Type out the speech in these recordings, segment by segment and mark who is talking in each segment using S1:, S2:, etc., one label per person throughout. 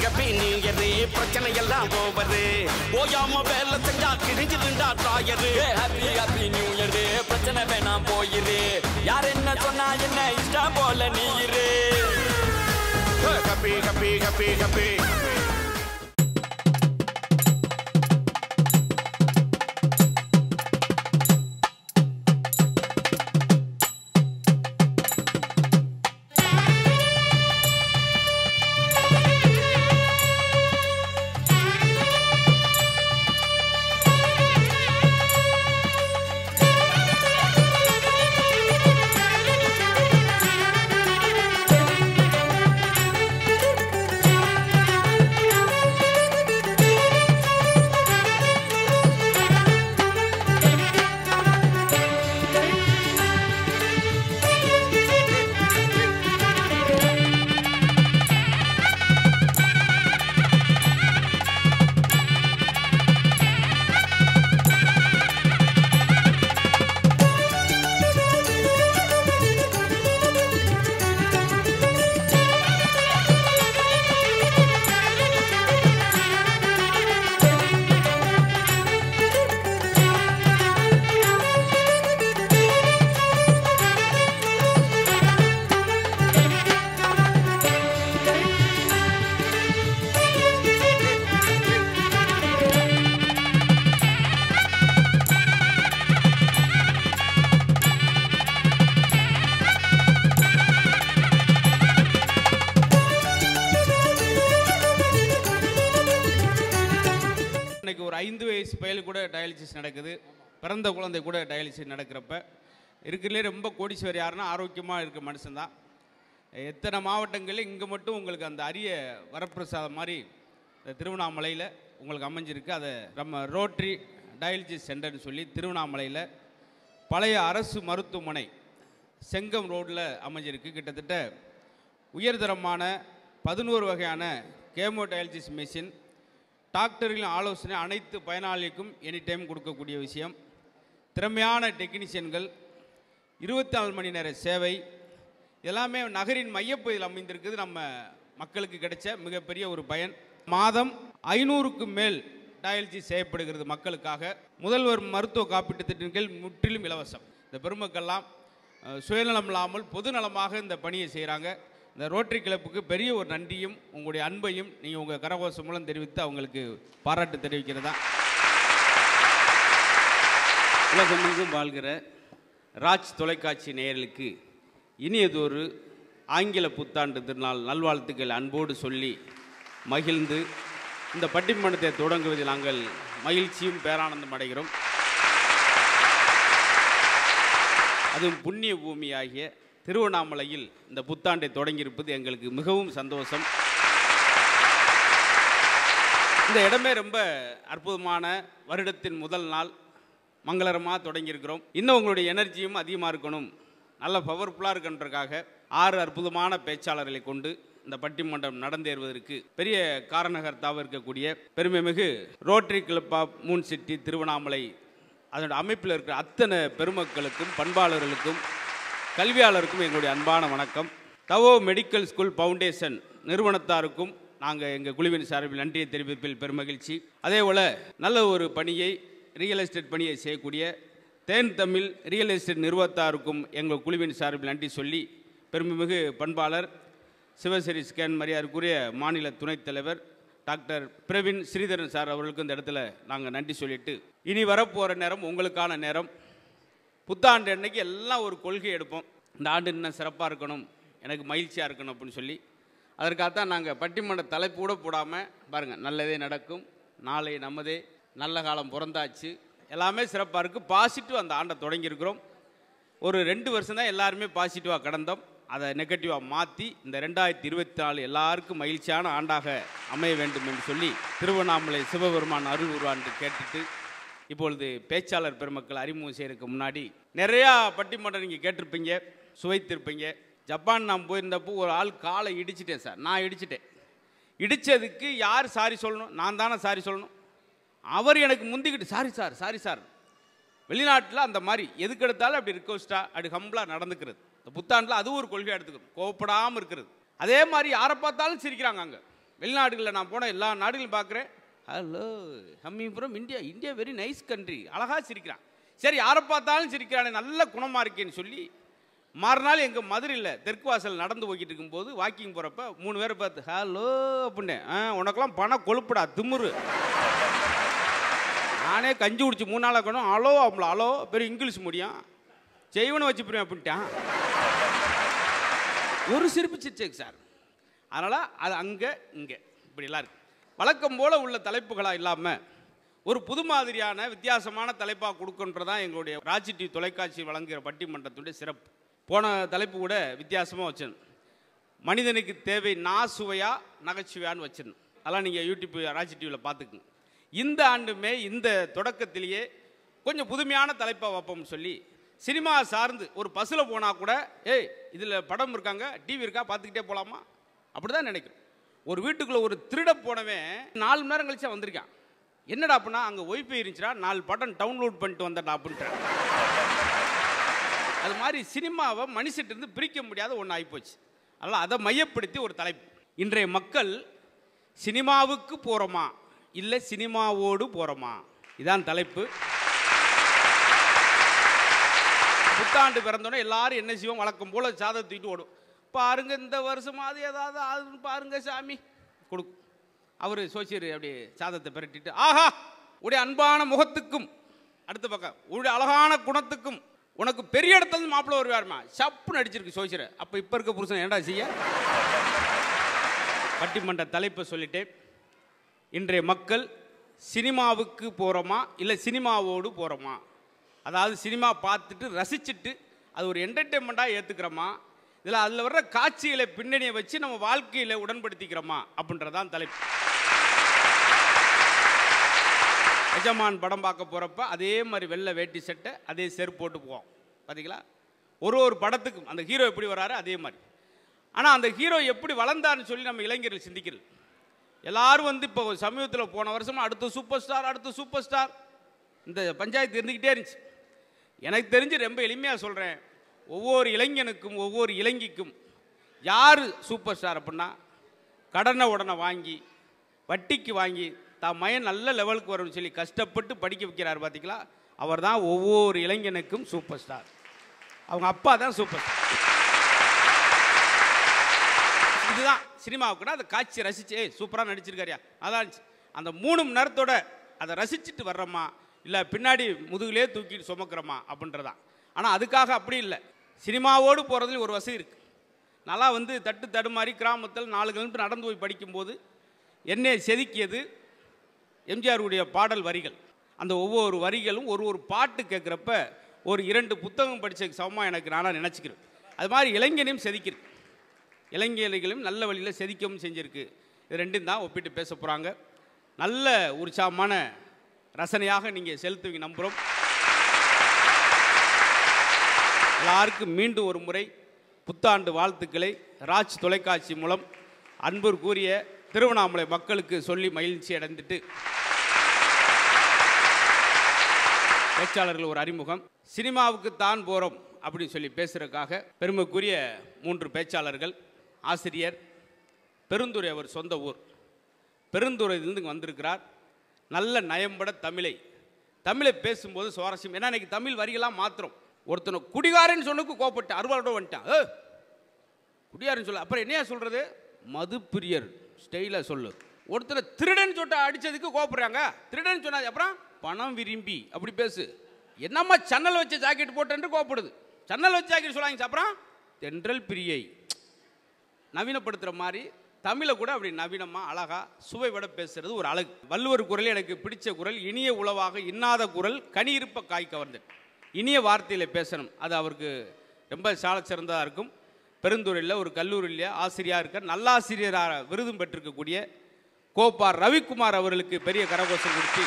S1: ஹப்பி new year பிரச்சனை எல்லாம் over ஓயாம வேலை செஞ்சா கிழிஞ்சிருந்தா drawer
S2: happy happy new year பிரச்சனை வேணாம் போயிரு யார் என்ன சொன்னா என்ன இஷ்டம் போல நீ இரு
S1: ஹப்பி ஹப்பி ஹப்பி ஹப்பி
S3: இன்னைக்கு ஒரு ஐந்து வயசு பயல் கூட டயாலிசிஸ் நடக்குது பிறந்த குழந்தை கூட டயாலிசிஸ் நடக்கிறப்ப இருக்கிறதுலே ரொம்ப கோடீஸ்வரர் யாருன்னா ஆரோக்கியமாக இருக்க மனுஷன்தான் எத்தனை மாவட்டங்களில் இங்கே மட்டும் உங்களுக்கு அந்த அரிய வரப்பிரசாதம் மாதிரி இந்த திருவண்ணாமலையில் உங்களுக்கு அமைஞ்சிருக்கு அதை நம்ம ரோட்ரி டயாலிசிஸ் சென்டர்னு சொல்லி திருவண்ணாமலையில் பழைய அரசு மருத்துவமனை செங்கம் ரோட்டில் அமைஞ்சிருக்கு கிட்டத்தட்ட உயர்தரமான பதினோரு வகையான கேமோ டயாலிசிஸ் மிஷின் டாக்டர்களின் ஆலோசனை அனைத்து பயனாளிக்கும் எனி டைம் கொடுக்கக்கூடிய விஷயம் திறமையான டெக்னீஷியன்கள் இருபத்தி நாலு மணி நேர சேவை எல்லாமே நகரின் மையப்பகுதியில் அமைந்திருக்குது நம்ம மக்களுக்கு கிடைச்ச மிகப்பெரிய ஒரு பயன் மாதம் ஐநூறுக்கு மேல் டயாலிசிஸ் செய்யப்படுகிறது மக்களுக்காக முதல்வர் மருத்துவ காப்பீட்டு திட்டத்தின் கீழ் முற்றிலும் இலவசம் இந்த பெருமக்கள்லாம் அஹ், சுயநலம் இல்லாமல் பொதுநலமாக இந்த பணியை செய்கிறாங்க இந்த ரோட்டரி கிளப்புக்கு பெரிய ஒரு நன்றியும் உங்களுடைய அன்பையும் நீங்கள் உங்கள் கரகோஷம் மூலம் தெரிவித்து அவங்களுக்கு பாராட்டு தெரிவிக்கிறதா உலகமெங்கும் வாழ்கிற ராஜ் தொலைக்காட்சி நேயர்களுக்கு இனியதொரு ஆங்கில புத்தாண்டு திருநாள் நல்வாழ்த்துக்கள் அன்போடு சொல்லி மகிழ்ந்து இந்த பட்டிமன்றத்தை தொடங்குவதில் நாங்கள் மகிழ்ச்சியும் பேரானந்தம் அடைகிறோம் அதுவும் புண்ணிய பூமியாகிய திருவண்ணாமலையில் இந்த புத்தாண்டை தொடங்கியிருப்பது எங்களுக்கு மிகவும் சந்தோஷம் இந்த இடமே ரொம்ப அற்புதமான வருடத்தின் முதல் நாள் மங்களகரமாக தொடங்கியிருக்கிறோம் இன்னும் உங்களுடைய எனர்ஜியும் அதிகமாக இருக்கணும் நல்ல பவர்ஃபுல்லாக இருக்குன்றதுக்காக ஆறு அற்புதமான பேச்சாளர்களை கொண்டு இந்த பட்டிமன்றம் நடந்தேறுவதற்கு பெரிய காரணகர்த்தாவாக இருக்கக்கூடிய பெருமைமிகு Rotary Club of Moon City Tiruvannamalai அதோட அமைப்பில் இருக்கிற அத்தனை பெருமக்களுக்கும் பண்பாளர்களுக்கும் கல்வியாளருக்கும் எங்களுடைய அன்பான வணக்கம் தவோ மெடிக்கல் ஸ்கூல் ஃபவுண்டேஷன் நிறுவனத்தாருக்கும் நாங்கள் எங்கள் குழுவின் சார்பில் நன்றியை தெரிவிப்பில் பெருமகிழ்ச்சி அதே போல் நல்ல ஒரு பணியை ரியல் எஸ்டேட் பணியை செய்யக்கூடிய தேன் தமிழ் ரியல் எஸ்டேட் நிறுவனத்தாருக்கும் எங்கள் குழுவின் சார்பில் நன்றி சொல்லி பெருமைமிகு பண்பாளர் சிவசரி ஸ்கேன் மரியாதைக்குரிய மாநில துணைத் தலைவர் டாக்டர் பிரவீன் ஸ்ரீதரன் சார் அவர்களுக்கு இந்த இடத்துல நாங்கள் நன்றி சொல்லிட்டு இனி வரப்போகிற நேரம் உங்களுக்கான நேரம் புத்தாண்டு அன்னைக்கு எல்லாம் ஒரு கொள்கை எடுப்போம் இந்த ஆண்டு இன்னும் சிறப்பாக இருக்கணும் எனக்கு மகிழ்ச்சியாக இருக்கணும் அப்படின்னு சொல்லி அதற்காகத்தான் நாங்கள் பட்டிமன்ற தலைப்பு கூட போடாமல் பாருங்கள் நல்லதே நடக்கும் நாளை நமதே நல்ல காலம் பிறந்தாச்சு எல்லாமே சிறப்பாக இருக்குது பாசிட்டிவ் அந்த ஆண்டை தொடங்கியிருக்கிறோம் ஒரு ரெண்டு வருஷம் தான் எல்லாருமே பாசிட்டிவாக கடந்தோம் அதை நெகட்டிவாக மாற்றி இந்த ரெண்டாயிரத்தி இருபத்தி நாலு எல்லாருக்கும் மகிழ்ச்சியான ஆண்டாக அமைய வேண்டும் என்று சொல்லி திருவண்ணாமலை சிவபெருமான் அருள் உருவாண்டு கேட்டுட்டு இப்பொழுது பேச்சாளர் பெருமக்கள் அறிமுகம் செய்யறதுக்கு முன்னாடி நிறையா பட்டிமன்றம் நீங்கள் கேட்டிருப்பீங்க சுவைத்திருப்பீங்க ஜப்பான் நான் போயிருந்தப்போ ஒரு ஆள் காலை இடிச்சிட்டேன் சார் நான் இடிச்சிட்டேன் இடித்ததுக்கு யார் சாரி சொல்லணும் நான் தானே சாரி சொல்லணும் அவர் எனக்கு முந்திக்கிட்டு சாரி சார் சாரி சார் வெளிநாட்டில் அந்த மாதிரி எதுக்கு எடுத்தாலும் அப்படி ரிக்வஸ்ட்டாக அப்படி ஹம்பிளாக நடந்துக்கிறது இந்த புத்தாண்டில் அதுவும் ஒரு கொள்கை எடுத்துக்கணும் கோவப்படாமல் இருக்கிறது அதே மாதிரி யாரை பார்த்தாலும் சிரிக்கிறாங்க அங்கே வெளிநாடுகளில் நான் போன எல்லா நாடுகளையும் பார்க்குறேன் ஹலோ ஹம்மி from India India very nice country அழகா சிரிக்கிறான் சரி யாரை பார்த்தாலும் சிரிக்கிறானே நல்ல குணமாக இருக்கேன்னு சொல்லி மறுநாள் எங்கள் மதுரையில் தெற்கு வாசல் நடந்து போய்கிட்டு இருக்கும்போது வாக்கிங் போகிறப்ப மூணு பேரை பார்த்து ஹலோ அப்படின்னேன் ஆ உனக்கெல்லாம் பணம் கொழுப்புடா திமுரு நானே கஞ்சி குடிச்சு மூணு நாளாக இருக்கணும் அலோ அவங்கள அலோ பெரிய இங்கிலீஷ் முடியும் செய்வனை வச்சு போயிருவேன் அப்படின்ட்டான் ஒரு சிரிப்பு சிரிச்சேக்கு சார் அதனால் அது அங்கே இங்கே இப்படிலாம் இருக்கு வழக்கம் போல் உள்ள தலைப்புகளாக இல்லாமல் ஒரு புது மாதிரியான வித்தியாசமான தலைப்பாக கொடுக்குன்றதான் எங்களுடைய ராஜி டிவி தொலைக்காட்சி வழங்குகிற பட்டிமன்றத்துடைய சிறப்பு போன தலைப்பு கூட வித்தியாசமாக வச்சிருந்தேன் மனிதனுக்கு தேவை நான் சுவையா நகைச்சுவையான்னு வச்சிருந்தேன் அதெல்லாம் நீங்கள் யூடியூப் ராஜி டிவியில் பார்த்துக்குங்க இந்த ஆண்டுமே இந்த தொடக்கத்திலேயே கொஞ்சம் புதுமையான தலைப்பாக வைப்போம்னு சொல்லி சினிமா சார்ந்து ஒரு பஸ்ஸில் போனால் கூட ஏய் இதில் படம் இருக்காங்க டிவி இருக்கா பார்த்துக்கிட்டே போகலாமா அப்படி தான் நினைக்கிறோம் ஒரு வீட்டுக்குள்ளே ஒரு திருட போனவன் நாலு மணி நேரம் கழிச்சா வந்திருக்கான் என்னடா அப்படின்னா அங்கே ஒய்ஃபை இருந்துச்சுடா நாலு படம் டவுன்லோட் பண்ணிட்டு வந்தடா அப்படின்ட்டு அது மாதிரி சினிமாவை மனுஷட்டு இருந்து பிரிக்க முடியாத ஒன்று ஆகிப்போச்சு அதனால் அதை மையப்படுத்தி ஒரு தலைப்பு இன்றைய மக்கள் சினிமாவுக்கு போகிறோமா இல்லை சினிமாவோடு போகிறோமா இதான் தலைப்பு புத்தாண்டு பிறந்தோடனே எல்லாரும் என்ன செய்வோம் வழக்கம் போல சாதத்தை தூக்கிட்டு ஓடும் பாருங்க இந்த வருஷமாவது ஏதாவது ஆகுதுன்னு பாருங்க சாமி கொடுக்கும் அவர் சோசியர் அப்படி சாதத்தை பிரட்டிட்டு ஆஹா உடைய அன்பான முகத்துக்கும் அடுத்த பக்கம் உடைய அழகான குணத்துக்கும் உனக்கு பெரிய இடத்துல இருந்து மாப்பிள்ளை வருவாருமா சப்புன்னு அடிச்சிருக்கு சோசியரை அப்போ இப்போ இருக்க புருஷன் ஏன்டா செய்ய பட்டிமன்ற தலைப்பை சொல்லிட்டேன் இன்றைய மக்கள் சினிமாவுக்கு போகிறோமா இல்லை சினிமாவோடு போகிறோமா அதாவது சினிமா பார்த்துட்டு ரசிச்சுட்டு அது ஒரு என்டர்டெயின்மெண்ட்டாக ஏற்றுக்கிறோமா இதில் அதில் வர்ற காட்சிகளை பின்னணியை வச்சு நம்ம வாழ்க்கையில் உடன்படுத்திக்கிறோமா அப்படின்றதான் தலைப்பு எஜமான் படம் பார்க்க போகிறப்ப அதே மாதிரி வெள்ளை வேட்டி சட்டை அதே செருப்பு போட்டு போவோம் பார்த்தீங்களா ஒரு ஒரு படத்துக்கும் அந்த ஹீரோ எப்படி வராரு அதே மாதிரி ஆனால் அந்த ஹீரோ எப்படி வளர்ந்தான்னு சொல்லி நம்ம இளைஞர்கள் சிந்திக்கிறது எல்லாரும் வந்து இப்போ சமீபத்தில் போன வருஷம் அடுத்த சூப்பர் ஸ்டார் அடுத்த சூப்பர் ஸ்டார் இந்த பஞ்சாயத்து இருந்துக்கிட்டே இருந்துச்சு எனக்கு தெரிஞ்சு ரொம்ப எளிமையாக சொல்கிறேன் ஒவ்வொரு இளைஞனுக்கும் ஒவ்வொரு இளைஞிக்கும் யார் சூப்பர் ஸ்டார் அப்படின்னா கடனை உடனே வாங்கி வட்டிக்கு வாங்கி தான் மயன் நல்ல லெவலுக்கு வரும்னு சொல்லி கஷ்டப்பட்டு படிக்க வைக்கிறார் பார்த்தீங்களா அவர் தான் ஒவ்வொரு இளைஞனுக்கும் சூப்பர் ஸ்டார் அவங்க அப்பா தான் சூப்பர் ஸ்டார் இதுதான் சினிமாவுக்கு கூட அந்த காட்சி ரசிச்சு ஏய் சூப்பராக நடிச்சிருக்காரியா அதான் இருந்துச்சு. அந்த மூணு மணி நேரத்தோட அதை ரசிச்சுட்டு வர்றோமா இல்லை பின்னாடி முதுகுலே தூக்கிட்டு சுமக்கிறோமா அப்படின்றதான் ஆனால் அதுக்காக அப்படி இல்லை சினிமாவோடு போகிறதுல ஒரு வசதி இருக்குது நல்லா வந்து தட்டு தடுமாறி கிராமத்தில் நாலு கிலோமீட்டர் நடந்து போய் படிக்கும்போது என்னை செதுக்கியது எம்ஜிஆருடைய பாடல் வரிகள் அந்த ஒவ்வொரு வரிகளும் ஒரு ஒரு பாட்டு கேட்குறப்ப ஒரு இரண்டு புத்தகம் படித்த சமமாக எனக்கு நானாக நினச்சிக்கிறேன் அது மாதிரி இளைஞனையும் செதுக்கிருக்கு இளைஞர்களையும் நல்ல வழியில் செதிக்கவும் செஞ்சிருக்கு இது ரெண்டும் தான் ஒப்பிட்டு பேச போகிறாங்க நல்ல உற்சாகமான ரசனையாக நீங்கள் செலுத்துவீங்க நம்புகிறோம் எல்லாருக்கும் மீண்டும் ஒரு முறை புத்தாண்டு வாழ்த்துக்களை ராஜ் தொலைக்காட்சி மூலம் அன்பு கூறிய திருவண்ணாமலை மக்களுக்கு சொல்லி மகிழ்ச்சி அடைந்துட்டு பேச்சாளர்கள் ஒரு அறிமுகம் சினிமாவுக்கு தான் போகிறோம் அப்படின்னு சொல்லி பேசுறதுக்காக பெருமைக்குரிய மூன்று பேச்சாளர்கள் ஆசிரியர் பெருந்துறை அவர் சொந்த ஊர் பெருந்துறையிலிருந்து இங்கே வந்திருக்கிறார் நல்ல நயம்பட தமிழை தமிழை பேசும்போது சுவாரஸ்யம் ஏன்னா இன்னைக்கு தமிழ் வரிகளாம் மாத்திரம் ஒருத்தனை குடிகாரன்னு சொன்னதுக்கு கோப்பட்டு அறுவாளோட வந்துட்டான் ஏ குடியாருன்னு சொல்ல அப்புறம் என்னையா சொல்றது மது பிரியர் ஸ்டைலாக சொல்லு ஒருத்தரை திருடன் சொல்லிட்டு அடிச்சதுக்கு கோபப்படுறாங்க திருடன் சொன்னாது அப்புறம் பணம் விரும்பி அப்படி பேசு என்னம்மா சன்னல் வச்ச ஜாக்கெட் போட்டேன்ட்டு கோபப்படுது சன்னல் வச்ச ஜாக்கெட் சொல்லாங்க அப்புறம் தென்றல் பிரியை நவீனப்படுத்துகிற மாதிரி தமிழை கூட அப்படி நவீனமாக அழகா சுவை விட பேசுறது ஒரு அழகு வள்ளுவர் குரல் எனக்கு பிடிச்ச குரல் இனிய உளவாக இன்னாத குரல் கனி இருப்ப காய் கவர்ந்தேன் இனிய வார்த்தையில் பேசணும் அது அவருக்கு ரொம்ப சால சிறந்ததாக இருக்கும் பெருந்துறையில் ஒரு கல்லூரியில் ஆசிரியராக இருக்க நல்லாசிரியராக விருதும் பெற்றிருக்கக்கூடிய கோபார் ரவிக்குமார் அவர்களுக்கு பெரிய கரகோஷம் கொடுத்து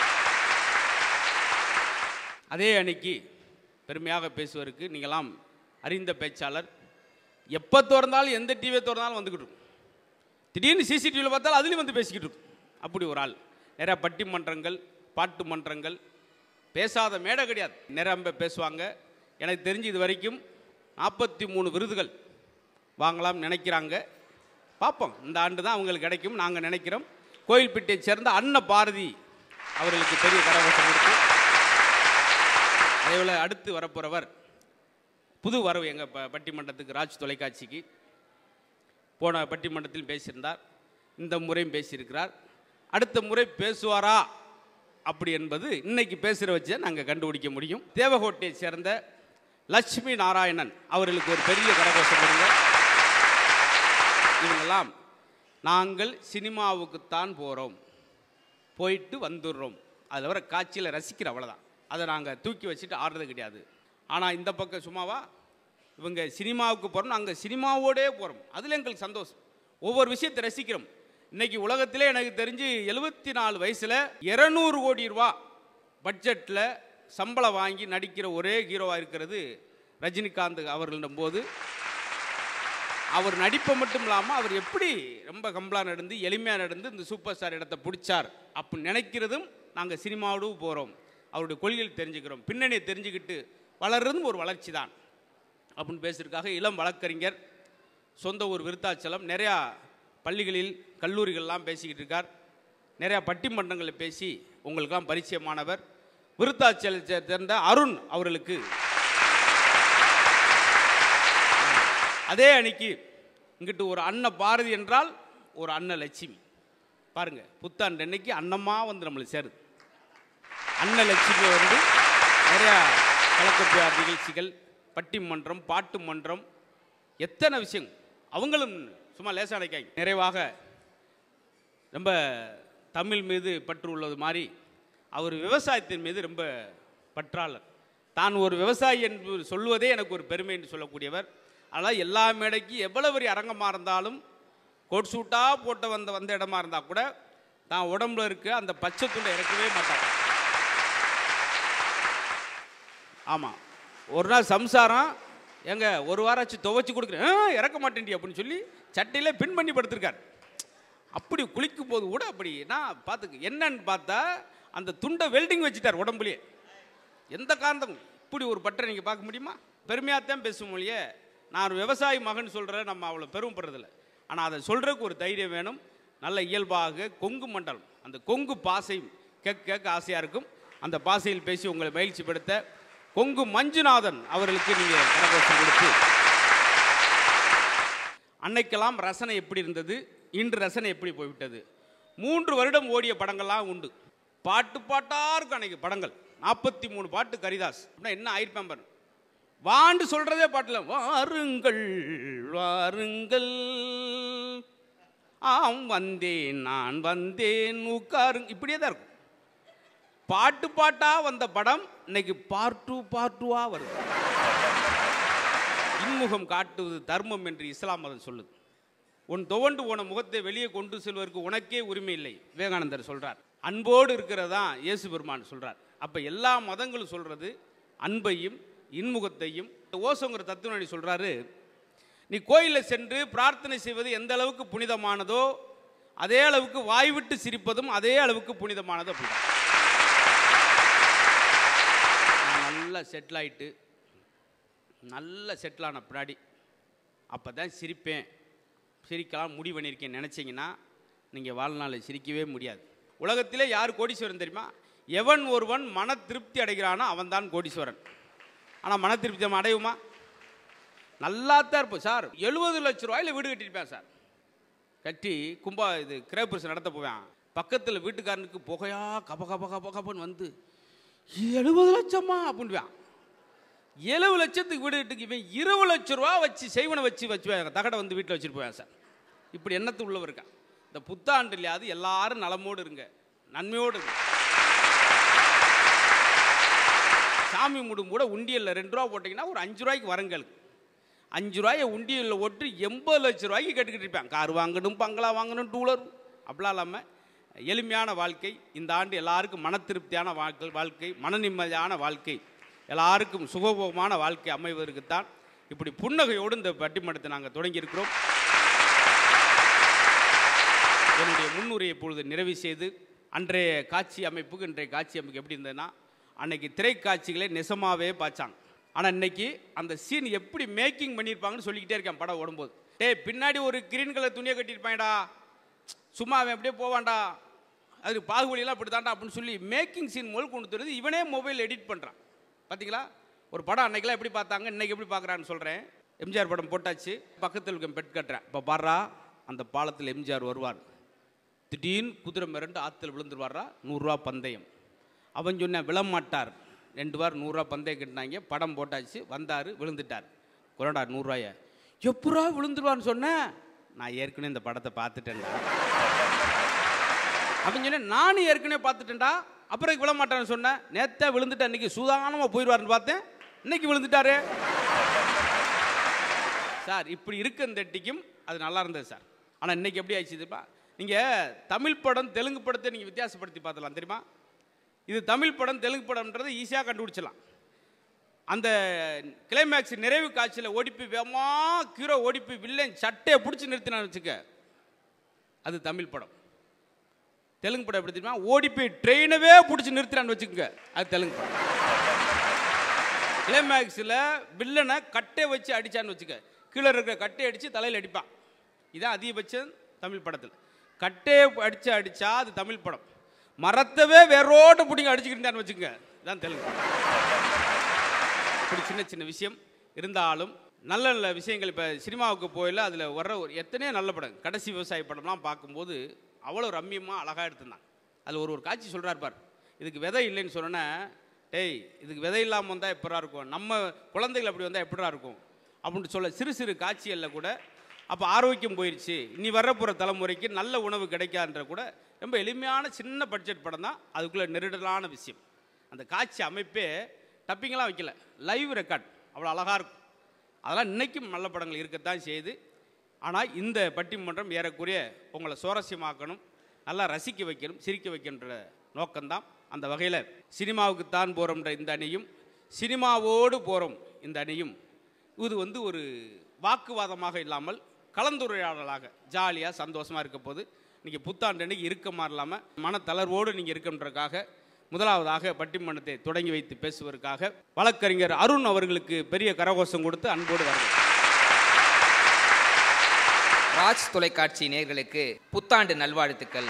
S3: அதே அன்னைக்கு பெருமையாக பேசுவதற்கு நீங்களாம் அறிந்த பேச்சாளர் எப்போ திறந்தாலும் எந்த டிவியை திறந்தாலும் வந்துக்கிட்டு இருக்கும் திடீர்னு சிசிடிவியில் பார்த்தாலும் அதுலேயும் வந்து பேசிக்கிட்டு இருக்கும் அப்படி ஒரு ஆள் நிறையா பட்டிமன்றங்கள் பாட்டு மன்றங்கள் பேசாத மேடை கிடையாது நிரம்ப பேசுவாங்க எனக்கு தெரிஞ்சு இது வரைக்கும் நாற்பத்தி மூணு விருதுகள் வாங்கலாம் நினைக்கிறாங்க பார்ப்போம் இந்த ஆண்டு தான் அவங்களுக்கு கிடைக்கும் நாங்கள் நினைக்கிறோம் கோயில்பேட்டையை சேர்ந்த அன்ன பாரதி அவர்களுக்கு பெரிய கரகோஷம் கொடுத்து அதே போல் அடுத்து வரப்போகிறவர் புது வரவு எங்கள் ப பட்டிமன்றத்துக்கு ராஜ் தொலைக்காட்சிக்கு போன பட்டிமன்றத்தில் பேசியிருந்தார் இந்த முறையும் பேசியிருக்கிறார் அடுத்த முறை பேசுவாரா அப்படி என்பது இன்னைக்கு பேசுகிற வச்சு நாங்கள் கண்டுபிடிக்க முடியும் தேவகோட்டையை சேர்ந்த லட்சுமி நாராயணன் அவர்களுக்கு ஒரு பெரிய கரகோஷம் கொடுங்க இவங்கெல்லாம் நாங்கள் சினிமாவுக்குத்தான் போகிறோம் போயிட்டு வந்துடுறோம் அதில் வர காட்சியில் ரசிக்கிற அவ்வளோதான் அதை நாங்கள் தூக்கி வச்சுட்டு ஆடுறது கிடையாது ஆனால் இந்த பக்கம் சும்மாவா இவங்க சினிமாவுக்கு போகிறோம் நாங்கள் சினிமாவோடே போகிறோம் அதில் எங்களுக்கு சந்தோஷம் ஒவ்வொரு விஷயத்தை ரசிக்கிறோம் இன்னைக்கு உலகத்திலே எனக்கு தெரிஞ்சு எழுபத்தி நாலு வயசில் இரநூறு கோடி ரூபா பட்ஜெட்டில் சம்பளம் வாங்கி நடிக்கிற ஒரே ஹீரோவாக இருக்கிறது ரஜினிகாந்த் அவர்களிடம் போது அவர் நடிப்பை மட்டும் இல்லாமல் அவர் எப்படி ரொம்ப கம்பலாக நடந்து எளிமையாக நடந்து இந்த சூப்பர் ஸ்டார் இடத்தை பிடிச்சார் அப்படி நினைக்கிறதும் நாங்கள் சினிமாவோடு போகிறோம் அவருடைய கொள்கைகள் தெரிஞ்சுக்கிறோம் பின்னணியை தெரிஞ்சுக்கிட்டு வளர்றதும் ஒரு வளர்ச்சி தான் அப்படின்னு பேசுறதுக்காக இளம் வழக்கறிஞர் சொந்த ஊர் விருத்தாச்சலம் நிறையா பள்ளிகளில் கல்லூரிகள்லாம் பேசிக்கிட்டு இருக்கார் நிறையா பட்டிமன்றங்களில் பேசி உங்களுக்கெல்லாம் பரிச்சயமானவர் விருத்தாச்சலத்தை சேர்ந்த அருண் அவர்களுக்கு அதே அன்னைக்கு இங்கிட்டு ஒரு அன்ன பாரதி என்றால் ஒரு அன்ன லட்சுமி பாருங்க புத்தாண்டு அன்னைக்கு அன்னமா வந்து நம்மளுக்கு சேருது அன்ன லட்சுமி வந்து நிறையா கலக்கப்பியார் நிகழ்ச்சிகள் பட்டிமன்றம் பாட்டு மன்றம் எத்தனை விஷயம் அவங்களும் சும்மா லேசாக நினைக்காங்க நிறைவாக ரொம்ப தமிழ் மீது பற்று உள்ளது மாதிரி அவர் விவசாயத்தின் மீது ரொம்ப பற்றாளர் தான் ஒரு விவசாயி என்று சொல்லுவதே எனக்கு ஒரு பெருமை என்று சொல்லக்கூடியவர் ஆனால் எல்லா மேடைக்கு எவ்வளவு பெரிய அரங்கமாக இருந்தாலும் கோட் சூட்டாக போட்ட வந்த வந்த இடமா இருந்தால் கூட தான் உடம்புல இருக்க அந்த பச்சை துண்டை இறக்கவே மாட்டார் ஆமாம் ஒரு நாள் சம்சாரம் எங்க ஒரு வாராச்சு துவைச்சு கொடுக்குறேன் "ஆ, இறக்க மாட்டேன்டி அப்படின்னு சொல்லி சட்டையில பின் பண்ணி படுத்திருக்கார் அப்படி குளிக்கும் போது கூட அப்படி நான் பார்த்துக்க என்னன்னு பார்த்தா அந்த துண்டை வெல்டிங் வச்சுட்டார் உடம்புலயே எந்த காரணம் இப்படி ஒரு பட்டரை நீங்கள் பார்க்க முடியுமா பெருமையாக தான் பேசும் மொழியே நான் ஒரு விவசாயி மகன் சொல்கிற நம்ம அவ்வளோ பெருமைப்படுறதில்ல ஆனால் அதை சொல்கிறதுக்கு ஒரு தைரியம் வேணும் நல்ல இயல்பாக கொங்கு மண்டலம் அந்த கொங்கு பாசையும் கேட்க கேட்க ஆசையாக இருக்கும் அந்த பாசையில் பேசி உங்களை மகிழ்ச்சிப்படுத்த கொங்கு மஞ்சுநாதன் அவர்களுக்கு நீங்கள் கரகோஷம் கொடுத்து அன்னைக்கெல்லாம் ரசனை எப்படி இருந்தது இன்று ரசனை எப்படி போய்விட்டது மூன்று வருடம் ஓடிய படங்கள்லாம் உண்டு பாட்டு பாட்டா இருக்கும் அன்னைக்கு படங்கள் நாற்பத்தி மூணு பாட்டு கரிதாஸ் அப்படின்னா என்ன ஆயிருப்பேன் பாரு வாண்டு சொல்றதே பாட்டுல வாருங்கள் வாருங்கள் ஆம் வந்தேன் நான் வந்தேன் உட்காருங்க இப்படியே தான் இருக்கும் பாட்டு பாட்டா வந்த படம் இன்னைக்கு பார்ட் டூ பார்ட் டூவா வருது இன்முகம் காட்டுவது தர்மம் என்று இஸ்லாம் மதம் சொல்லுது உன் துவண்டு போன முகத்தை வெளியே கொண்டு செல்வதற்கு உனக்கே உரிமை இல்லை விவேகானந்தர் சொல்றார் அன்போடு இருக்கிறதா இயேசு பெருமான் சொல்றார் அப்ப எல்லா மதங்களும் சொல்றது அன்பையும் இன்முகத்தையும் ஓசோங்கிற தத்துவனி சொல்றாரு நீ கோயிலில் சென்று பிரார்த்தனை செய்வது எந்த அளவுக்கு புனிதமானதோ அதே அளவுக்கு வாய்விட்டு சிரிப்பதும் அதே அளவுக்கு புனிதமானது அப்படிதான் நான் நல்லா செட்டில் ஆயிட்டு நல்ல செட்டில் ஆன பின்னாடி அப்போ தான் சிரிப்பேன் சிரிக்கலாம் முடிவு பண்ணியிருக்கேன் நினச்சிங்கன்னா நீங்கள் வாழ்நாளில் சிரிக்கவே முடியாது உலகத்திலே யார் கோடீஸ்வரன் தெரியுமா எவன் ஒருவன் மன திருப்தி அடைகிறானோ அவன்தான் கோடீஸ்வரன் ஆனால் மன திருப்தி நம்ம அடையுமா நல்லா தான் இருப்போம் சார் எழுபது லட்ச ரூபாயில் வீடு கட்டியிருப்பேன் சார் கட்டி கும்பா இது கிரேபர்ஸ் நடத்த போவேன் பக்கத்தில் வீட்டுக்காரனுக்கு புகையா கப கப கப கபன்னு வந்து எழுபது லட்சமா அப்படின்வான் எழுபது லட்சத்துக்கு வீடு கட்டுக்கு இவன் இருபது லட்ச ரூபா வச்சு செய்வனை வச்சு வச்சு தகடை வந்து வீட்டில் வச்சுட்டு போவேன் சார் இப்படி எண்ணத்து உள்ளவர் இருக்கான் இந்த புத்தாண்டு இல்லையாது எல்லாரும் நலமோடு இருங்க நன்மையோடு இருங்க சாமி முடும் கூட உண்டியலில் ரெண்டு ரூபா போட்டிங்கன்னா ஒரு அஞ்சு ரூபாய்க்கு வரங்களுக்கு அஞ்சு ரூபாயை உண்டியலில் ஓட்டு எண்பது லட்ச ரூபாய்க்கு கட்டுக்கிட்டு இருப்பேன் கார் வாங்கணும் பங்களா வாங்கணும் டூலர் அப்படிலாம் இல்லாமல் எளிமையான வாழ்க்கை இந்த ஆண்டு எல்லாருக்கும் மன திருப்தியான வாழ்க்கை வாழ்க்கை மன நிம்மதியான வாழ்க்கை எல்லாருக்கும் சுகபோகமான வாழ்க்கை அமைவதற்குத்தான் இப்படி புன்னகையோடு இந்த பட்டிமன்றத்தை நாங்கள் தொடங்கியிருக்கிறோம் என்னுடைய முன்னுரையை இப்பொழுது நிறைவு செய்து அன்றைய காட்சி அமைப்புக்கு இன்றைய காட்சி அமைப்பு எப்படி இருந்ததுன்னா அன்னைக்கு திரைக்காட்சிகளை நெசமாவே பார்த்தாங்க ஆனால் இன்னைக்கு அந்த சீன் எப்படி மேக்கிங் பண்ணியிருப்பாங்கன்னு சொல்லிக்கிட்டே இருக்கேன் படம் ஓடும்போது டேய் பின்னாடி ஒரு கிரீன் கலர் துணியை கட்டியிருப்பாங்கடா சும்மா அவன் அப்படியே போவான்டா அது பாகுபலியெல்லாம் இப்படி தாண்டா அப்படின்னு சொல்லி மேக்கிங் சீன் முதல் கொண்டு தருது இவனே மொபைல் எடிட் பண்ணுறான் பார்த்தீங்களா ஒரு படம் அன்னைக்கெல்லாம் எப்படி பார்த்தாங்க இன்னைக்கு எப்படி பார்க்குறான்னு சொல்கிறேன் எம்ஜிஆர் படம் போட்டாச்சு பக்கத்தில் இருக்க பெட் கட்டுறேன் இப்போ பாடுறா அந்த பாலத்தில் எம்ஜிஆர் வருவார் திடீர்னு குதிரை மிரண்டு ஆற்றுல விழுந்துருவாரா நூறுரூவா பந்தயம் அவன் சொன்ன விழமாட்டார் ரெண்டு வாரம் நூறுரூவா பந்தயம் கட்டினாங்க படம் போட்டாச்சு வந்தார் விழுந்துட்டார் கொரோடா நூறுரூவாய எப்படா விழுந்துருவான்னு சொன்னேன் நான் ஏற்கனவே இந்த படத்தை பார்த்துட்டேன்டா அப்படின்னு சொன்னேன் நானும் ஏற்கனவே பார்த்துட்டேன்டா அப்புறம் விழமாட்டான்னு சொன்னேன் நேத்தே விழுந்துட்டேன் இன்னைக்கு சூதானமாக போயிடுவாருன்னு பார்த்தேன் இன்னைக்கு விழுந்துட்டாரு சார் இப்படி இருக்க இந்த டிக்கும் அது நல்லா இருந்தது சார் ஆனால் இன்னைக்கு எப்படி ஆயிடுச்சு தெரியுமா நீங்கள் தமிழ் படம் தெலுங்கு படத்தை நீங்கள் வித்தியாசப்படுத்தி பார்த்துலாம் தெரியுமா இது தமிழ் படம் தெலுங்கு படம்ன்றதை ஈஸியாக கண்டுபிடிச்சலாம் அந்த கிளைமேக்ஸ் நிறைவு காட்சியில் ஓடிப்பி வேமா ஹீரோ ஓடிப்பி வில்லன் சட்டையை பிடிச்சி நிறுத்தினான்னு வச்சுக்க அது தமிழ் படம் தெலுங்கு படம் எப்படி தெரியுமா ஓடி போய் ட்ரெயினவே பிடிச்சி நிறுத்தினான்னு வச்சுக்கோங்க அது தெலுங்கு படம் கிளைமேக்ஸில் வில்லனை கட்டை வச்சு அடிச்சான்னு வச்சுக்க கீழே இருக்கிற கட்டையை அடித்து தலையில் அடிப்பான் இதான் அதிகபட்சம் தமிழ் படத்தில் கட்டையை அடித்து அடித்தா அது தமிழ் படம் மரத்தவே வேரோட்ட பிடிங்க அடிச்சுக்கிட்டான்னு வச்சுக்கோங்க இதான் தெலுங்கு படம் இப்படி சின்ன சின்ன விஷயம் இருந்தாலும் நல்ல நல்ல விஷயங்கள் இப்போ சினிமாவுக்கு போயில அதில் வர்ற ஒரு எத்தனையோ நல்ல படம் கடைசி விவசாய படம்லாம் பார்க்கும்போது அவ்வளோ ரம்மியமாக அழகாக எடுத்திருந்தான் அதில் ஒரு ஒரு காட்சி சொல்கிறார் பார் இதுக்கு விதை இல்லைன்னு சொன்னோன்னே டேய் இதுக்கு விதை இல்லாமல் வந்தால் எப்படா இருக்கும் நம்ம குழந்தைகள் அப்படி வந்தால் எப்படா இருக்கும் அப்படின்னு சொல்ல சிறு சிறு காட்சிகளில் கூட அப்போ ஆரோக்கியம் போயிடுச்சு இனி வரப்போகிற தலைமுறைக்கு நல்ல உணவு கிடைக்காதுன்ற கூட ரொம்ப எளிமையான சின்ன பட்ஜெட் படம் தான் அதுக்குள்ளே நெருடலான விஷயம் அந்த காட்சி அமைப்பே டப்பிங்கெல்லாம் வைக்கல லைவ் ரெக்கார்ட் அவ்வளோ அழகாக இருக்கும் அதெல்லாம் இன்றைக்கும் நல்ல படங்கள் இருக்கத்தான் செய்யுது ஆனால் இந்த பட்டிமன்றம் ஏறக்குறைய உங்களை சுவாரஸ்யமாக்கணும் நல்லா ரசிக்க வைக்கணும் சிரிக்க வைக்கின்ற நோக்கம்தான் அந்த வகையில் சினிமாவுக்கு தான் போகிறோம்ன்ற இந்த அணியும் சினிமாவோடு போகிறோம் இந்த அணியும் இது வந்து ஒரு வாக்குவாதமாக இல்லாமல் கலந்துரையாடலாக ஜாலியாக சந்தோஷமாக இருக்க போது நீங்கள் புத்தாண்டு அன்னைக்கு இருக்கமா இல்லாமல் மனத்தளர்வோடு நீங்கள் இருக்கன்றக்காக முதலாவதாக பட்டிமன்றத்தை தொடங்கி வைத்து பேசுவதற்காக வழக்கறிஞர் அருண் அவர்களுக்கு பெரிய கரகோஷம் கொடுத்து அன்போடு வருகிறேன்
S4: ராஜ் தொலைக்காட்சி நேயர்களுக்கு புத்தாண்டு நல்வாழ்த்துக்கள்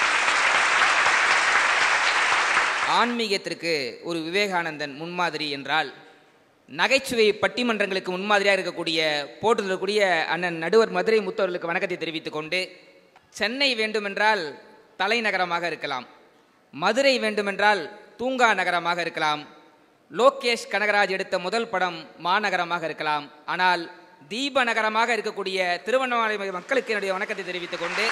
S4: ஆன்மீகத்திற்கு ஒரு விவேகானந்தன் முன்மாதிரி என்றால் நகைச்சுவை பட்டிமன்றங்களுக்கு முன்மாதிரியாக இருக்கக்கூடிய போட்டுதலுக்கூடிய அண்ணன் நடுவர் மதுரை முத்தவர்களுக்கு வணக்கத்தை தெரிவித்துக் கொண்டு சென்னை வேண்டுமென்றால் தலைநகரமாக இருக்கலாம் மதுரை வேண்டுமென்றால் தூங்கா நகரமாக இருக்கலாம் லோகேஷ் கனகராஜ் எடுத்த முதல் படம் மாநகரமாக இருக்கலாம் ஆனால் தீப நகரமாக இருக்கக்கூடிய திருவண்ணாமலை மக்களுக்கு என்னுடைய வணக்கத்தை தெரிவித்துக் கொண்டு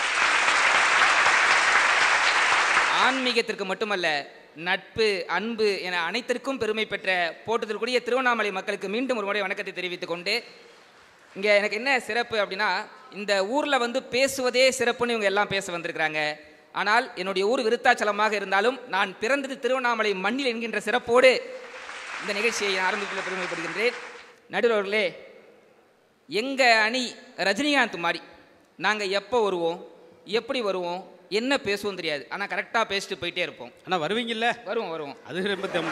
S4: ஆன்மீகத்திற்கு மட்டுமல்ல நட்பு அன்பு என அனைத்திற்கும் பெருமை பெற்ற போட்டுதற்குரிய திருவண்ணாமலை மக்களுக்கு மீண்டும் ஒரு முறை வணக்கத்தை தெரிவித்துக் கொண்டு இங்கே எனக்கு என்ன சிறப்பு அப்படின்னா இந்த ஊரில் வந்து பேசுவதே சிறப்புன்னு இவங்க எல்லாம் பேச வந்திருக்கிறாங்க ஆனால் என்னுடைய ஊர் விருத்தாச்சலமாக இருந்தாலும் நான் பிறந்தது திருவண்ணாமலை மண்ணில் என்கின்ற சிறப்போடு இந்த நிகழ்ச்சியை ஆரம்பிப்பில் பெருமைப்படுகின்றேன் நடுவர்களே எங்கள் அணி ரஜினிகாந்த் மாதிரி நாங்கள் எப்போ வருவோம் எப்படி வருவோம் என்ன பேசுவோம் தெரியாது ஆனால் கரெக்டாக பேசிட்டு போயிட்டே இருப்போம்
S3: ஆனால் வருவீங்கல்ல
S4: வருவோம் வருவோம்
S3: அது ரொம்ப தெம்பு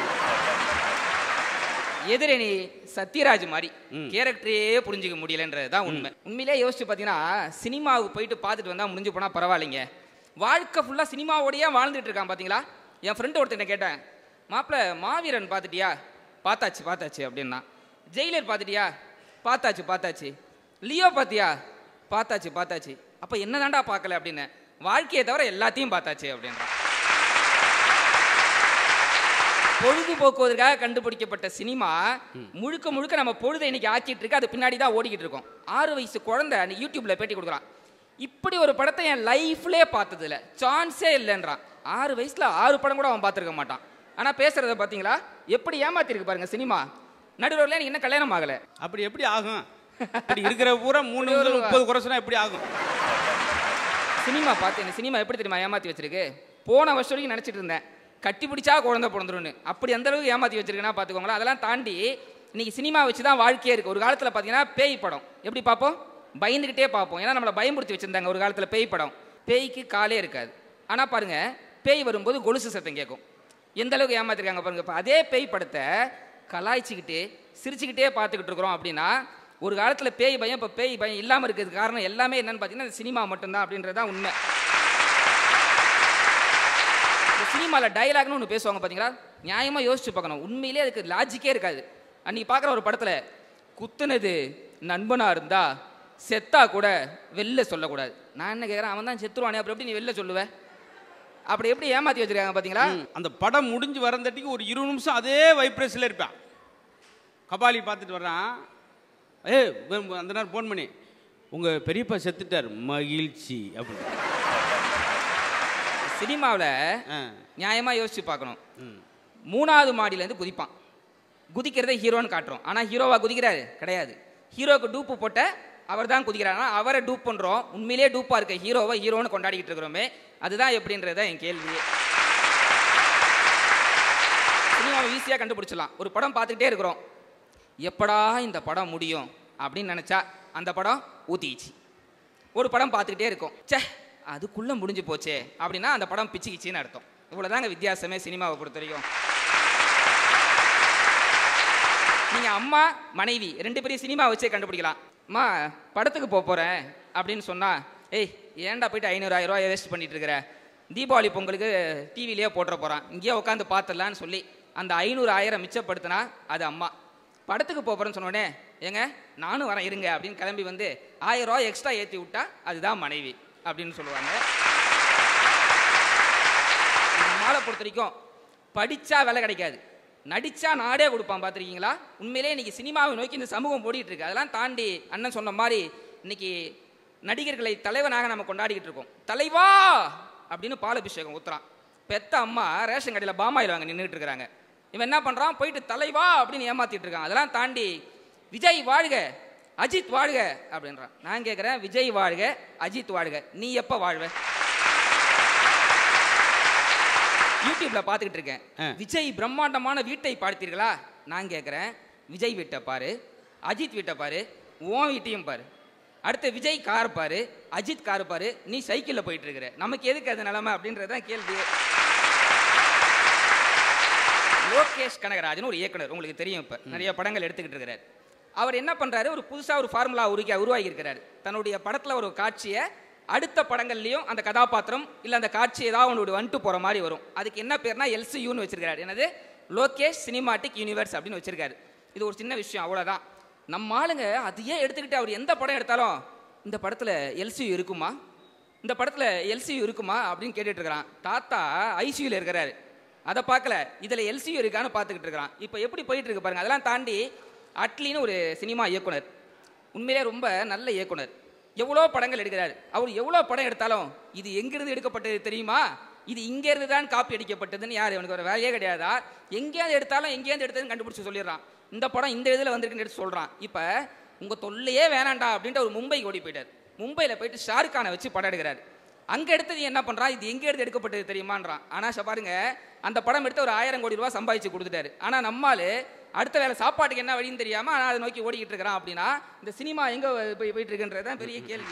S4: எதிரணி சத்யராஜ் மாதிரி கேரக்டரே புரிஞ்சுக்க முடியலன்றது தான் உண்மை உண்மையிலே யோசிச்சு பார்த்தீங்கன்னா சினிமாவுக்கு போயிட்டு பார்த்துட்டு வந்தால் முடிஞ்சு போனால் பரவாயில்லைங்க வாழ்க்கை ஃபுல்லாக சினிமாவோடயே வாழ்ந்துட்டு இருக்கான் பார்த்தீங்களா என் ஃப்ரெண்டு ஒருத்தனை கேட்டேன் மாப்பிள்ள மாவீரன் பார்த்துட்டியா பார்த்தாச்சு பார்த்தாச்சு அப்படின்னா ஜெயிலர் பார்த்துட்டியா பார்த்தாச்சு பார்த்தாச்சு லியோ பார்த்தியா பார்த்தாச்சு பார்த்தாச்சு அப்போ என்னதான்டா பார்க்கல அப்படின்னு வாழ்க்கையை தவிர எல்லாத்தையும் பார்த்தாச்சு அப்படின்றான் பொழுதுபோக்குவதற்காக கண்டுபிடிக்கப்பட்ட சினிமா முழுக்க முழுக்க நம்ம பொழுதை இன்னைக்கு ஆக்கிட்டு இருக்கு அது பின்னாடி தான் ஓடிக்கிட்டு இருக்கோம் ஆறு வயசு குழந்தை அந்த யூடியூப்ல பேட்டி கொடுக்குறான் இப்படி ஒரு படத்தை என் லைஃப்லயே பார்த்தது இல்ல சான்ஸே இல்லைன்றான் ஆறு வயசுல ஆறு படம் கூட அவன் பார்த்துருக்க மாட்டான் ஆனா பேசுறத பாத்தீங்களா எப்படி ஏமாத்திருக்கு பாருங்க சினிமா நடுவில் எனக்கு இன்னும் கல்யாணம் ஆகல
S3: அப்படி எப்படி ஆகும் இப்படி இருக்கிற பூரா மூணு
S4: இப்படி ஒரு
S3: முதல் முப்பது குறைச்சுனா எப்படி ஆகும்
S4: சினிமா பார்த்து இந்த சினிமா எப்படி தெரியுமா ஏமாத்தி வச்சிருக்கு போன வருஷம் வரைக்கும் நினச்சிட்டு இருந்தேன் கட்டி பிடிச்சா குழந்தை பிறந்துரும்னு அப்படி அந்த அளவுக்கு ஏமாத்தி வச்சிருக்கேன்னா பார்த்துக்கோங்களேன் அதெல்லாம் தாண்டி இன்னைக்கு சினிமா வச்சு தான் வாழ்க்கையே இருக்கு ஒரு காலத்தில் பார்த்தீங்கன்னா பேய் படம் எப்படி பார்ப்போம் பயந்துக்கிட்டே பார்ப்போம் ஏன்னா நம்மளை பயமுறுத்தி வச்சிருந்தாங்க ஒரு காலத்தில் பேய் படம் பேய்க்கு காலே இருக்காது ஆனால் பாருங்க பேய் வரும்போது கொலுசு சத்தம் கேட்கும் எந்த அளவுக்கு ஏமாத்திருக்காங்க பாருங்க இப்போ அதே பேய் படத்தை கலாய்ச்சிக்கிட்டு சிரிச்சுக்கிட்டே பார்த்துக்கிட்டு இருக்கிறோம் அப்படின்னா ஒரு காலத்தில் பேய் பயம் இப்போ பேய் பயம் இல்லாமல் இருக்கிறதுக்கு காரணம் எல்லாமே என்னன்னு பார்த்தீங்கன்னா இந்த சினிமா மட்டும்தான் அப்படின்றது தான் உண்மை இந்த சினிமாவில் டயலாக்னு ஒன்று பேசுவாங்க பார்த்தீங்களா நியாயமாக யோசிச்சு பார்க்கணும் உண்மையிலே அதுக்கு லாஜிக்கே இருக்காது அன்னைக்கு பார்க்குற ஒரு படத்தில் குத்துனது நண்பனாக இருந்தா செத்தா கூட வெளில சொல்லக்கூடாது நான் என்ன கேட்குறேன் அவன் தான் செத்துருவானே அப்புறம் எப்படி நீ வெளில சொல்லுவ அப்படி எப்படி ஏமாற்றி வச்சிருக்காங்க பார்த்தீங்களா
S3: அந்த படம் முடிஞ்சு வரந்தட்டிக்கு ஒரு இருபது நிமிஷம் அதே வைப்ரேஷனில் இருப்பான் கபாலி பார்த்துட்டு வர்றான் ஏ அந்த நேரம் ஃபோன் பண்ணி உங்கள் பெரியப்பா செத்துட்டார் மகிழ்ச்சி அப்படின்னு
S4: சினிமாவில்
S3: ஆ
S4: நியாயமாக யோசிச்சு பார்க்கணும்
S3: ம்
S4: மூணாவது மாடியிலேருந்து குதிப்பான் குதிக்கிறதை ஹீரோன்னு காட்டுறோம் ஆனால் ஹீரோவா குதிக்கிறாரு கிடையாது ஹீரோக்கு டூப்பு போட்ட அவர் தான் குதிக்கிறார் ஆனால் அவரை டூப் பண்ணுறோம் உண்மையிலேயே டூப்பாக இருக்க ஹீரோவை ஹீரோன்னு கொண்டாடிக்கிட்டு இருக்கிறோமே அதுதான் எப்படின்றது தான் என் கேள்வியே சினிமாவை ஈஸியாக கண்டுபிடிச்சிடலாம் ஒரு படம் பார்த்துக்கிட்டே இருக்கிறோம் எப்படா இந்த படம் முடியும் அப்படின்னு நினச்சா அந்த படம் ஊத்திக்கிச்சு ஒரு படம் பார்த்துக்கிட்டே இருக்கும் ச்சே அதுக்குள்ளே முடிஞ்சு போச்சே அப்படின்னா அந்த படம் பிச்சுக்கிச்சின்னு அர்த்தம் இவ்வளோதாங்க வித்தியாசமே சினிமாவை பொறுத்த வரைக்கும் நீங்கள் அம்மா மனைவி ரெண்டு பேரையும் சினிமா வச்சே கண்டுபிடிக்கலாம் அம்மா படத்துக்கு போக போகிறேன் அப்படின்னு சொன்னால் ஏய் ஏன்டா போயிட்டு ஐநூறு ஆயிரம் ரூபாய் வேஸ்ட் பண்ணிட்டு இருக்கிற தீபாவளி பொங்கலுக்கு டிவிலேயே போட்டுற போகிறான் இங்கேயே உட்காந்து பார்த்துடலான்னு சொல்லி அந்த ஐநூறு ஆயிரம் மிச்சப்படுத்தினா அது அம்மா படத்துக்கு போக போகிறேன்னு சொன்னோடனே ஏங்க நானும் வரேன் இருங்க அப்படின்னு கிளம்பி வந்து ஆயிரம் ரூபாய் எக்ஸ்ட்ரா ஏற்றி விட்டா அதுதான் மனைவி அப்படின்னு சொல்லுவாங்க நம்மளை பொறுத்த வரைக்கும் படிச்சா வேலை கிடைக்காது நடிச்சா நாடே கொடுப்பான் பார்த்துருக்கீங்களா உண்மையிலே இன்னைக்கு சினிமாவை நோக்கி இந்த சமூகம் ஓடிட்டு இருக்கு அதெல்லாம் தாண்டி அண்ணன் சொன்ன மாதிரி இன்னைக்கு நடிகர்களை தலைவனாக நம்ம கொண்டாடிக்கிட்டு இருக்கோம் தலைவா அப்படின்னு பாலாபிஷேகம் ஊத்துறான் பெத்த அம்மா ரேஷன் கடையில் பாமாயில் வாங்க நின்றுட்டு இருக்கிறாங்க இவன் என்ன பண்றான் போயிட்டு தலைவா அப்படின்னு ஏமாத்திட்டு இருக்கான் அதெல்லாம் தாண்டி விஜய் வாழ்க அஜித் வாழ்க அப்படின்றான் நான் கேட்குறேன் விஜய் வாழ்க அஜித் வாழ்க நீ எப்போ வாழ்வ யூடியூப்ல பார்த்துக்கிட்டு இருக்கேன்
S3: ஆ.
S4: விஜய் பிரம்மாண்டமான வீட்டை பார்த்தீர்களா நான் கேட்குறேன் விஜய் வீட்டை பாரு அஜித் வீட்டை பாரு உன் வீட்டையும் பாரு அடுத்து விஜய் கார் பாரு அஜித் கார் பாரு நீ சைக்கிளில் போயிட்டு இருக்கிற நமக்கு எதுக்கு அது நிலைமை அப்படின்றது தான் கேள்வி லோகேஷ் கனகராஜன் ஒரு இயக்குனர் உங்களுக்கு தெரியும் இப்போ நிறைய படங்கள் எடுத்துக்கிட்டு இருக்கிறார் அவர் என்ன பண்றாரு ஒரு புதுசாக ஒரு ஃபார்முலா உருக்கி உருவாகி இருக்கிறார் தன்னுடைய படத்தில் ஒரு காட்சியை அடுத்த படங்கள்லையும் அந்த கதாபாத்திரம் இல்லை அந்த காட்சி ஏதாவது ஒன்று வந்துட்டு போகிற மாதிரி வரும் அதுக்கு என்ன பேர்னா எல்சியூன்னு வச்சிருக்காரு என்னது லோகேஷ் சினிமாட்டிக் யூனிவர்ஸ் அப்படின்னு வச்சிருக்காரு இது ஒரு சின்ன விஷயம் அவ்வளோதான் நம்ம ஆளுங்க அதையே எடுத்துக்கிட்டு அவர் எந்த படம் எடுத்தாலும் இந்த படத்தில் எல்சியூ இருக்குமா இந்த படத்தில் எல்சியூ இருக்குமா அப்படின்னு கேட்டுட்டு இருக்கிறான் தாத்தா ஐசியூவில் இருக்கிறாரு அதை பார்க்கல இதில் எல்சியூ இருக்கான்னு பார்த்துக்கிட்டு இருக்கிறான் இப்போ எப்படி போயிட்டு இருக்கு பாருங்க அதெல்லாம் தாண்டி அட்லின்னு ஒரு சினிமா இயக்குனர் உண்மையிலே ரொம்ப நல்ல இயக்குனர் எவ்வளோ படங்கள் எடுக்கிறார் அவர் எவ்வளோ படம் எடுத்தாலும் இது எங்கிருந்து எடுக்கப்பட்டது தெரியுமா இது இங்கேருந்து தான் காப்பி அடிக்கப்பட்டதுன்னு யார் அவனுக்கு ஒரு வேலையே கிடையாதா எங்கேயாவது எடுத்தாலும் எங்கேயாவது எடுத்ததுன்னு கண்டுபிடிச்சு சொல்லிடுறான் இந்த படம் இந்த இதில் வந்திருக்குன்னு எடுத்து சொல்கிறான் இப்போ உங்கள் தொல்லையே வேணாண்டா அப்படின்ட்டு அவர் மும்பைக்கு ஓடி போயிட்டார் மும்பையில் போயிட்டு ஷாருக் கானை வச்சு படம் எடுக்கிறாரு அங்கே எடுத்தது என்ன பண்ணுறான் இது எங்கே எடுத்து எடுக்கப்பட்டது தெரியுமான்றான் ஆனால் பாருங்க அந்த படம் எடுத்து ஒரு ஆயிரம் கோடி ரூபாய் சம்பாதிச்சு கொடுத்துட்டாரு ஆனால் நம்மால் அடுத்த வேலை சாப்பாட்டுக்கு என்ன வழின்னு தெரியாமல் ஆனால் அதை நோக்கி ஓடிக்கிட்டு இருக்கிறான் அப்படின்னா இந்த சினிமா எங்கே போய் போயிட்டு இருக்குன்றது தான் பெரிய கேள்வி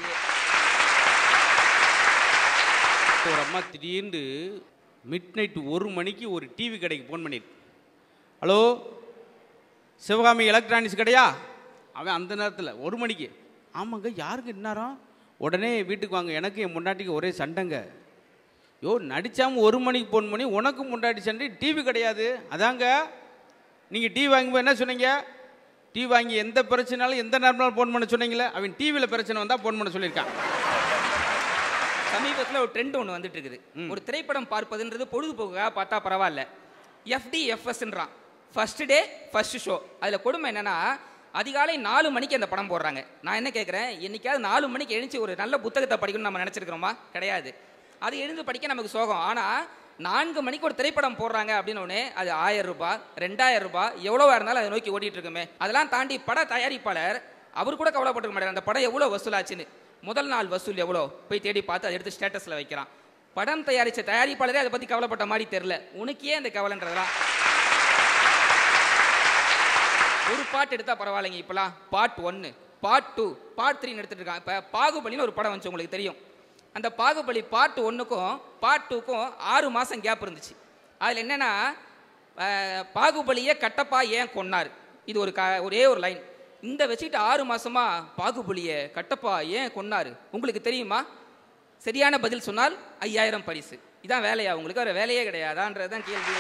S3: ஒரு அம்மா திடீர்னு மிட் நைட் ஒரு மணிக்கு ஒரு டிவி கடைக்கு ஃபோன் பண்ணியிருக்கு ஹலோ சிவகாமி எலக்ட்ரானிக்ஸ் கடையா அவன் அந்த நேரத்தில் ஒரு மணிக்கு ஆமாங்க யாருக்கு இன்னாரம் உடனே வீட்டுக்கு வாங்க எனக்கு என் முன்னாட்டிக்கு ஒரே சண்டைங்க யோ நடிச்சாம ஒரு மணிக்கு ஃபோன் பண்ணி உனக்கு முன்னாடி சண்டை டிவி கிடையாது அதாங்க நீங்கள் டிவி வாங்கும்போது என்ன சொன்னீங்க டிவி வாங்கி எந்த பிரச்சனாலும் எந்த நேரம்னாலும் ஃபோன் பண்ண சொன்னீங்களே அவன் டிவியில் பிரச்சனை வந்தால் ஃபோன் பண்ண சொல்லியிருக்கான்
S4: சமீபத்தில் ஒரு ட்ரெண்ட் ஒன்று வந்துட்டு இருக்குது ஒரு திரைப்படம் பார்ப்பதுன்றது பொழுதுபோக்காக பார்த்தா பரவாயில்ல எஃப்டி எஃப்எஸ்ன்றான் ஃபர்ஸ்ட் டே ஃபர்ஸ்ட் ஷோ அதில் கொடுமை என்னன்னா அதிகாலை நாலு மணிக்கு அந்த படம் போடுறாங்க நான் என்ன கேட்குறேன் என்னைக்காவது நாலு மணிக்கு எழுந்துச்சு ஒரு நல்ல புத்தகத்தை படிக்கணும்னு நம்ம நினச்சிருக்கிறோமா கிடையாது அது எழுந்து படிக்க நமக்கு சோகம் ஆனால் நான்கு மணிக்கு ஒரு திரைப்படம் போடுறாங்க அப்படின்னு உடனே அது ஆயிரம் ரூபாய் ரெண்டாயிரம் ரூபாய் எவ்வளோவா இருந்தாலும் அதை நோக்கி ஓடிட்டு இருக்குமே அதெல்லாம் தாண்டி பட தயாரிப்பாளர் அவர் கூட கவலைப்பட்டுக்க மாட்டார் அந்த படம் எவ்வளோ வசூலாச்சுன்னு முதல் நாள் வசூல் எவ்வளோ போய் தேடி பார்த்து அதை எடுத்து ஸ்டேட்டஸில் வைக்கிறான் படம் தயாரித்த தயாரிப்பாளரே அதை பற்றி கவலைப்பட்ட மாதிரி தெரில உனக்கே அந்த கவலைன்றதெல்லாம் ஒரு பாட்டு எடுத்தா பரவாயில்லைங்க இப்போலாம் பார்ட் ஒன்று பார்ட் டூ பார்ட் த்ரீன்னு எடுத்துட்டு இருக்கான் இப்போ பாகுபலின்னு ஒரு படம் வந்துச்சு உங்களுக்கு தெரியும் அந்த பாகுபலி பார்ட் ஒன்றுக்கும் பார்ட் டூக்கும் ஆறு மாதம் கேப் இருந்துச்சு அதில் என்னென்னா பாகுபலியை கட்டப்பா ஏன் கொன்னார் இது ஒரு க ஒரே ஒரு லைன் இந்த வச்சுக்கிட்டு ஆறு மாசமா பாகுபலிய கட்டப்பா ஏன் கொன்னாரு உங்களுக்கு தெரியுமா சரியான பதில் சொன்னால் ஐயாயிரம் பரிசு இதான் வேலையா உங்களுக்கு வேற வேலையே கிடையாதான்றதுதான் கேள்வி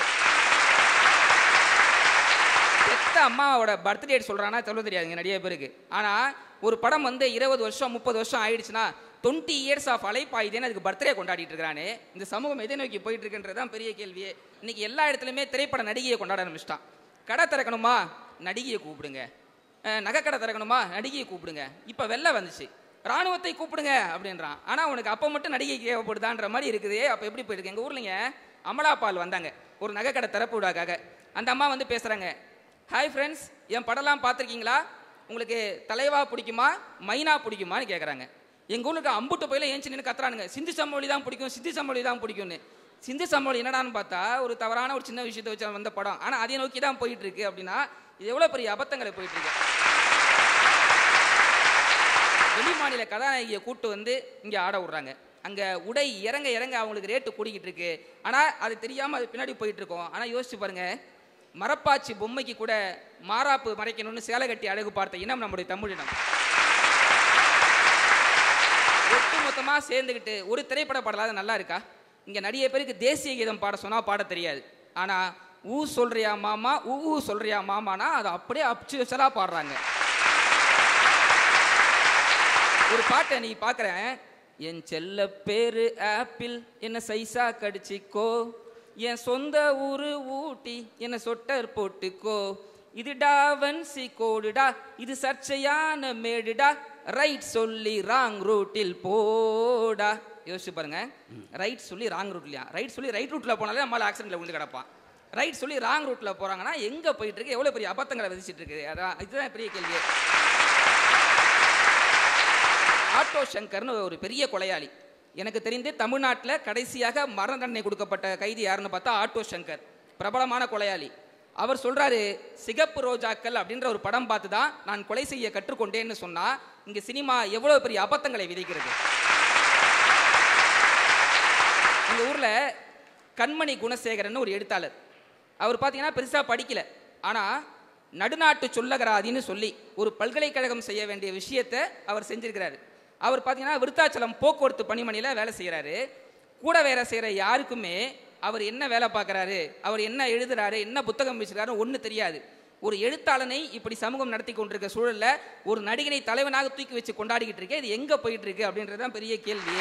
S4: பெத்த அம்மாவோட பர்த் டேட் சொல்றானா சொல்ல தெரியாதுங்க நிறைய பேருக்கு ஆனா ஒரு படம் வந்து இருபது வருஷம் முப்பது வருஷம் ஆயிடுச்சுன்னா டுவெண்ட்டி இயர்ஸ் ஆஃப் அலைப்பாயுதேன்னு அதுக்கு பர்த்டே கொண்டாடிட்டு இருக்கிறானே இந்த சமூகம் எதை நோக்கி போயிட்டு இருக்குன்றது தான் பெரிய கேள்வியே இன்னைக்கு எல்லா இடத்துலையுமே திரைப்பட நடிகையை கொண்டாட ஆரம்பிச்சிட்டான் கடை திறக்கணுமா நடிகையை கூப்பிடுங்க அஹ் நகைக்கடை திறக்கணுமா நடிகையை கூப்பிடுங்க இப்போ வெளில வந்துச்சு ராணுவத்தை கூப்பிடுங்க அப்படின்றான் ஆனால் உனக்கு அப்போ மட்டும் நடிகை தேவைப்படுதான்ற மாதிரி இருக்குது அப்போ எப்படி போயிருக்கு எங்கள் ஊர்லங்க அமலா பால் வந்தாங்க ஒரு நகைக்கடை திறப்பு விடாக்காக அந்த அம்மா வந்து பேசுகிறாங்க ஹாய் ஃப்ரெண்ட்ஸ் என் படம்லாம் பார்த்துருக்கீங்களா உங்களுக்கு தலைவா பிடிக்குமா மைனா பிடிக்குமான்னு கேட்குறாங்க எங்கள் ஊருக்கு அம்புட்டு போயில ஏஞ்சி நின்று கத்துறானுங்க சிந்து சமொழி தான் பிடிக்கும் சிந்து சமொழி தான் பிடிக்கும்னு சிந்து சமொழி என்னடான்னு பார்த்தா ஒரு தவறான ஒரு சின்ன விஷயத்தை வச்சு வந்த படம் ஆனால் அதை நோக்கி தான் போயிட்டு இருக்கு அப்படின்னா இது எவ்வளோ பெரிய அபத்தங்களை போயிட்டு இருக்கு வெளி மாநில கதாநாயகியை கூட்டு வந்து இங்கே ஆட விட்றாங்க அங்கே உடை இறங்க இறங்க அவங்களுக்கு ரேட்டு கூடிக்கிட்டு இருக்கு ஆனால் அது தெரியாமல் அது பின்னாடி போயிட்டு இருக்கோம் ஆனால் யோசிச்சு பாருங்க மரப்பாச்சி பொம்மைக்கு கூட மாறாப்பு மறைக்கணும்னு சேலை கட்டி அழகு பார்த்த இனம் நம்முடைய தமிழினம் ஒட்டு மொத்தமாக சேர்ந்துக்கிட்டு ஒரு திரைப்பட பாடலாவது நல்லா இருக்கா இங்கே நிறைய பேருக்கு தேசிய கீதம் பாட சொன்னால் பாட தெரியாது ஆனால் ஊ சொல்றியா மாமா ஊ ஊ சொல்றியா மாமானா அதை அப்படியே அப்சுவலாக பாடுறாங்க ஒரு பாட்டை நீ பார்க்குறேன் என் செல்ல பேரு ஆப்பிள் என்ன சைஸா கடிச்சிக்கோ என் சொந்த ஊரு ஊட்டி என்ன சொட்டர் போட்டுக்கோ இது டாவன்சி கோடுடா இது சர்ச்சையான மேடுடா ரைட் சொல்லி ராங் ரூட்டில் போடா யோசிச்சு பாருங்க ரைட் சொல்லி ராங் ரூட்லையா ரைட் சொல்லி ரைட் ரூட்ல போனாலே நம்மளால ஆக்சிடென்ட்ல விழுந்து கிடப்பான் ரைட் சொல்லி ராங் ரூட்ல போறாங்கன்னா எங்க போயிட்டு இருக்கு எவ்வளவு பெரிய அபத்தங்களை விதிச்சிட்டு இருக்கு அதான் இதுதான் பெரிய கேள்வி ஆட்டோ சங்கர்னு ஒரு பெரிய கொலையாளி எனக்கு தெரிந்து தமிழ்நாட்டில் கடைசியாக மரண தண்டனை கொடுக்கப்பட்ட கைதி யாருன்னு பார்த்தா ஆட்டோ சங்கர் பிரபலமான கொலையாளி அவர் சொல்றாரு சிகப்பு ரோஜாக்கள் அப்படின்ற ஒரு படம் பார்த்து தான் நான் கொலை செய்ய கற்றுக்கொண்டேன்னு சொன்னா இங்க சினிமா எவ்வளவு பெரிய அபத்தங்களை விதிக்கிறது எங்க ஊர்ல கண்மணி குணசேகரன் ஒரு எழுத்தாளர் அவர் பார்த்தீங்கன்னா பெருசா படிக்கல ஆனா நடுநாட்டு சொல்லகராதின்னு சொல்லி ஒரு பல்கலைக்கழகம் செய்ய வேண்டிய விஷயத்தை அவர் செஞ்சிருக்கிறாரு அவர் பார்த்தீங்கன்னா விருத்தாச்சலம் போக்குவரத்து பணிமனையில் வேலை செய்கிறாரு கூட வேலை செய்கிற யாருக்குமே அவர் என்ன வேலை பார்க்குறாரு அவர் என்ன எழுதுறாரு என்ன புத்தகம் வச்சிருக்காரு ஒன்று தெரியாது ஒரு எழுத்தாளனை இப்படி சமூகம் நடத்தி கொண்டிருக்க சூழல்ல ஒரு நடிகனை தலைவனாக தூக்கி வச்சு கொண்டாடிக்கிட்டு இருக்கு இது எங்க போயிட்டு இருக்கு அப்படின்றது தான் பெரிய கேள்வி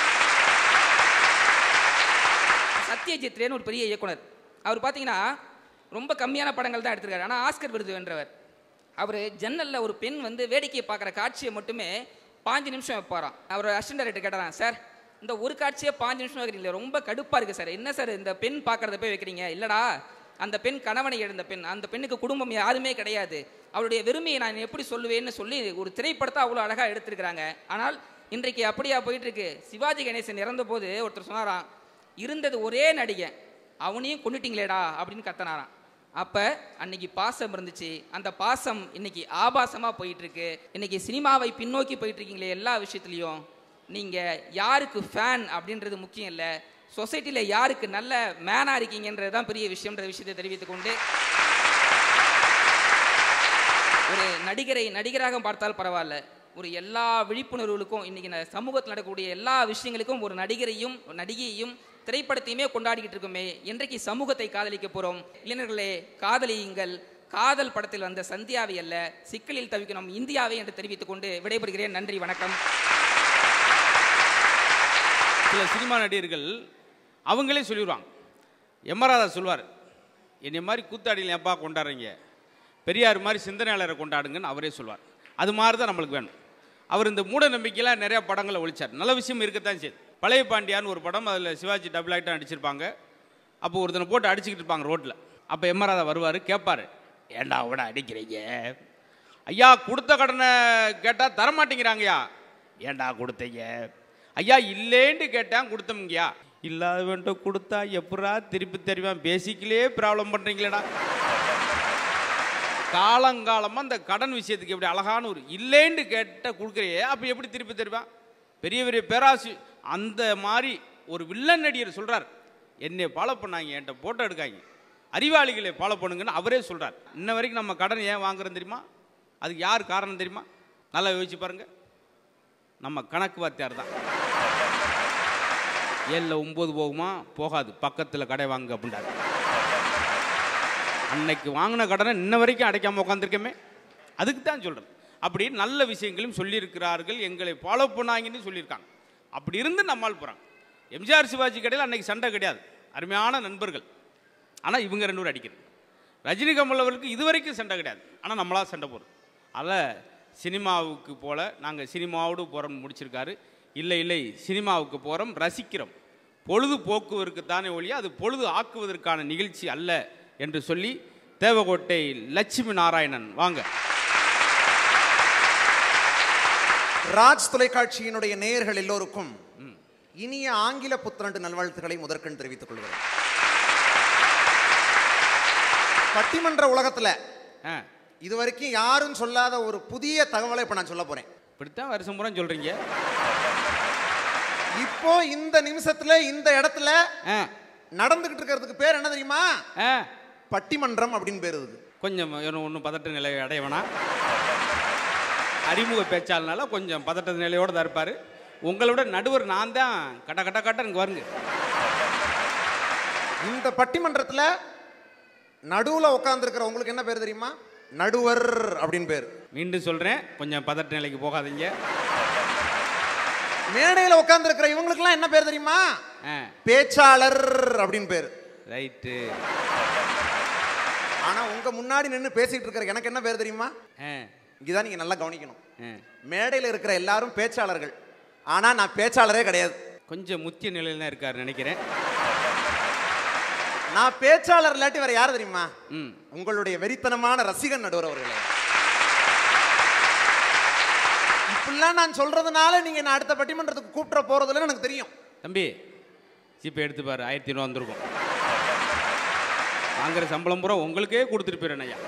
S4: சத்யஜித் ரேன்னு ஒரு பெரிய இயக்குனர் அவர் பார்த்தீங்கன்னா ரொம்ப கம்மியான படங்கள் தான் எடுத்திருக்காரு ஆனால் ஆஸ்கர் விருது வென்றவர் அவர் ஜன்னலில் ஒரு பெண் வந்து வேடிக்கையை பார்க்குற காட்சியை மட்டுமே பாஞ்சு நிமிஷம் வைப்பாராம் அவர் அசிஸ்டன்ட் டைரக்டர் கேட்டாராம் சார் இந்த ஒரு காட்சியே பாஞ்சு நிமிஷம் வைக்கிறீங்களே ரொம்ப கடுப்பாக இருக்குது சார் என்ன சார் இந்த பெண் பார்க்கறத போய் வைக்கிறீங்க இல்லடா அந்த பெண் கணவனை எழுந்த பெண் அந்த பெண்ணுக்கு குடும்பம் யாருமே கிடையாது அவளுடைய வெறுமையை நான் எப்படி சொல்லுவேன்னு சொல்லி ஒரு திரைப்படத்தை அவ்வளோ அழகாக எடுத்திருக்கிறாங்க ஆனால் இன்றைக்கு அப்படியா போயிட்டு இருக்கு சிவாஜி கணேசன் இறந்த போது ஒருத்தர் சொன்னாராம் இருந்தது ஒரே நடிகன் அவனையும் கொண்டுட்டீங்களேடா அப்படின்னு கத்தனாராம் அப்ப அன்னைக்கு பாசம் இருந்துச்சு அந்த பாசம் இன்னைக்கு ஆபாசமா போயிட்டு இருக்கு இன்னைக்கு சினிமாவை பின்னோக்கி போயிட்டு இருக்கீங்களே எல்லா விஷயத்துலயும் நீங்க யாருக்கு ஃபேன் அப்படின்றது முக்கியம் இல்ல சொசைட்டில யாருக்கு நல்ல மேனா இருக்கீங்கன்றது தான் பெரிய விஷயம்ன்ற விஷயத்தை தெரிவித்துக் கொண்டு ஒரு நடிகரை நடிகராக பார்த்தால் பரவாயில்ல ஒரு எல்லா விழிப்புணர்வுகளுக்கும் இன்னைக்கு இந்த சமூகத்தில் நடக்கக்கூடிய எல்லா விஷயங்களுக்கும் ஒரு நடிகரையும் ஒரு நடிகையையும் திரைப்படத்தையுமே கொண்டாடிக்கிட்டு இருக்கோமே இன்றைக்கு சமூகத்தை காதலிக்க போறோம் இளைஞர்களே காதலியுங்கள் காதல் படத்தில் வந்த சந்தியாவை அல்ல சிக்கலில் தவிக்கணும் இந்தியாவை என்று தெரிவித்துக் கொண்டு விடைபெறுகிறேன் நன்றி வணக்கம்
S3: சில சினிமா நடிகர்கள் அவங்களே சொல்லிடுவாங்க எம்மராதா சொல்வார் என்னை மாதிரி கூத்தாடியில் ஏப்பா கொண்டாடுறீங்க பெரியார் மாதிரி சிந்தனையாளரை கொண்டாடுங்கன்னு அவரே சொல்வார் அது மாதிரி தான் நம்மளுக்கு வேணும் அவர் இந்த மூட நம்பிக்கையில் நிறைய படங்களை ஒழிச்சார் நல்ல விஷயம் இருக்கத்தான் செய்யுது பழைய பாண்டியான்னு ஒரு படம் அதில் சிவாஜி டபுள் ஆக்டாக நடிச்சிருப்பாங்க அப்போ ஒருத்தனை போட்டு அடிச்சுக்கிட்டு இருப்பாங்க ரோட்டில் அப்போ எம்மராதா வருவார் கேட்பாரு ஏண்டா அவட அடிக்கிறீங்க ஐயா கொடுத்த கடனை கேட்டால் தரமாட்டேங்கிறாங்கய்யா ஏண்டா கொடுத்தீங்க ஐயா இல்லேன்னு கேட்டேன் கொடுத்தோம்ங்கய்யா இல்லாதவன்ட்ட கொடுத்தா எப்படா திருப்பி தருவான் பேசிக்கலே ப்ராப்ளம் பண்ணுறீங்களேடா காலங்காலமாக இந்த கடன் விஷயத்துக்கு எப்படி அழகான ஒரு இல்லைன்னு கேட்ட கொடுக்குறியே அப்போ எப்படி திருப்பி தருவான் பெரிய பெரிய பேராசி அந்த மாதிரி ஒரு வில்லன் நடிகர் சொல்கிறார் என்னை ஃபாலோ பண்ணாங்க என்கிட்ட ஃபோட்டோ எடுக்காங்க அறிவாளிகளை ஃபாலோ பண்ணுங்கன்னு அவரே சொல்கிறார் இன்ன வரைக்கும் நம்ம கடன் ஏன் வாங்குறோம் தெரியுமா அதுக்கு யார் காரணம் தெரியுமா நல்லா யோசிச்சு பாருங்க நம்ம கணக்கு வாத்தியார் தான் ஏழில் ஒம்பது போகுமா போகாது பக்கத்தில் கடை வாங்க அப்படின்றாரு அன்னைக்கு வாங்கின கடனை இன்ன வரைக்கும் அடைக்காம உட்காந்துருக்கமே அதுக்கு தான் சொல்கிறேன் அப்படி நல்ல விஷயங்களையும் சொல்லியிருக்கிறார்கள் எங்களை ஃபாலோ பண்ணாங்கன்னு சொல்லியிருக்காங்க அப்படி இருந்து நம்மால் போகிறாங்க எம்ஜிஆர் சிவாஜி கடையில் அன்னைக்கு சண்டை கிடையாது அருமையான நண்பர்கள் ஆனால் இவங்க ரெண்டு பேரும் அடிக்கிறது ரஜினி கமல் அவர்களுக்கு இதுவரைக்கும் சண்டை கிடையாது ஆனால் நம்மளா சண்டை போடுறோம் அதில் சினிமாவுக்கு போல நாங்கள் சினிமாவோடு போகிறோம் முடிச்சிருக்காரு இல்லை இல்லை சினிமாவுக்கு போகிறோம் ரசிக்கிறோம் பொழுது போக்குவதற்கு தானே ஒழிய அது பொழுது ஆக்குவதற்கான நிகழ்ச்சி அல்ல என்று சொல்லி தேவகோட்டை லட்சுமி நாராயணன் வாங்க
S5: ராஜ் தொலைக்காட்சியினுடைய நேயர்கள் எல்லோருக்கும் இனிய ஆங்கில புத்தாண்டு நல்வாழ்த்துக்களை முதற்கண் தெரிவித்துக் கொள்கிறேன் பட்டிமன்ற உலகத்துல
S3: ஆ
S5: இதுவரைக்கும் யாரும் சொல்லாத ஒரு புதிய தகவலை இப்ப நான் சொல்ல போறேன்
S3: இப்படித்தான் வருஷம் பூரா சொல்கிறீங்க
S5: இப்போ இந்த நிமிஷத்துல இந்த இடத்துல
S3: ஆ
S5: நடந்துகிட்டு இருக்கிறதுக்கு பேர் என்ன தெரியுமா
S3: ஆ
S5: பட்டிமன்றம் அப்படின்னு பேர் இதுக்கு
S3: கொஞ்சம் ஒன்றும் பதட்ட நிலை அடைய வேணாம் அறிமுக பேச்சாளனால கொஞ்சம் பதட்ட நிலையோடு தான் இருப்பார் உங்களோட நடுவர் நான் தான் கட்ட கட்ட கட்டன்னு வருங்க
S5: இந்த பட்டிமன்றத்துல நடுவுல உட்கார்ந்துருக்கிற உங்களுக்கு என்ன பேர் தெரியுமா நடுவர் அப்படின்னு பேர்
S3: மீண்டும் சொல்கிறேன் கொஞ்சம் பதட்ட நிலைக்கு போகாதீங்க
S5: மேடையில உட்கார்ந்துருக்கிற இவங்களுக்கெல்லாம் என்ன பேர் தெரியுமா
S3: ஆ
S5: பேச்சாளர் அப்படின்னு பேர்
S3: ரைட்டு
S5: ஆனா உங்க முன்னாடி நின்று பேசிட்டு இருக்கிற எனக்கு என்ன பேர் தெரியுமா
S3: ஆ
S5: இங்கதான் நீங்க நல்லா கவனிக்கணும்
S3: ஆ
S5: மேடையில் இருக்கிற எல்லாரும் பேச்சாளர்கள் ஆனா நான் பேச்சாளரே கிடையாது
S3: கொஞ்சம் முத்திய நிலையில் தான் இருக்கார் நினைக்கிறேன்
S5: நான் பேச்சாளர் இல்லாட்டி வேற யார் தெரியுமா
S3: ம்
S5: உங்களுடைய வெறித்தனமான ரசிகன் நடுவர் அவர்களே இப்படிலாம் நான் சொல்றதுனால நீங்க நான் அடுத்த பட்டிமன்றத்துக்கு கூப்பிட போறதுல எனக்கு தெரியும்
S3: தம்பி ஜிபே எடுத்து பாரு ஆயிரத்தி ஐநூறு வந்திருக்கும் வாங்குற சம்பளம் பூரா உங்களுக்கே கொடுத்துட்டு போயிடுறேன் ஐயா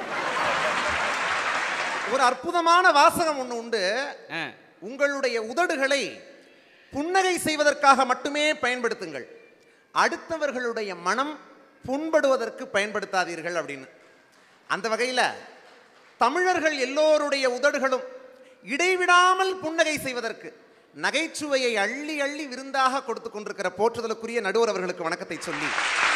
S5: ஒரு அற்புதமான வாசகம் ஒண்ணு உண்டு
S3: ஆ
S5: உங்களுடைய உதடுகளை புன்னகை செய்வதற்காக மட்டுமே பயன்படுத்துங்கள் அடுத்தவர்களுடைய மனம் புண்படுவதற்கு பயன்படுத்தாதீர்கள் அப்படின்னு அந்த வகையில் தமிழர்கள் எல்லோருடைய உதடுகளும் இடைவிடாமல் புன்னகை செய்வதற்கு நகைச்சுவையை அள்ளி அள்ளி விருந்தாக கொடுத்து கொண்டிருக்கிற போற்றுதலுக்குரிய நடுவர் அவர்களுக்கு வணக்கத்தை சொல்லி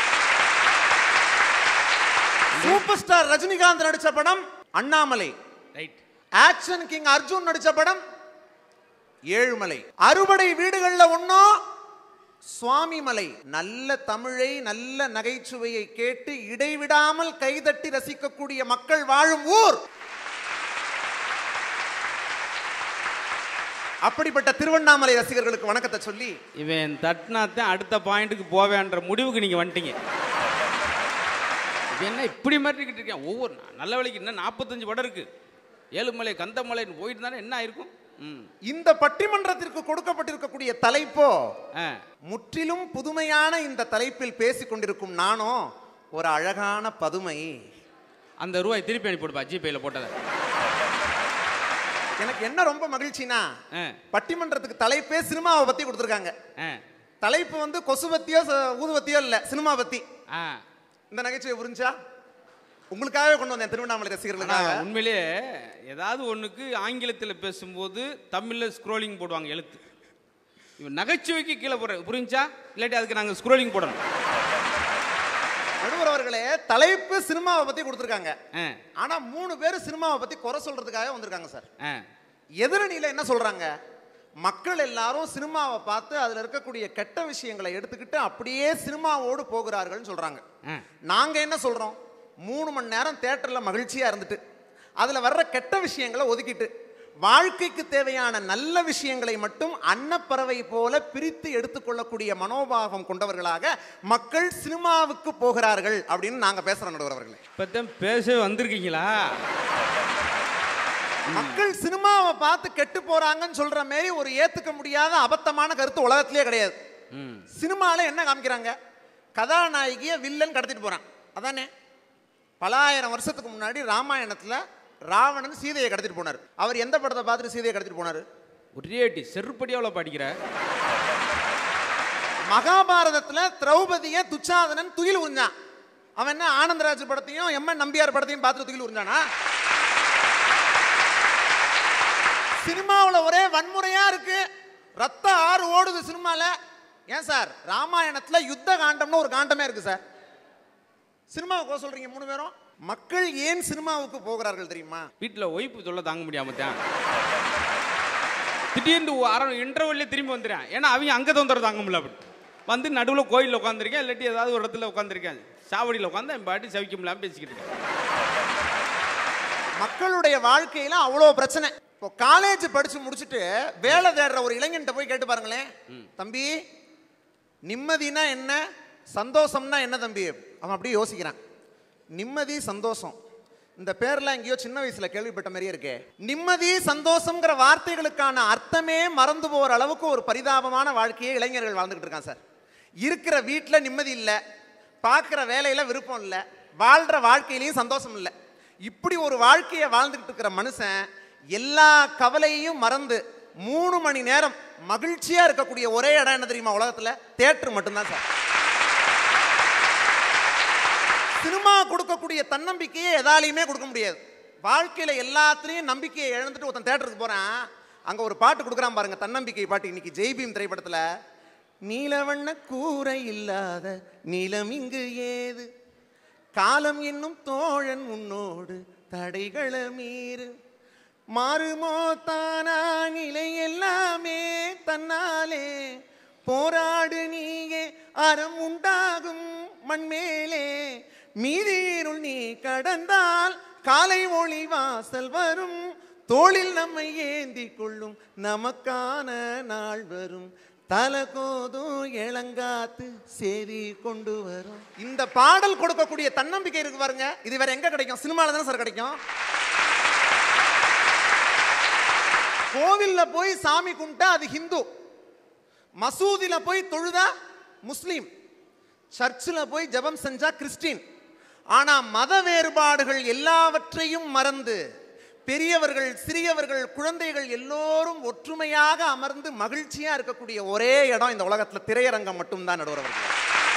S5: சூப்பர் ஸ்டார் ரஜினிகாந்த் நடிச்ச படம் Annamalai
S3: right
S5: action king Arjun நடிச்ச படம் ஏழுமலை அறுபடை வீடுகள்ல ஒன்னும் சுவாமிமலை நல்ல தமிழை நல்ல நகைச்சுவையை கேட்டு இடைவிடாமல் கைதட்டி ரசிக்கக்கூடிய மக்கள் வாழும் ஊர் அப்படிப்பட்ட திருவண்ணாமலை ரசிகர்களுக்கு வணக்கத்தை சொல்லி
S3: இவன் தட்டினாத்தான் அடுத்த பாயிண்ட்டுக்கு போவேன்ற முடிவுக்கு நீங்கள் வந்துட்டீங்க இது என்ன இப்படி மாட்டிக்கிட்டு இருக்கேன் ஒவ்வொரு நா- நல்ல வேலைக்கு இன்னும் நாற்பத்தஞ்சு படம் இருக்கு ஏழுமலை கந்தமலைன்னு போயிட்டு தானே என்ன ஆயிருக்கும் ம்
S5: இந்த பட்டிமன்றத்திற்கு கொடுக்கப்பட்டிருக்கக்கூடிய தலைப்போ
S3: ஆ
S5: முற்றிலும் புதுமையான இந்த தலைப்பில் பேசிக் கொண்டிருக்கும் நானோ ஒரு அழகான பதுமை
S3: அந்த ரூபாய் திருப்பி அனுப்பிவிடுப்பா ஜிபேயில் போட்டதை
S5: எனக்கு என்ன ரொம்ப மகிழ்ச்சினா
S3: ஆ
S5: பட்டிமன்றத்துக்கு தலைப்பே சினிமாவை பத்தி கொடுத்துருக்காங்க
S3: ஆ
S5: தலைப்பு வந்து கொசுவத்தியோ ச- ஊதுவத்தியோ இல்ல சினிமா பத்தி
S3: ஆ
S5: இந்த நகைச்சுவை புரிஞ்சா உங்களுக்காகவே கொண்டு வந்தேன் திருவண்ணாமலை ரசிகர்களுக்காக
S3: ஆனால் உண்மையிலேயே ஏதாவது ஒன்றுக்கு ஆங்கிலத்தில் பேசும்போது தமிழில் ஸ்க்ரோலிங் போடுவாங்க எழுத்து இவன் நகைச்சுவைக்கு கீழே போடுற புரிஞ்சா இல்லாட்டி அதுக்கு நாங்கள் ஸ்க்ரோலிங் போடணும்
S5: நடுவர் அவர்களே தலைப்பு சினிமாவை பத்தி கொடுத்துருக்காங்க
S3: ஆ
S5: ஆனா மூணு பேர் சினிமாவை பத்தி குறை சொல்றதுக்காக வந்திருக்காங்க சார்
S3: ஆ
S5: எதிரணியில என்ன சொல்றாங்க மக்கள் எல்லாரும் சினிமாவை பார்த்து அதுல இருக்கக்கூடிய கெட்ட விஷயங்களை எடுத்துக்கிட்டு அப்படியே சினிமாவோடு போகிறார்கள்னு சொல்றாங்க
S3: ஆ.
S5: நாங்க என்ன சொல்றோம் மூணு மணி நேரம் தேட்டர்ல மகிழ்ச்சியா இருந்துட்டு அதுல வர்ற கெட்ட விஷயங்களை ஒதுக்கிட்டு வாழ்க்கைக்கு தேவையான நல்ல விஷயங்களை மட்டும் அன்னப்பறவை போல பிரித்து எடுத்துக்கொள்ளக்கூடிய மனோபாவம் கொண்டவர்களாக மக்கள் சினிமாவுக்கு போகிறார்கள் அப்படின்னு நாங்க பேசுறோம் நடுவர் அவர்களே
S3: இப்போத்தான் பேசவே வந்திருக்கீங்களா
S5: மக்கள் சினிமாவை பார்த்து கெட்டு போறாங்கன்னு சொல்ற மாதிரி ஒரு ஏத்துக்க முடியாத அபத்தமான கருத்து உலகத்திலே கிடையாது
S3: ம்
S5: சினிமால என்ன காமிக்கிறாங்க கதாநாயகிய வில்லன் கடத்திட்டு போறான் அதானே பலாயிரம் வருஷத்துக்கு முன்னாடி ராமாயணத்துல ராவணன் சீதையை கடத்திட்டு போனார் அவர் எந்த படத்தை பார்த்துட்டு சீதையை கடத்திட்டு போனாரு
S3: ஒரே அடி செருப்படியாவில் படிக்கிற
S5: மகாபாரதத்துல திரௌபதிய துச்சாதனன் துயில் உறிஞ்சான் அவன் என்ன ஆனந்தராஜ் படத்தையும் எம்என் நம்பியார் படத்தையும் பார்த்துட்டு துயில் உறிஞ்சானா சினிமாவுல ஒரே வன்முறையா இருக்கு ரத்த ஆறு ஓடுது சினிமால ஏன் சார் ராமாயணத்துல யுத்த காண்டம்னு ஒரு காண்டமே இருக்கு சார் சினிமாவுக்கு போக சொல்றீங்க மூணு பேரும் மக்கள் ஏன் சினிமாவுக்கு போகிறார்கள் தெரியுமா
S3: வீட்டில் ஒய்ஃபு சொல்ல தாங்க முடியாம தான் திடீர்னு ஒரு அரை இன்டர்வல்லே திரும்பி வந்துடுறேன் ஏன்னா அவங்க அங்கே தொந்தரவு தாங்க முடியல அப்படி வந்து நடுவில் கோயிலில் உட்காந்துருக்கேன் இல்லாட்டி ஏதாவது ஒரு இடத்துல உட்காந்துருக்கேன் சாவடியில் உட்காந்து என் பாட்டி சவிக்க முடியாமல் பேசிக்கிட்டு இருக்கேன்
S5: மக்களுடைய வாழ்க்கையில அவ்வளோ பிரச்சனை இப்போ காலேஜ் படிச்சு முடிச்சுட்டு வேலை தேடுற ஒரு இளைஞன்ட்ட போய் கேட்டு பாருங்களேன் தம்பி நிம்மதினா என்ன சந்தோஷம்னா என்ன தம்பி அவன் அப்படியே யோசிக்கிறான் நிம்மதி சந்தோஷம் இந்த பேர்லாம் எங்கேயோ சின்ன வயசுல கேள்விப்பட்ட மாதிரியே இருக்கே நிம்மதி சந்தோஷம்ங்கிற வார்த்தைகளுக்கான அர்த்தமே மறந்து போற அளவுக்கு ஒரு பரிதாபமான வாழ்க்கையை இளைஞர்கள் வாழ்ந்துகிட்டு இருக்கான் சார் இருக்கிற வீட்டில் நிம்மதி இல்லை பார்க்குற வேலையில விருப்பம் இல்லை வாழ்ற வாழ்க்கையிலையும் சந்தோஷம் இல்லை இப்படி ஒரு வாழ்க்கையை வாழ்ந்துகிட்டு இருக்கிற மனுஷன் எல்லா கவலையையும் மறந்து மூணு மணி நேரம் மகிழ்ச்சியா இருக்கக்கூடிய ஒரே இடம் என்ன தெரியுமா உலகத்துல தேட்டர் மட்டும்தான் சார் சினிமா கொடுக்கக்கூடிய தன்னம்பிக்கையை எதாலையுமே கொடுக்க முடியாது வாழ்க்கையில எல்லாத்துலயும் நம்பிக்கையை இழந்துட்டு ஒருத்தன் தேட்டருக்கு போறான் அங்க ஒரு பாட்டு கொடுக்குறான் பாருங்க தன்னம்பிக்கை பாட்டு இன்னைக்கு ஜெய்பீம் திரைப்படத்துல நீலவண்ண கூரை இல்லாத நீலம் இங்கு ஏது காலம் என்னும் தோழன் உன்னோடு தடைகளை மீறு மாறுமோ தானா நிலை எல்லாமே தன்னாலே போராடு நீயே அறம் உண்டாகும் மண்மேலே மீதீருள் நீ கடந்தால் காலை ஒளி வாசல் வரும் தோளில் நம்மை ஏந்தி கொள்ளும் நமக்கான நாள் வரும் தலகோதும் இளங்காத்து செய்தி கொண்டு வரும் இந்த பாடல் கொடுக்கக்கூடிய தன்னம்பிக்கை இருக்கு பாருங்க இது வேற எங்க கிடைக்கும் சினிமால தானே சார் கிடைக்கும் கோவில்ல போய் சாமி கும்பிட்டா அது ஹிந்து மசூதில போய் தொழுதா முஸ்லீம் சர்ச்சில் போய் ஜெபம் செஞ்சா கிறிஸ்டின் ஆனா மத வேறுபாடுகள் எல்லாவற்றையும் மறந்து பெரியவர்கள் சிறியவர்கள் குழந்தைகள் எல்லோரும் ஒற்றுமையாக அமர்ந்து மகிழ்ச்சியா இருக்கக்கூடிய ஒரே இடம் இந்த உலகத்துல திரையரங்கம் மட்டும்தான் நடுவர் அவர்களே.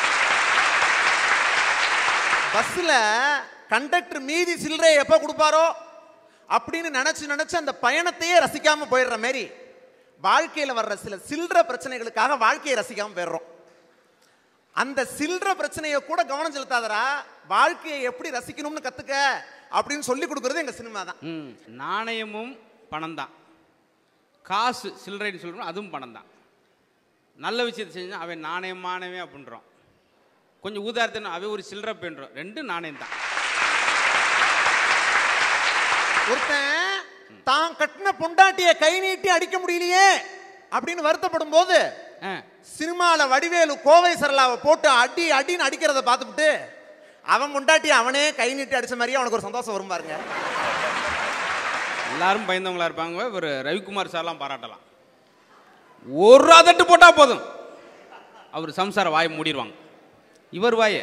S5: பஸ்ல கண்டக்டர் மீதி சில்லறை எப்ப கொடுப்பாரோ அப்படின்னு நினைச்சு நினைச்சு அந்த பயணத்தையே ரசிக்காம போயிடுற மாதிரி வாழ்க்கையில வர்ற சில சில்லற பிரச்சனைகளுக்காக வாழ்க்கையை ரசிக்காம போயிடுறோம் அந்த சில்லற பிரச்சனையை கூட கவனம் செலுத்தாதடா வாழ்க்கையை எப்படி ரசிக்கணும்னு கத்துக்க அப்படின்னு சொல்லி கொடுக்கறது எங்க சினிமா தான்
S3: ம் நாணயமும் பணம் தான் காசு சில்லறைன்னு சொல்கிறோம் அதுவும் பணம் தான் நல்ல விஷயத்தை செஞ்சால் அவன் நாணயமானவன் அப்படின்றோம் கொஞ்சம் ஊதாரத்தின அவன் ஒரு சில்லறை பென்றோம் ரெண்டும் நாணயம் தான்
S5: ஒருத்தன் தான் கட்டின பொண்டாட்டிய கை நீட்டி அடிக்க முடியலையே அப்படின்னு வருத்தப்படும் போது
S3: ஆ
S5: சினிமால வடிவேலு கோவை சரளாவை போட்டு அடி அடின்னு அடிக்கிறத பார்த்துவிட்டு அவன் பொண்டாட்டி அவனே கை நீட்டி அடிச்ச மாதிரியே அவனுக்கு ஒரு சந்தோஷம் வரும் பாருங்க
S3: எல்லாரும் பயந்தவங்களா இருப்பாங்க இவர் ரவிக்குமார் சார்லாம் பாராட்டலாம் ஒரு அதட்டு போட்டால் போதும் அவர் சம்சார வாயை மூடிடுவாங்க இவர் வாயை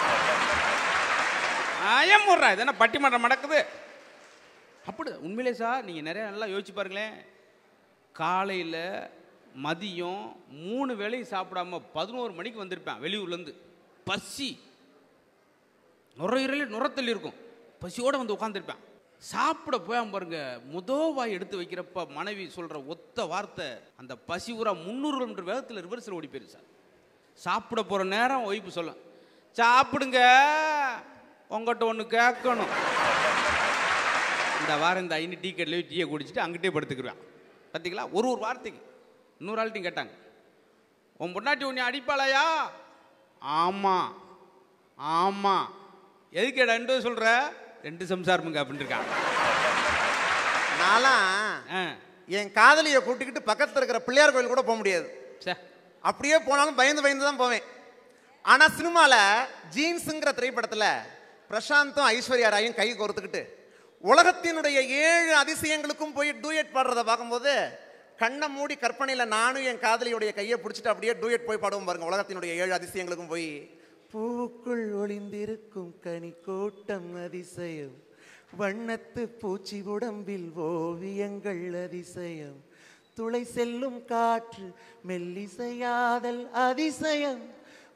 S3: ஏன் மூடுறா இது என்ன பட்டிமன்றம் நடக்குது அப்படி உண்மையிலே சார் நீங்கள் நிறைய நல்லா யோசிச்சு பாருங்களேன் காலையில் மதியம் மூணு வேளையும் சாப்பிடாம பதினோரு மணிக்கு வந்திருப்பேன் வெளியூர்லேருந்து பசி நுரையீரலே நுரத்தள்ளி இருக்கும் பசியோடு வந்து உட்காந்துருப்பேன் சாப்பிட போயாம பாருங்க முத வாய் எடுத்து வைக்கிறப்ப மனைவி சொல்கிற ஒத்த வார்த்தை அந்த பசி ஊரா முந்நூறு கிலோமீட்டர் வேகத்தில் ரிவர்ஸில் ஓடி போயிரு சார் சாப்பிட போகிற நேரம் ஒய்ஃபு சொல்லும் சாப்பிடுங்க உங்கள்கிட்ட ஒன்று கேட்கணும் இந்த வாரம் இந்த ஐநூறு டீ கடையில டீயை குடிச்சிட்டு அங்கிட்டே படுத்துக்கிருவேன் பார்த்தீங்களா ஒரு ஒரு வார்த்தைக்கு இன்னொரு ஆள்கிட்டையும் கேட்டாங்க உன் பொண்டாட்டி உன்னை அடிப்பாளையா ஆமாம் ஆமாம் எதுக்கு ரெண்டு சொல்கிற ரெண்டு சம்சாரமுங்க அப்படின்னு இருக்காங்க
S5: நான்லாம்
S3: ஆ
S5: என் காதலியை கூட்டிக்கிட்டு பக்கத்துல இருக்கிற பிள்ளையார் கோயில் கூட போக முடியாது
S3: சே
S5: அப்படியே போனாலும் பயந்து பயந்து தான் போவேன் ஆனா சினிமால ஜீன்ஸுங்கிற திரைப்படத்துல பிரசாந்தும் ஐஸ்வர்யா ராயும் கை கோர்த்துக்கிட்டு உலகத்தினுடைய ஏழு அதிசயங்களுக்கும் போய் டூயட் பாடுறத பார்க்கும்போது கண்ணை மூடி கற்பனையில நானும் என் காதலியுடைய கையை பிடிச்சிட்டு அப்படியே டூயட் போய் பாடுவோம் பாருங்க உலகத்தினுடைய ஏழு அதிசயங்களுக்கும் போய் பூக்குள் ஒளிந்திருக்கும் கனி கோட்டம் அதிசயம் வண்ணத்து பூச்சி உடம்பில் ஓவியங்கள் அதிசயம் துளை செல்லும் காற்று மெல்லிசையாதல் அதிசயம்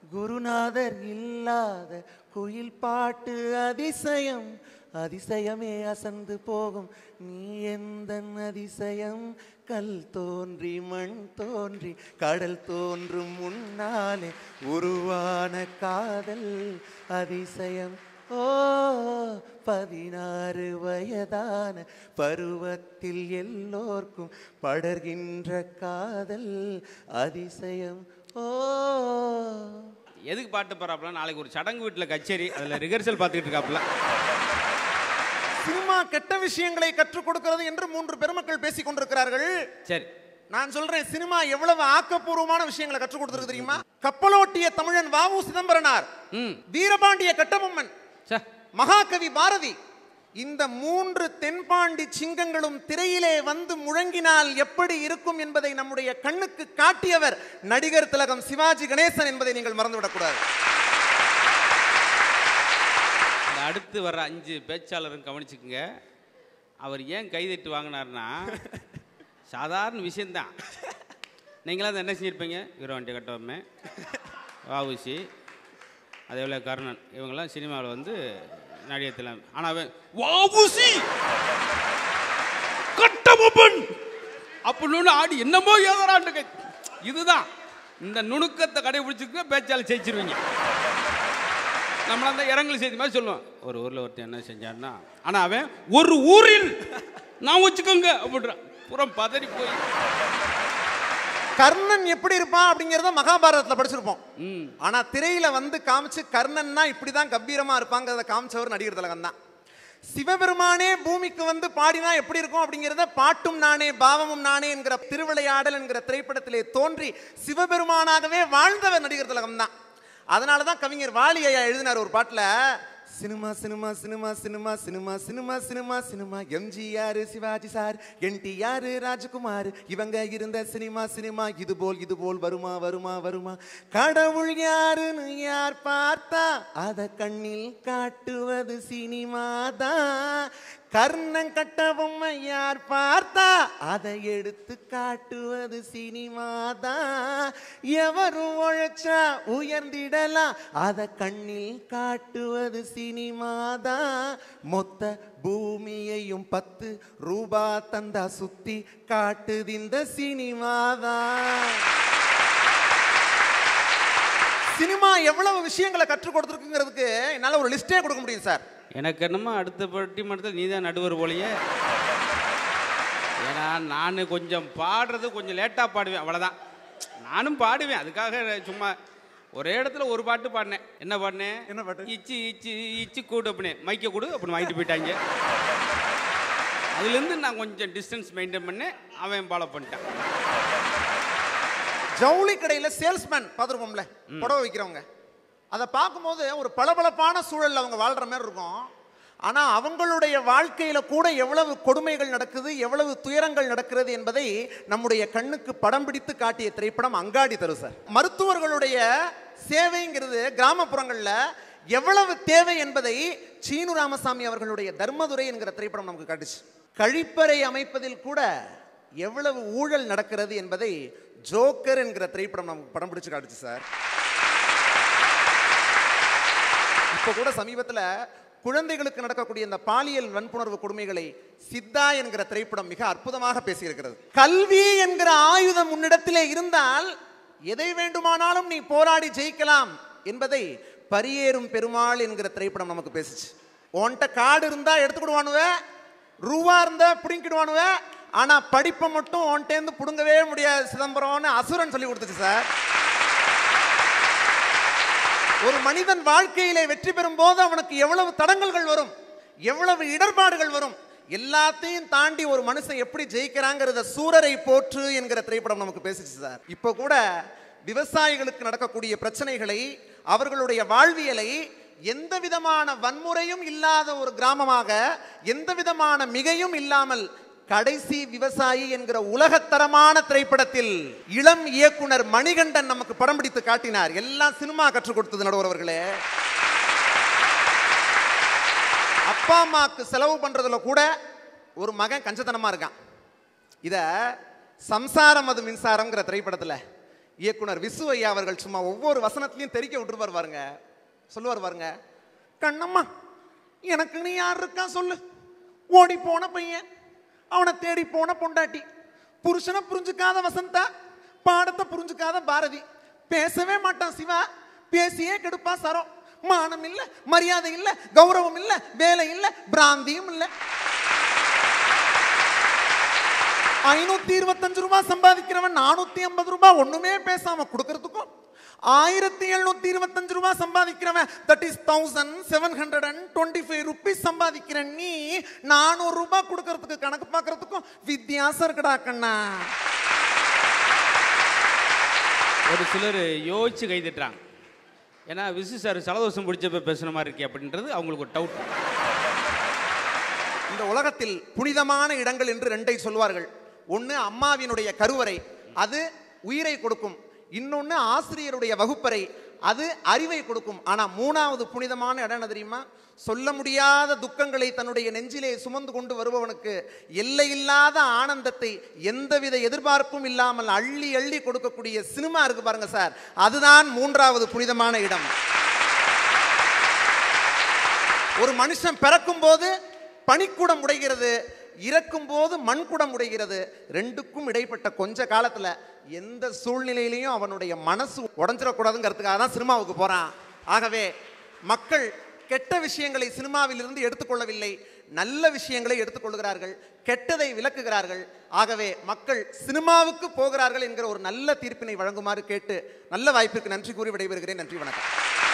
S5: குருநாதர் இல்லாத குயில் பாட்டு அதிசயம் அதிசயமே அசந்து போகும் நீ எந்த அதிசயம் கல் தோன்றி மண் தோன்றி கடல் தோன்றும் முன்னாலே உருவான காதல் அதிசயம் ஓ பதினாறு வயதான பருவத்தில் எல்லோர்க்கும் படர்கின்ற காதல் அதிசயம் ஓ
S3: எதுக்கு பாட்டு போறாப்புல நாளைக்கு ஒரு சடங்கு வீட்டில் கச்சேரி அதில் ரிஹர்சல் பார்த்துக்கிட்டு இருக்காப்புல
S5: சினிமா கெட்ட விஷயங்களை கற்றுக் கொடுக்கிறது என்று மூன்று பெருமக்கள் பேசிக் கொண்டிருக்கிறார்கள்
S3: சரி
S5: நான் சொல்றேன் சினிமா எவ்வளவு ஆக்கப்பூர்வமான விஷயங்களை கற்றுக் கொடுத்திருக்கு தெரியுமா கப்பலோட்டிய தமிழன் வாவு சிதம்பரனார்
S3: ம்
S5: வீரபாண்டிய கட்டபொம்மன்
S3: சே
S5: மகாகவி பாரதி இந்த மூன்று தென்பாண்டி சிங்கங்களும் திரையிலே வந்து முழங்கினால் எப்படி இருக்கும் என்பதை நம்முடைய கண்ணுக்கு காட்டியவர் நடிகர் திலகம் சிவாஜி கணேசன் என்பதை நீங்கள் மறந்துவிடக்கூடாது
S3: இந்த அடுத்து வர்ற அஞ்சு பேச்சாளரும் கவனிச்சுக்குங்க அவர் ஏன் கைதட்டு வாங்கினார்னா சாதாரண விஷயந்தான் நீங்களாம் என்ன செஞ்சுருப்பீங்க வீரவாண்டி கட்டவமே வாவுசி அதே போல் கர்ணன் இவங்கெல்லாம் சினிமாவில் வந்து நடிகத்தில் ஆனால் அவன் வாவுசி கட்டபொம்மன் அப்படின்னு ஆடி என்னமோ ஏதராண்டு இதுதான் இந்த நுணுக்கத்தை கடைபிடிச்சிருக்க பேச்சாளர் ஜெயிச்சிருவீங்க நம்மள அந்த இரங்கல் செய்தி மாதிரி சொல்லுவோம் ஒரு ஊரில் ஒருத்தன் என்ன செஞ்சான்னா ஆனால் அவன் ஒரு ஊரில் நான் வச்சுக்கோங்க அப்படின்றான் புறம் பதறி போய்
S5: கர்ணன் எப்படி இருப்பான் அப்படிங்கறத மகாபாரதத்துல படிச்சிருப்போம்
S3: ம்
S5: ஆனா திரையில வந்து காமிச்சு கர்ணன்னா இப்படிதான் கம்பீரமா இருப்பாங்கிறத காமிச்சவர் நடிகர் திலகம் தான் சிவபெருமானே பூமிக்கு வந்து பாடினா எப்படி இருக்கும் அப்படிங்கிறத பாட்டும் நானே பாவமும் நானே என்கிற திருவிளையாடல் என்கிற திரைப்படத்திலே தோன்றி சிவபெருமானாகவே வாழ்ந்தவர் நடிகர் திலகம் தான் அதனால தான் கவிஞர் வாலி ஐயா எழுதினார் ஒரு பாட்டுல cinema cinema cinema cinema cinema cinema cinema cinema MGR Sivaji sir NTR Rajakumar இவங்க இருந்த சினிமா சினிமா இது போல் இது போல் வருமா வருமா வருமா கடவுள் யாருன்னு யார் பார்த்தா அத கண்ணில் காட்டுவது சினிமா தான் கர்ணன் கட்ட பொம்மை யார் பார்த்தா அதை எடுத்து காட்டுவது சினிமா தான் எவரும் உழைச்சா உயர்ந்திடலாம் அதை கண்ணில் காட்டுவது சினிமா தான் மொத்த பூமியையும் பத்து ரூபா தந்தா சுத்தி காட்டுது இந்த சினிமா தான் சினிமா எவ்வளவு விஷயங்களை கற்றுக் கொடுத்துருக்குங்கிறதுக்கு என்னால ஒரு லிஸ்டே கொடுக்க முடியும் சார்
S3: எனக்கு என்னமோ அடுத்த பட்டிமன்றத்தில் நீ தான் நடுவர் போலையே ஏன்னா நான் கொஞ்சம் பாடுறது கொஞ்சம் லேட்டாக பாடுவேன் அவ்வளோதான் நானும் பாடுவேன் அதுக்காக சும்மா ஒரே இடத்துல ஒரு பாட்டு பாடினேன் என்ன பாடினேன்
S5: என்ன பாட்டு?
S3: இச்சி இச்சி இச்சி கூடு அப்படின்னு மைக்க கூடு அப்படின்னு வாங்கிட்டு போயிட்டாங்க அதுலேருந்து நான் கொஞ்சம் டிஸ்டன்ஸ் மெயின்டைன் பண்ணேன் அவன் ஃபாலோ பண்ணிட்டான்
S5: ஜவுளி கடையில சேல்ஸ்மேன் பார்த்துருப்போம்ல புடவை விற்கிறவங்க அதை பார்க்கும்போது ஒரு பளபளப்பான சூழல்ல அவங்க வாழ்ற மாதிரி இருக்கும் ஆனா அவங்களுடைய வாழ்க்கையில கூட எவ்வளவு கொடுமைகள் நடக்குது எவ்வளவு துயரங்கள் நடக்கிறது என்பதை நம்முடைய கண்ணுக்கு படம் பிடித்து காட்டிய திரைப்படம் அங்காடி தரு சார் மருத்துவர்களுடைய சேவைங்கிறது கிராமப்புறங்கள்ல எவ்வளவு தேவை என்பதை சீனு ராமசாமி அவர்களுடைய தர்மதுரை என்கிற திரைப்படம் நமக்கு காட்டுச்சு கழிப்பறை அமைப்பதில் கூட எவ்வளவு ஊழல் நடக்கிறது என்பதை ஜோக்கர் என்கிற திரைப்படம் நமக்கு படம் பிடிச்சு காட்டுச்சு சார் இப்போ கூட சமீபத்துல குழந்தைகளுக்கு நடக்கக்கூடிய இந்த பாலியல் வன்புணர்வு கொடுமைகளை சித்தா என்கிற திரைப்படம் மிக அற்புதமாக பேசியிருக்கிறது கல்வி என்கிற ஆயுதம் உன்னிடத்திலே இருந்தால் எதை வேண்டுமானாலும் நீ போராடி ஜெயிக்கலாம் என்பதை பரியேறும் பெருமாள் என்கிற திரைப்படம் நமக்கு பேசுச்சு உன்கிட்ட காடு இருந்தா எடுத்துக்கிடுவானுவ ரூபா இருந்தா பிடிங்கிடுவானுவ ஆனா படிப்பை மட்டும் உன்கிட்டேருந்து புடுங்கவே முடியாது சிதம்பரம்னு அசுரன் சொல்லி கொடுத்துச்சு சார் ஒரு மனிதன் வாழ்க்கையிலே வெற்றி பெறும் போது அவனுக்கு எவ்வளவு தடங்கல்கள் வரும் எவ்வளவு இடர்பாடுகள் வரும் எல்லாத்தையும் தாண்டி ஒரு மனுஷன் எப்படி ஜெயிக்கிறாங்கிறத சூரரை போற்று என்கிற திரைப்படம் நமக்கு பேசிச்சு சார் இப்போ கூட விவசாயிகளுக்கு நடக்கக்கூடிய பிரச்சனைகளை அவர்களுடைய வாழ்வியலை எந்த விதமான வன்முறையும் இல்லாத ஒரு கிராமமாக எந்த விதமான மிகையும் இல்லாமல் கடைசி விவசாயி என்கிற உலகத்தரமான திரைப்படத்தில் இளம் இயக்குனர் மணிகண்டன் நமக்கு படம் பிடித்து காட்டினார் எல்லாம் சினிமா கற்றுக் கொடுத்தது நடுவர் அவர்களே அப்பா அம்மாக்கு செலவு பண்றதுல கூட ஒரு மகன் கஞ்சத்தனமா இருக்கான் இத சம்சாரம் அது மின்சாரம்ங்கிற திரைப்படத்துல இயக்குனர் விசு ஐயா அவர்கள் சும்மா ஒவ்வொரு வசனத்திலையும் தெரிக்க விட்டுருவார் பாருங்க சொல்லுவார் பாருங்க கண்ணம்மா எனக்குன்னு யார் இருக்கா சொல்லு ஓடி போன பையன் அவனை தேடி போன பொண்டாட்டி புருஷனை புரிஞ்சுக்காத வசந்தா பாடத்தை புரிஞ்சுக்காத பாரதி பேசவே மாட்டான் சிவா பேசியே கெடுப்பா சரம் மானம் இல்ல மரியாதை இல்ல கௌரவம் இல்ல வேலை இல்ல பிராந்தியும் இல்ல ஐநூத்தி இருபத்தஞ்சு ரூபாய் சம்பாதிக்கிறவன் நானூத்தி ஐம்பது ரூபாய் ஒண்ணுமே பேசாம கொடுக்கறதுக்கும் ஆயிரத்தி எழுநூத்தி இருபத்தஞ்சு ரூபாய் சம்பாதிக்கிறவன் that is thousand seven hundred and twenty five rupees சம்பாதிக்கிற நீ நானூறு ரூபாய் கொடுக்கறதுக்கு கணக்கு பார்க்கறதுக்கும் வித்தியாசம் இருக்குடா கண்ணா
S3: ஒரு சிலர் யோசிச்சு கை தட்டுறாங்க ஏன்னா விசு சார் சலதோஷம் பிடிச்சப்ப பேசுன மாதிரி இருக்கே அப்படின்றது அவங்களுக்கு ஒரு டவுட்
S5: இந்த உலகத்தில் புனிதமான இடங்கள் என்று ரெண்டை சொல்வார்கள் ஒன்று அம்மாவினுடைய கருவறை அது உயிரை கொடுக்கும் இன்னொன்று ஆசிரியருடைய வகுப்பறை அது அறிவை கொடுக்கும் ஆனா மூணாவது புனிதமான இடம் என்ன தெரியுமா சொல்ல முடியாத துக்கங்களை தன்னுடைய நெஞ்சிலே சுமந்து கொண்டு வருபவனுக்கு எல்லையில்லாத ஆனந்தத்தை எந்தவித எதிர்பார்ப்பும் இல்லாமல் அள்ளி அள்ளி கொடுக்கக்கூடிய சினிமா இருக்கு பாருங்க சார் அதுதான் மூன்றாவது புனிதமான இடம் ஒரு மனுஷன் பிறக்கும் போது பனிக்குடம் உடைகிறது இறக்கும் போது மண்குடம் உடைகிறது ரெண்டுக்கும் இடைப்பட்ட கொஞ்ச காலத்துல எந்த சூழ்நிலையிலையும் அவனுடைய மனசு உடஞ்சிடக்கூடாதுங்கிறதுக்காக தான் சினிமாவுக்கு போறான் ஆகவே மக்கள் கெட்ட விஷயங்களை சினிமாவில் இருந்து எடுத்துக்கொள்ளவில்லை நல்ல விஷயங்களை எடுத்துக்கொள்கிறார்கள் கெட்டதை விளக்குகிறார்கள் ஆகவே மக்கள் சினிமாவுக்கு போகிறார்கள் என்கிற ஒரு நல்ல தீர்ப்பினை வழங்குமாறு கேட்டு நல்ல வாய்ப்பிற்கு நன்றி கூறி விடைபெறுகிறேன் நன்றி வணக்கம்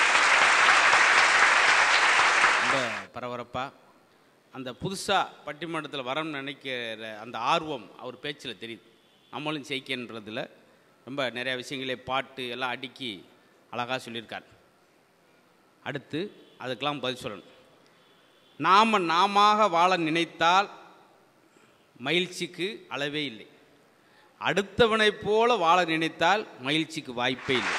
S3: ரொம்ப பரபரப்பாக அந்த புதுசாக பட்டிமன்றத்தில் வரணும்னு நினைக்கிற அந்த ஆர்வம் அவர் பேச்சில் தெரியுது நம்மளும் ஜெயிக்கன்றதில் ரொம்ப நிறைய விஷயங்களே பாட்டு எல்லாம் அடுக்கி அழகாக சொல்லியிருக்கார் அடுத்து அதுக்கெல்லாம் பதில் சொல்லணும் நாம் நாமாக வாழ நினைத்தால் மகிழ்ச்சிக்கு அளவே இல்லை அடுத்தவனைப் போல வாழ நினைத்தால் மகிழ்ச்சிக்கு வாய்ப்பே இல்லை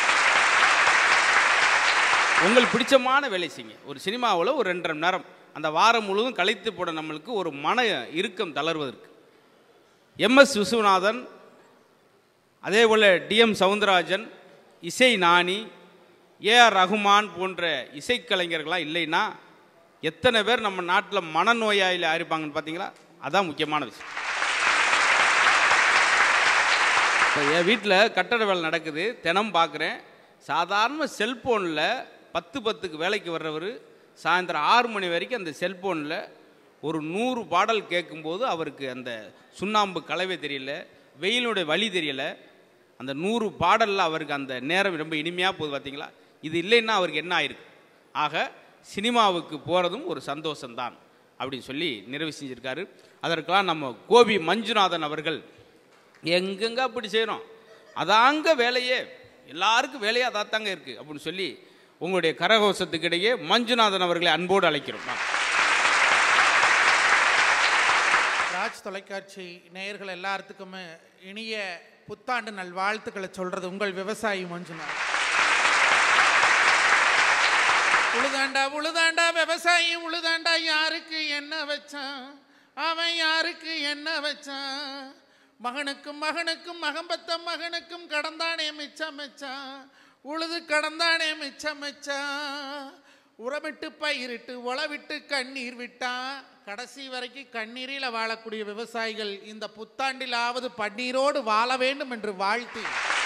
S3: உங்களுக்கு பிடிச்சமான வேலை செய்யுங்க ஒரு சினிமாவில் ஒரு ரெண்டரை மணி நேரம் அந்த வாரம் முழுவதும் கழித்து போட நம்மளுக்கு ஒரு மன இறுக்கம் தளர்வதற்கு எம்எஸ் விஸ்வநாதன் அதே போல் டிஎம் சவுந்தரராஜன் இசை நாணி ஏஆர் ரகுமான் போன்ற இசைக்கலைஞர்கள்லாம் இல்லைன்னா எத்தனை பேர் நம்ம நாட்டில் மனநோயாயில் ஆயிருப்பாங்கன்னு பார்த்தீங்களா அதான் முக்கியமான விஷயம் இப்போ என் வீட்டில் கட்டட வேலை நடக்குது தினம் பார்க்குறேன் சாதாரண செல்ஃபோனில் பத்து பத்துக்கு வேலைக்கு வர்றவர் சாயந்தரம் ஆறு மணி வரைக்கும் அந்த செல்ஃபோனில் ஒரு நூறு பாடல் கேட்கும்போது அவருக்கு அந்த சுண்ணாம்பு கலவை தெரியல வெயிலுடைய வழி தெரியல அந்த நூறு பாடலில் அவருக்கு அந்த நேரம் ரொம்ப இனிமையாக போகுது பார்த்தீங்களா இது இல்லைன்னா அவருக்கு என்ன ஆயிருக்கு ஆக சினிமாவுக்கு போகிறதும் ஒரு சந்தோஷம்தான் அப்படின்னு சொல்லி நிறைவு செஞ்சிருக்காரு அதற்கெல்லாம் நம்ம கோபி மஞ்சுநாதன் அவர்கள் எங்கெங்க அப்படி செய்கிறோம் அதாங்க வேலையே எல்லாருக்கும் வேலையே அதாத்தாங்க இருக்குது அப்படின்னு சொல்லி உங்களுடைய கரகோஷத்துக்கிடையே மஞ்சுநாதன் அவர்களை அன்போடு அழைக்கிறோம் நாம்.
S6: ராஜ் தொலைக்காட்சி நேயர்கள் எல்லாத்துக்குமே இனிய புத்தாண்டு நல்வாழ்த்துக்களை சொல்றது உங்கள் விவசாயி மஞ்சுநாத் உழுதாண்டா உழுதாண்டா விவசாயி உழுதாண்டா யாருக்கு என்ன வச்சான் அவன் யாருக்கு என்ன வச்சான் மகனுக்கும் மகனுக்கும் மகம்பத்த மகனுக்கும் கடந்தானே மிச்சம் மிச்சான் உழுது கடந்தானே மிச்சம் மிச்சான் உரமிட்டு பயிரிட்டு உழவிட்டு கண்ணீர் விட்டான் கடைசி வரைக்கும் கண்ணீரில் வாழக்கூடிய விவசாயிகள் இந்த புத்தாண்டிலாவது பன்னீரோடு வாழ வேண்டும் என்று வாழ்த்தி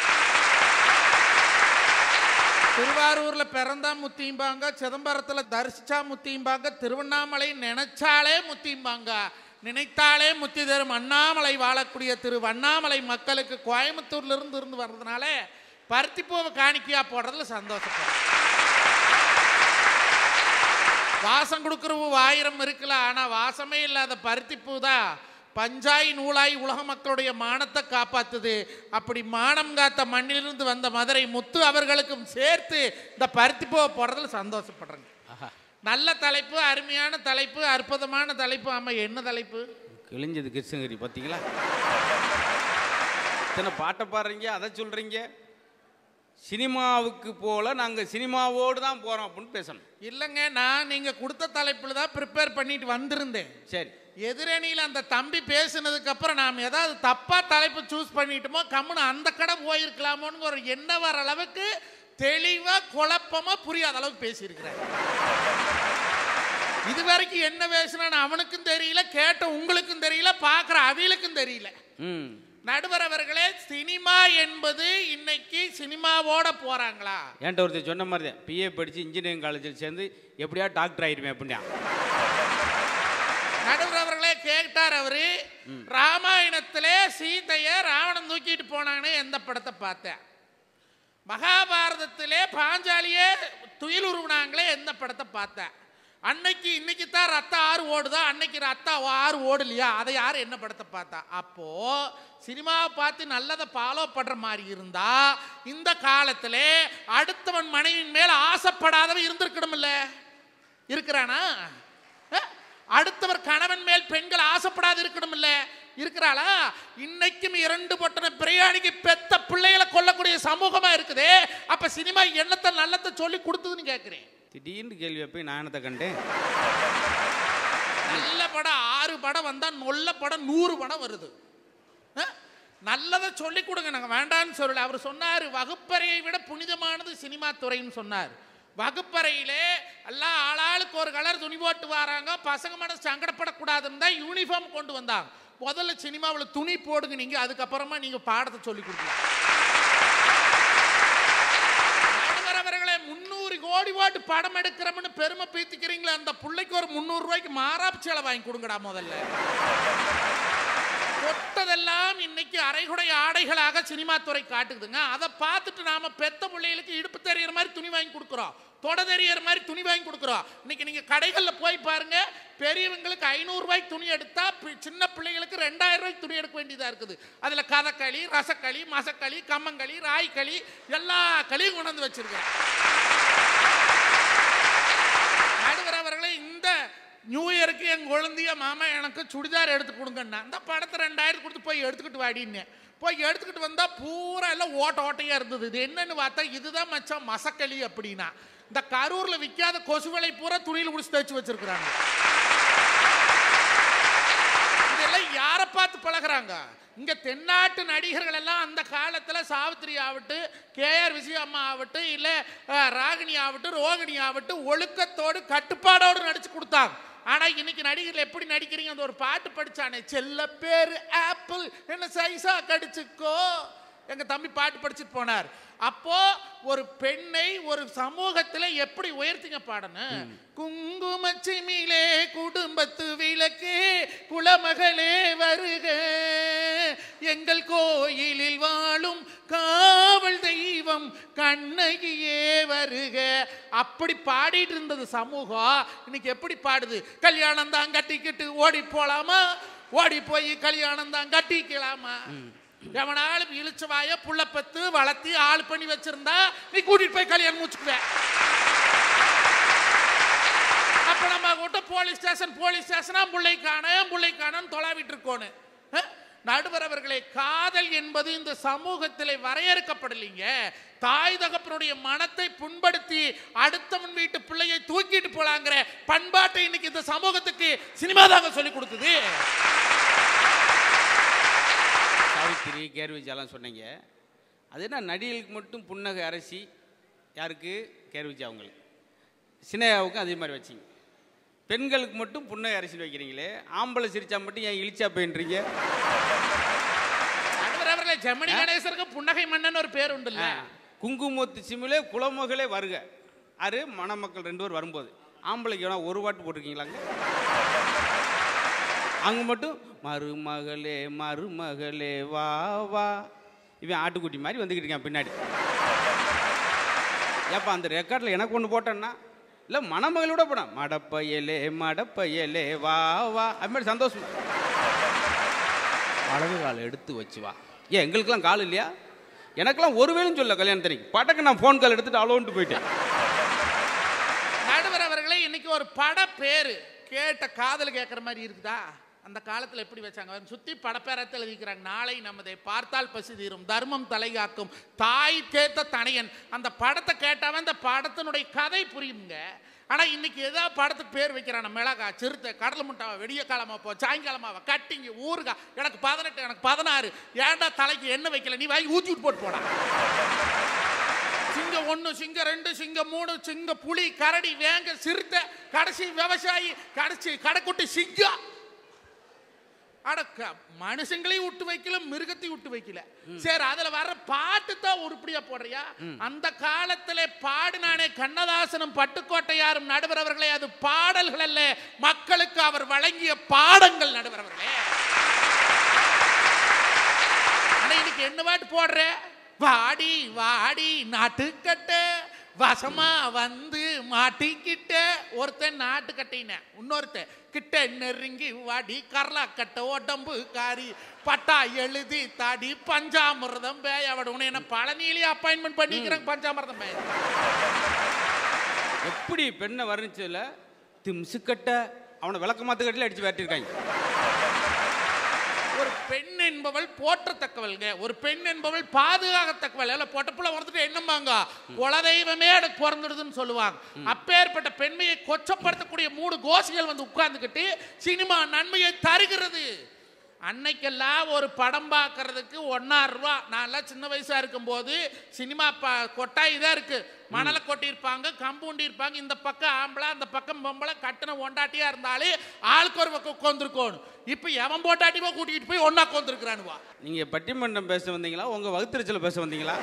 S6: திருவாரூர்ல பிறந்தா முத்திம்பாங்க சிதம்பரத்துல தரிசிச்சா முத்திம்பாங்க திருவண்ணாமலை நினைச்சாலே முத்திம்பாங்க நினைத்தாலே முத்தி தரும் அண்ணாமலை வாழக்கூடிய திரு அண்ணாமலை மக்களுக்கு கோயம்புத்தூர்ல இருந்து இருந்து வர்றதுனால பருத்திப்பூவை காணிக்கையா போடுறதுல சந்தோஷப்படுறேன் வாசம் கொடுக்குற பூ ஆயிரம் இருக்கலாம் ஆனா வாசமே இல்லாத பருத்திப்பூ தான் பஞ்சாய் நூலாய் உலக மக்களுடைய மானத்தை காப்பாத்துது அப்படி மானம் காத்த மண்ணிலிருந்து வந்த மதுரை முத்து அவர்களுக்கும் சேர்த்து இந்த பருத்திப்பூவை போடுறதுல சந்தோஷப்படுறேங்க நல்ல தலைப்பு அருமையான தலைப்பு அற்புதமான தலைப்பு ஆமா என்ன தலைப்பு
S3: கிழிஞ்சது கிருஷ்ணகிரி பார்த்தீங்களா இத்தனை பாட்டை பாடுறீங்க அதை சொல்கிறீங்க சினிமாவுக்கு போல நாங்கள் சினிமாவோடு தான் போகிறோம் அப்படின்னு பேசணும்
S6: இல்லைங்க நான் நீங்க கொடுத்த தலைப்புல தான் ப்ரிப்பேர் பண்ணிட்டு வந்திருந்தேன்
S3: சரி
S6: எதிரணியில் அந்த தம்பி பேசுனதுக்கு அப்புறம் நாம் ஏதாவது தப்பா தலைப்பு சூஸ் பண்ணிட்டோமோ கம்முன்னு அந்த கடை போயிருக்கலாமோன்னு ஒரு எண்ண வர அளவுக்கு தெளிவா குழப்பமா புரியாத அளவுக்கு பேசியிருக்கிறேன் இது வரைக்கும் என்ன பேசுனான்னு அவனுக்கும் தெரியல கேட்ட உங்களுக்கும் தெரியல பார்க்குற அவியலுக்கும் தெரியல
S3: ம்
S6: நடுவர் அவர்களே சினிமா என்பது இன்னைக்கு சினிமாவோட போறாங்களா
S3: என்கிட்ட ஒருத்தர் சொன்ன மாதிரி தான் பிஏ படித்து இன்ஜினியரிங் காலேஜில் சேர்ந்து எப்படியா டாக்டர் ஆயிருவேன் அப்படின்னா
S6: நடுவர் அவர்களே கேட்டார் அவரு ராமாயணத்திலே சீதைய ராவணன் தூக்கிட்டு போனான்னு எந்த படத்தை பார்த்தேன் மகாபாரதத்திலே பாஞ்சாலியே துயில் உருவினாங்களே எந்த படத்தை பார்த்தேன் அன்னைக்கு இன்னைக்கு தான் ரத்த ஆறு ஓடுதா அன்னைக்கு ரத்த ஆறு ஓடலையா அதை யார் என்ன படத்தை பார்த்தா அப்போ சினிமாவை பார்த்து நல்லதை ஃபாலோ பண்ற மாதிரி இருந்தா இந்த காலத்திலே அடுத்தவன் மனைவின் மேல ஆசைப்படாதவன் இருந்திருக்கணும்ல இருக்கிறானா அஹ்? அடுத்தவர் கணவன் மேல் பெண்கள் ஆசைப்படாது இருக்கணும் இல்ல இருக்கிறாளா இன்னைக்கும் இரண்டு பொட்டன பிரியாணிக்கு பெத்த பிள்ளைகளை கொல்லக்கூடிய சமூகமா இருக்குதே அப்ப சினிமா என்னத்தை நல்லத்தை சொல்லி கொடுத்ததுன்னு கேட்கிறேன்
S3: திடீர்னு கேள்வி போய் நான் என்னத்தை கண்டேன்
S6: நல்ல படம் ஆறு படம் வந்தா நல்ல படம் நூறு படம் வருது அஹ்? நல்லதை சொல்லி கொடுங்க நாங்க வேண்டாம்னு சொல்லல அவர் சொன்னார் வகுப்பறையை விட புனிதமானது சினிமா துறைன்னு சொன்னார் வகுப்பறையிலே எல்லாம் ஆளாளுக்கு ஒரு கலர் துணி போட்டு வராங்க பசங்க மனசு சங்கடப்படக்கூடாதுன்னு தான் யூனிஃபார்ம் கொண்டு வந்தாங்க முதல்ல சினிமாவில் துணி போடுங்க நீங்க அதுக்கப்புறமா நீங்க பாடத்தை சொல்லி கொடுக்கலாம் நடுவர் அவர்களே முந்நூறு கோடி வாட்டு படம் எடுக்கிறோம்னு பெருமை பீத்திக்கிறீங்களே அந்த பிள்ளைக்கு ஒரு முந்நூறு ரூபாய்க்கு மாறாப்பு சேலை வாங்கி கொடுங்கடா முதல்ல தொட்டதெல்லாம் இன்னைக்கு அரைகுடை ஆடைகளாக சினிமா துறை காட்டுதுங்க அதை பார்த்துட்டு நாம பெத்த பிள்ளைகளுக்கு இடுப்பு தெரியற மாதிரி துணி வாங்கி கொடுக்குறோம் தொட தெரியற மாதிரி துணி வாங்கி கொடுக்குறோம் இன்னைக்கு நீங்க கடைகளில் போய் பாருங்க பெரியவங்களுக்கு ஐநூறு ரூபாய்க்கு துணி எடுத்தா பி- சின்ன பிள்ளைகளுக்கு ரெண்டாயிரம் ரூபாய்க்கு துணி எடுக்க வேண்டியதா இருக்குது அதுல கதக்களி ரசக்களி மசக்களி கம்மங்களி ராய்களி எல்லா களியும் கொண்டு வந்து வச்சிருக்கேன் நடுவர் அவர்களே இந்த நியூ இயருக்கு என் குழந்தைய மாமா எனக்கு சுடிதார் எடுத்து கொடுங்கண்ணா அந்த படத்தை ரெண்டாயிரம் கொடுத்து போய் எடுத்துக்கிட்டு வாடின்னு போய் எடுத்துக்கிட்டு வந்தா பூரா எல்லாம் ஓட்ட ஓட்டையா இருந்தது இது என்னன்னு பார்த்தா இதுதான் மச்சான் மசக்களி அப்படின்னா இந்த கரூர்ல விற்காத கொசுவலை பூரா துணியில் குடிச்சு தைச்சு வச்சிருக்கிறாங்க இதெல்லாம் யாரை பார்த்து பழகுறாங்க இங்க தென்னாட்டு நடிகர்கள் எல்லாம் அந்த காலத்துல சாவித்திரி ஆகட்டும் கேஆர் விஜயம்மா ஆகட்டும் இல்ல அஹ், ராகினி ஆகட்டும் ரோகிணி ஆகட்டும் ஒழுக்கத்தோடு கட்டுப்பாடோடு நடிச்சு கொடுத்தாங்க ஆனா இன்னைக்கு நடிகர்கள் எப்படி நடிக்கிறீங்க அந்த ஒரு பாட்டு படிச்சானே செல்ல பேரு ஆப்பிள் என்ன சைஸா கடிச்சுக்கோ எங்க தம்பி பாட்டு படிச்சுட்டு போனார் அப்போ ஒரு பெண்ணை ஒரு சமூகத்துல எப்படி உயர்த்திங்க பாடணும் குங்குமச்சிமிலே குடும்பத்து விளக்கு குலமகளே வருக எங்கள் கோயிலில் வாழும் காவல் தெய்வம் கண்ணகியே வருக அப்படி பாடிட்டு இருந்தது சமூகம் இன்னைக்கு எப்படி பாடுது கல்யாணம் தான் கட்டிக்கிட்டு ஓடி போலாமா ஓடி போய் கல்யாணம் தான் கட்டிக்கலாமா எவனாலும் இழுச்ச வாய புள்ள பத்து வளர்த்தி ஆள் பண்ணி வச்சிருந்தா நீ கூட்டிட்டு போய் கல்யாணம் முடிச்சுக்குவேன் அப்ப நம்ம கிட்ட போலீஸ் ஸ்டேஷன் போலீஸ் ஸ்டேஷனா முல்லை காண முல்லை காணன்னு தொலாவிட்டு இருக்கோன்னு அஹ்? நடுவர் அவர்களே காதல் என்பது இந்த சமூகத்திலே வரையறுக்கப்படலைங்க தாய் தகப்பனுடைய மனத்தை புண்படுத்தி அடுத்தவன் வீட்டு பிள்ளையை தூக்கிட்டு போலாங்கிற பண்பாட்டை இன்னைக்கு இந்த சமூகத்துக்கு சினிமா தாங்க சொல்லி கொடுக்குது
S3: சாவித்திரி கேர்விஜாலாம் சொன்னீங்க அது என்ன நடிகளுக்கு மட்டும் புன்னகை அரசி யாருக்கு கேர்விஜா அவங்களுக்கு சினையாவுக்கும் அதே மாதிரி வச்சிங்க பெண்களுக்கு மட்டும் புன்னகை அரசின்னு வைக்கிறீங்களே ஆம்பளை சிரிச்சா மட்டும் ஏன் இழிச்சா போயின்றீங்க
S6: நடுவர் அவர்களே ஜெமினி கணேசருக்கு புன்னகை மன்னன் ஒரு பேர் உண்டுல்ல
S3: குங்குமத்து சிமிலே குலமகளே வருக அது மணமக்கள் ரெண்டு பேர் வரும்போது ஆம்பளைக்கு வேணா ஒரு வாட்டு போட்டிருக்கீங்களாங்க அங்கே மட்டும் மருமகளே மருமகளே வா வா இவன் ஆட்டுக்குட்டி மாதிரி வந்துக்கிட்டு இருக்கான் பின்னாடி ஏப்பா அந்த ரெக்கார்டில் எனக்கு ஒன்று போட்டேன்னா இல்லை மணமகளோட போனேன் மடப்பையலே மடப்பையலே வா வா அது மாதிரி சந்தோஷம் வலது காலை எடுத்து வச்சு வா ஏன் எங்களுக்கெல்லாம் கால் இல்லையா எனக்கெல்லாம் ஒரு வேலும் சொல்ல கல்யாணத்தனைக்கு பட்டக்கு நான் ஃபோன் கால் எடுத்துட்டு அலோன்ட்டு போயிட்டேன்
S6: நடுவர் அவர்களே இன்னைக்கு ஒரு பட பேரு கேட்ட காதல் கேட்குற மாதிரி இருக்குதா அந்த காலத்துல எப்படி வச்சாங்க சுத்தி படப்பேரத்தை எழுதிக்கிறாங்க நாளை நமதை பார்த்தால் பசி தீரும் தர்மம் தலைகாக்கும் தாய் கேத்த தனையன் அந்த படத்தை கேட்டாவே அந்த படத்தினுடைய கதை புரியுங்க ஆனா இன்னைக்கு ஏதாவது படத்துக்கு பேர் வைக்கிறான மிளகா சிறுத்தை கடலை முட்டாவை வெடிய காலமா போ சாயங்காலமாவா கட்டிங்க ஊருகா எனக்கு பதினெட்டு எனக்கு பதினாறு ஏன்டா தலைக்கு என்ன வைக்கல நீ வாங்கி ஊத்தி விட்டு போட்டு போடா சிங்கம் ஒண்ணு சிங்கம் ரெண்டு சிங்கம் மூணு சிங்கம் புலி கரடி வேங்க சிறுத்தை கடைசி விவசாயி கடைசி கடைக்குட்டி சிங்கம் அட க- மனுஷங்களையும் விட்டு வைக்கல மிருகத்தையும் விட்டு வைக்கல சரி அதுல வர்ற பாட்டு தான் உருப்படியா போடுறியா அந்த காலத்திலே பாடினானே கண்ணதாசனும் பட்டுக்கோட்டையாரும் நடுவர் அவர்களே அது பாடல்கள் அல்ல மக்களுக்கு அவர் வழங்கிய பாடங்கள் நடுவர் அவர்களே ஆனா இன்னைக்கு என்ன பாட்டு போடுற வாடி வாடி நாட்டுக்கட்ட வசமா வந்து மாட்டிக்கிட்ட ஒருத்தன் நாட்டுக்கட்டின இன்னொருத்தன் கிட்ட நெருங்கி வாடி கரலாக்கட்ட உடம்பு காரி பட்டா எழுதி தாடி பஞ்சாமிர்தம் பேய் அவட உன்னை என்ன பழனியிலேயே அப்பாயின்மெண்ட் பண்ணிக்கிறேன் பஞ்சாமிர்தம் பேய்
S3: எப்படி பெண்ணை வர்ணிச்சதுல திம்சுக்கட்ட அவனை விளக்கமாத்து கட்டில அடிச்சு விரட்டியிருக்காங்க
S6: ஒரு பெண் என்பவள் போற்றத்தக்கவள்ங்க ஒரு பெண் என்பவள் பாதுகாக்கத்தக்கவள் எல்லாம் பொட்டப்புல வந்துட்டு என்னம்பாங்க குலதெய்வமே எனக்கு பிறந்துடுதுன்னு சொல்லுவாங்க அப்பேற்பட்ட பெண்மையை கொச்சப்படுத்தக்கூடிய மூணு கோஷிகள் வந்து உட்கார்ந்துக்கிட்டு சினிமா நன்மையை தருகிறது அன்னைக்கெல்லாம் ஒரு படம் பார்க்கறதுக்கு ஒன்னாயிரம் ரூபா நான்லாம் சின்ன வயசா இருக்கும்போது சினிமா ப கொட்டாய் தான் இருக்கு மணலை கொட்டியிருப்பாங்க கம்பவுண்டி இருப்பாங்க இந்த பக்கம் ஆம்பளை அந்த பக்கம் பொம்பளை கட்டின ஒண்டாட்டியா இருந்தாலே ஆளுக்கு ஒரு பக்கம் உட்காந்துருக்கணும் இப்போ எவன் போட்டாட்டிவோ கூட்டிகிட்டு போய் ஒன்னா உட்காந்துருக்கிறானுவா
S3: நீங்க பட்டிமன்றம் பேச வந்தீங்களா உங்க வகுத்தறிச்சல பேச வந்தீங்களா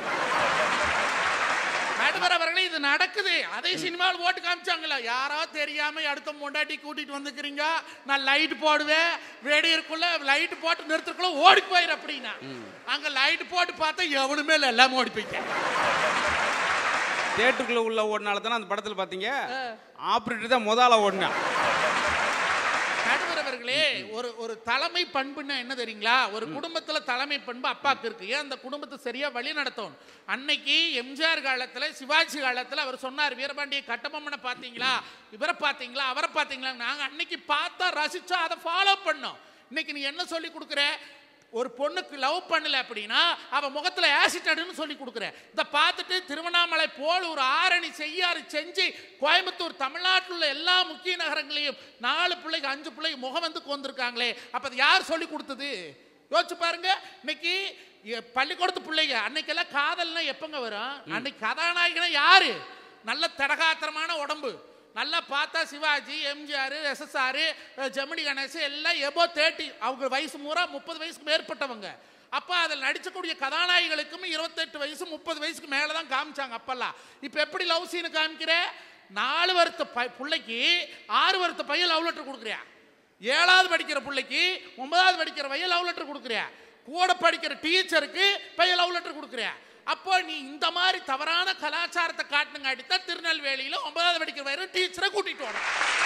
S6: நடுவர் அவர்களே இது நடக்குது அதே சினிமாவில் ஓட்டு காமிச்சாங்களா யாரோ தெரியாம அடுத்த முண்டாட்டி கூட்டிட்டு வந்துக்கிறீங்க நான் லைட் போடுவேன் வெடியிருக்குள்ள லைட் போட்டு நிறுத்துக்குள்ள ஓடி போயிரு அப்படின்னா அங்க லைட் போட்டு பார்த்தா எவனுமே இல்லை எல்லாம் ஓடி போய்க்க
S3: தேட்டருக்குள்ள உள்ள ஓடினால தானே அந்த படத்துல பாத்தீங்க ஆப்ரேட்டர் தான் முதல்ல ஓடினான்
S6: நடுவர் அவர்களே ஒரு ஒரு தலைமை பண்புன்னா என்ன தெரியுங்களா ஒரு குடும்பத்துல தலைமை பண்பு அப்பாக்கு இருக்கு ஏன் அந்த குடும்பத்தை சரியா வழி நடத்தணும் அன்னைக்கு எம்ஜிஆர் காலத்துல சிவாஜி காலத்துல அவர் சொன்னார் வீரபாண்டிய கட்டபொம்மனை பாத்தீங்களா இவரை பாத்தீங்களா அவரை பாத்தீங்களா நாங்க அன்னைக்கு பார்த்தா ரசிச்சா அதை ஃபாலோ பண்ணோம் இன்னைக்கு நீ என்ன சொல்லி கொடுக்குற ஒரு பொண்ணுக்கு லவ் பண்ணல அப்படின்னா அவ முகத்துல ஆசிட் அடுன்னு சொல்லி கொடுக்குறேன் இதை பார்த்துட்டு திருவண்ணாமலை போல் ஒரு ஆரணி செய்யாறு செஞ்சு கோயம்புத்தூர் தமிழ்நாட்டில் உள்ள எல்லா முக்கிய நகரங்களையும் நாலு பிள்ளைங்க அஞ்சு பிள்ளைங்க முகம் வந்து கொண்டிருக்காங்களே அப்ப அது யார் சொல்லி கொடுத்தது யோசிச்சு பாருங்க இன்னைக்கு எ- பள்ளிக்கூடத்து பிள்ளைங்க அன்னைக்கெல்லாம் காதல்னா எப்பங்க வரும் அன்னைக்கு கதாநாயகனா யாரு நல்ல தடகாத்திரமான உடம்பு நல்லா பார்த்தா சிவாஜி எம்ஜிஆர் எஸ்எஸ்ஆர் ஜெமினி கணேஷ் எல்லாம் எபோ தேர்ட்டி அவங்க வயசு மூரா முப்பது வயசுக்கு மேற்பட்டவங்க அப்போ அதில் நடிச்சக்கூடிய கதாநாயகிகளுக்கும் இருபத்தெட்டு வயசு முப்பது வயசுக்கு மேலே தான் காமிச்சாங்க அப்பெல்லாம் இப்போ எப்படி லவ் சீனு காமிக்கிற நாலு வருத்த ப பிள்ளைக்கு ஆறு வருத்த பையன் லவ் லெட்டர் கொடுக்குறியா ஏழாவது படிக்கிற பிள்ளைக்கு ஒன்பதாவது படிக்கிற பையன் லவ் லெட்டர் கொடுக்குறியா கூட படிக்கிற டீச்சருக்கு பையன் லவ் லெட்டர் கொடுக்குறியா அப்போ நீ இந்த மாதிரி தவறான கலாச்சாரத்தை காட்டுனங்காட்டி தான் திருநெல்வேலியில ஒன்பதாவது படிக்கிற வரையும் டீச்சரை கூட்டிட்டு வரணும்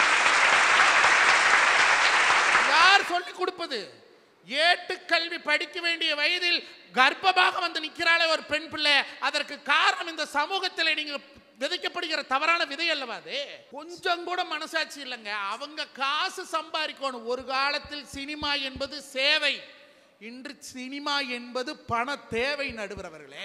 S6: யார் சொல்லி கொடுப்பது ஏட்டு கல்வி படிக்க வேண்டிய வயதில் கர்ப்பமாக வந்து நிற்கிறாளே ஒரு பெண் பிள்ளை அதற்கு காரணம் இந்த சமூகத்தில் நீங்க விதைக்கப்படுகிற தவறான விதை அல்லவா அது கொஞ்சம் கூட மனசாட்சி இல்லைங்க அவங்க காசு சம்பாதிக்கணும் ஒரு காலத்தில் சினிமா என்பது சேவை இன்று சினிமா என்பது பண தேவை நடுவரவர்களே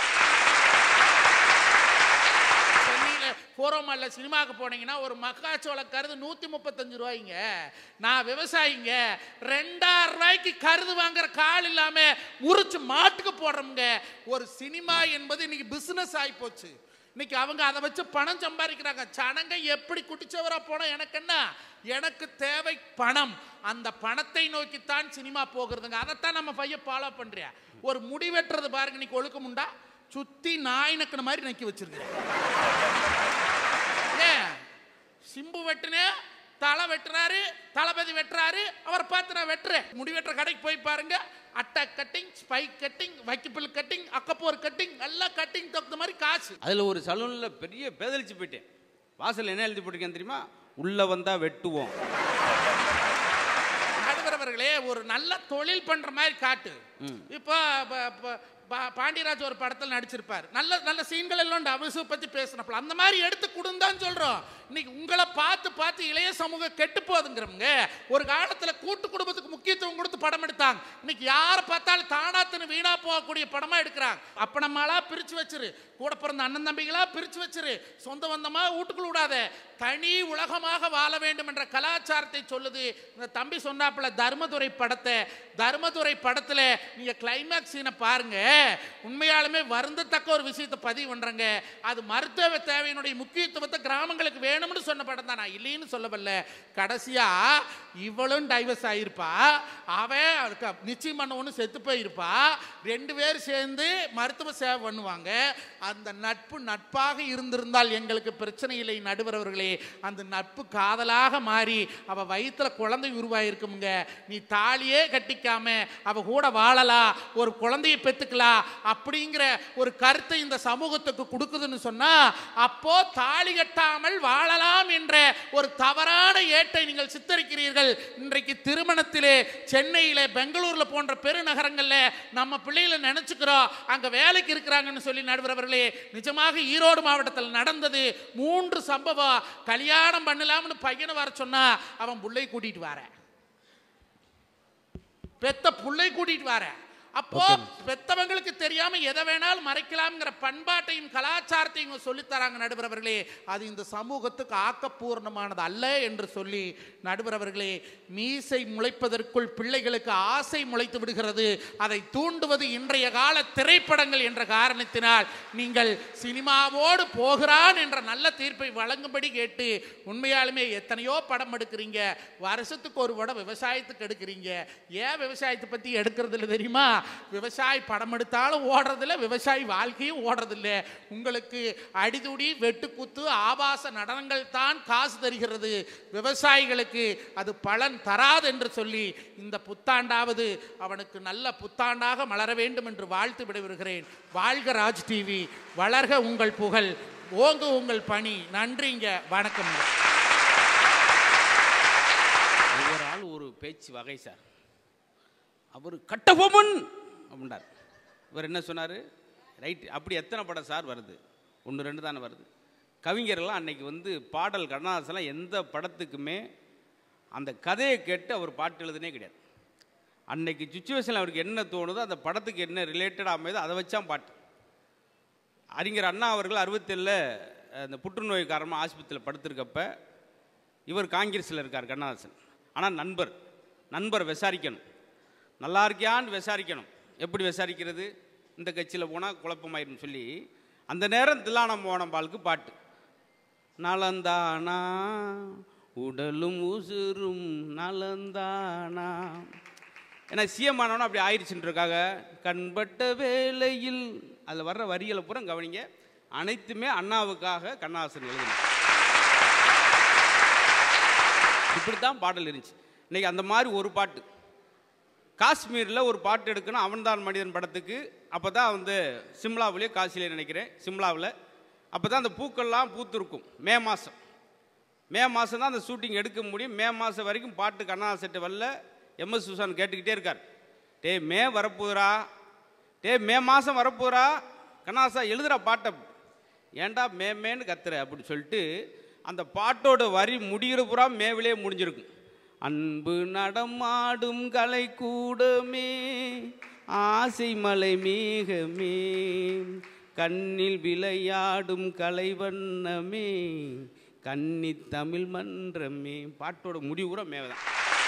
S6: சென்னையில போறோமல்ல சினிமாவுக்கு போனீங்கன்னா ஒரு மக்காச்சோள கருது நூத்தி முப்பத்தஞ்சு ரூபாய்ங்க நான் விவசாயிங்க ரெண்டாயிரம் ரூபாய்க்கு கருது வாங்குற கால் இல்லாம முறிச்சு மாட்டுக்கு போடுறோம்ங்க ஒரு சினிமா என்பது இன்னைக்கு பிசினஸ் ஆகி போச்சு இன்னைக்கு அவங்க அதை வச்சு பணம் சம்பாதிக்கிறாங்க சனங்க எப்படி குட்டிச்சவரா போனா எனக்கு என்ன எனக்கு தேவை பணம் அந்த பணத்தை நோக்கித்தான் சினிமா போகிறதுங்க அதைத்தான் நம்ம பையன் ஃபாலோ பண்றியா ஒரு முடி வெட்டுறது பாருங்க இன்னைக்கு ஒழுக்கமுண்டா சுத்தி நாய் நக்கின மாதிரி நக்கி வச்சிருக்கேன் ஏன் சிம்பு வெட்டுனே தலை வெட்டுறாரு தளபதி வெட்டுறாரு அவரை பார்த்து நான் வெட்டுறேன் முடி வெட்டுற கடைக்கு போய் பாருங்க அட்டை கட்டிங் ஸ்பைக் கட்டிங் வைக்கப்பில் கட்டிங் அக்கப்போர் கட்டிங் எல்லாம் கட்டிங் தகுந்த மாதிரி காசு
S3: அதுல ஒரு சலூன்ல பெரிய பேதலிச்சு போயிட்டேன் வாசல் என்ன எழுதி போட்டிருக்கேன் தெரியுமா உள்ள வந்தா வெட்டுவோம்
S6: நடுவர் அவர்களே ஒரு நல்ல தொழில் பண்ற மாதிரி காட்டு இப்போ ப- ப- பா- பாண்டியராஜ் ஒரு படத்தில் நடிச்சிருப்பார் நல்ல நல்ல சீன்கள் எல்லாம் டபுள்ஸை பற்றி பேசினப்பல அந்த மாதிரி எடுத்து கொடுந்தான்னு சொல்கிறோம் இன்னைக்கு உங்களை பார்த்து பார்த்து இளைய சமூகம் கெட்டு போகுதுங்கிறவங்க ஒரு காலத்தில் கூட்டு குடும்பத்துக்கு முக்கியத்துவம் கொடுத்து படம் எடுத்தாங்க இன்னைக்கு யாரை பார்த்தாலும் தானாத்துன்னு வீணா போகக்கூடிய படமா எடுக்கிறாங்க அப்ப நம்மளா பிரிச்சு வச்சிரு கூட பிறந்த அண்ணன் தம்பிகளா பிரிச்சு வச்சிரு சொந்த பந்தமா வீட்டுக்குள்ள விடாத தனி உலகமாக வாழ வேண்டும் என்ற கலாச்சாரத்தை சொல்லுது இந்த தம்பி சொன்னாப்புல தர்மதுரை படத்தை தர்மதுரை படத்துல நீங்க கிளைமேக்ஸ் சீனை பாருங்க உண்மையாலுமே வருந்தத்தக்க ஒரு விஷயத்தை பதிவு பண்றங்க அது மருத்துவ தேவையினுடைய முக்கியத்துவத்தை கிராமங்களுக்கு வேணும்னு சொன்ன படம் தான் நான் இல்லைன்னு சொல்லவில்லை கடைசியா இவளும் டைவர்ஸ் ஆயிருப்பா அவன் அதுக்கு நிச்சயம் பண்ண ஒன்று செத்து போயிருப்பா ரெண்டு பேர் சேர்ந்து மருத்துவ சேவை பண்ணுவாங்க அந்த நட்பு நட்பாக இருந்திருந்தால் எங்களுக்கு பிரச்சனை இல்லை நடுவர் அவர்களே அந்த நட்பு காதலாக மாறி அவ வயித்துல குழந்தை உருவாயிருக்குமுங்க நீ தாலியே கட்டிக்காம அவ கூட வாழலாம் ஒரு குழந்தையை பெத்துக்கலாம் அப்படிங்கிற ஒரு கருத்தை இந்த சமூகத்துக்கு கொடுக்குதுன்னு சொன்னா அப்போ தாலி கட்டாமல் வாழலாம் என்ற ஒரு தவறான ஏட்டை நீங்கள் சித்தரிக்கிறீர்கள் இன்றைக்கு திருமணத்திலே சென்னையில பெங்களூர்ல போன்ற பெருநகரங்கள்ல நம்ம பிள்ளைகளை நினைச்சுக்கிறோம் அங்க வேலைக்கு இருக்கிறாங்கன்னு சொல்லி நடுவர் அவர்களே நிஜமாக ஈரோடு மாவட்டத்தில் நடந்தது மூன்று சம்பவம் கல்யாணம் பண்ணலாம்னு பையனை வர சொன்னா அவன் புள்ளை கூட்டிட்டு வரேன் பெத்த புள்ளை கூட்டிட்டு வர அப்போ பெத்தவங்களுக்கு தெரியாம எதை வேணாலும் மறைக்கலாம்ங்கிற பண்பாட்டையும் கலாச்சாரத்தையும் இவங்க சொல்லித் தராங்க நடுவர் அவர்களே அது இந்த சமூகத்துக்கு ஆக்கப்பூர்ணமானது அல்ல என்று சொல்லி நடுவர் அவர்களே மீசை முளைப்பதற்குள் பிள்ளைகளுக்கு ஆசை முளைத்து விடுகிறது அதை தூண்டுவது இன்றைய கால திரைப்படங்கள் என்ற காரணத்தினால் நீங்கள் சினிமாவோடு போகிறான் என்ற நல்ல தீர்ப்பை வழங்கும்படி கேட்டு உண்மையாலுமே எத்தனையோ படம் எடுக்கிறீங்க வருஷத்துக்கு ஒரு படம் விவசாயத்துக்கு எடுக்கிறீங்க ஏன் விவசாயத்தை பத்தி எடுக்கிறது இல்லை தெரியுமா விவசாயி படம் எடுத்தாலும் ஓடுறதில்ல விவசாயி வாழ்க்கையும் ஓடுறதில்ல உங்களுக்கு அடிதுடி வெட்டுக்குத்து ஆபாச நடனங்கள் தான் காசு தருகிறது விவசாயிகளுக்கு அது பலன் தராது என்று சொல்லி இந்த புத்தாண்டாவது அவனுக்கு நல்ல புத்தாண்டாக மலர வேண்டும் என்று வாழ்த்து விடைபெறுகிறேன் வாழ்க ராஜ் டிவி வளர்க உங்கள் புகழ் ஓங்கு உங்கள் பணி நன்றிங்க வணக்கம்
S3: ஒவ்வொரு ஆள் ஒரு பேச்சு வகை சார் அவர் கட்டபொம்மன் அப்படின்றார் இவர் என்ன சொன்னார் ரைட் அப்படி எத்தனை படம் சார் வருது ஒன்று ரெண்டு தானே வருது கவிஞரெல்லாம் அன்னைக்கு வந்து பாடல் கண்ணாசலாம் எந்த படத்துக்குமே அந்த கதையை கேட்டு அவர் பாட்டு எழுதுனே கிடையாது அன்னைக்கு சுச்சுவேஷன் அவருக்கு என்ன தோணுதோ அந்த படத்துக்கு என்ன ரிலேட்டடாக அமையுதோ அதை வச்சான் பாட்டு அறிஞர் அண்ணா அவர்கள் அறுபத்தேழில் அந்த புற்றுநோய் காரணமாக ஆஸ்பத்திரியில் படுத்திருக்கப்ப இவர் காங்கிரஸில் இருக்கார் கண்ணதாசன் ஆனால் நண்பர் நண்பர் விசாரிக்கணும் நல்லா இருக்கியான்னு விசாரிக்கணும் எப்படி விசாரிக்கிறது இந்த கட்சியில் போனால் குழப்பமாயிரும் சொல்லி அந்த நேரம் தில்லானம் மோனம்பாலுக்கு பாட்டு நலந்தானா உடலும் உசுரும் நலந்தானா ஏன்னா சிஎம் ஆனவன அப்படி ஆயிடுச்சுன்றக்காக கண்பட்ட வேளையில் அதில் வர்ற வரிகளை பூரா கவனிங்க அனைத்துமே அண்ணாவுக்காக கண்ணாசன் எழுதினார் இப்படித்தான் பாடல் இருந்துச்சு இன்னைக்கு அந்த மாதிரி ஒரு பாட்டு காஷ்மீரில் ஒரு பாட்டு எடுக்கணும் அவன்தான் மனிதன் படத்துக்கு அப்போ தான் வந்து சிம்லாவிலே காசிலே நினைக்கிறேன் சிம்லாவில் அப்போ தான் அந்த பூக்கள்லாம் பூத்திருக்கும் மே மாதம் மே மாதம் தான் அந்த ஷூட்டிங் எடுக்க முடியும் மே மாதம் வரைக்கும் பாட்டு கண்ணாசெட்டு வரல எம்எஸ் சுசான் கேட்டுக்கிட்டே இருக்கார் டே மே வரப்போகுதுரா டே மே மாதம் வரப்போகுதுரா கண்ணாசா எழுதுகிற பாட்டை ஏன்டா மே மேன்னு கத்துற அப்படின்னு சொல்லிட்டு அந்த பாட்டோட வரி முடிகிற பூரா மேவிலே முடிஞ்சிருக்கும் அன்பு நடமாடும் கலை கூடமே ஆசை மலை மேகமே கண்ணில் விளையாடும் கலை வண்ணமே கன்னி தமிழ் மன்றமே பாட்டோட முடிவு கூட மேவதான்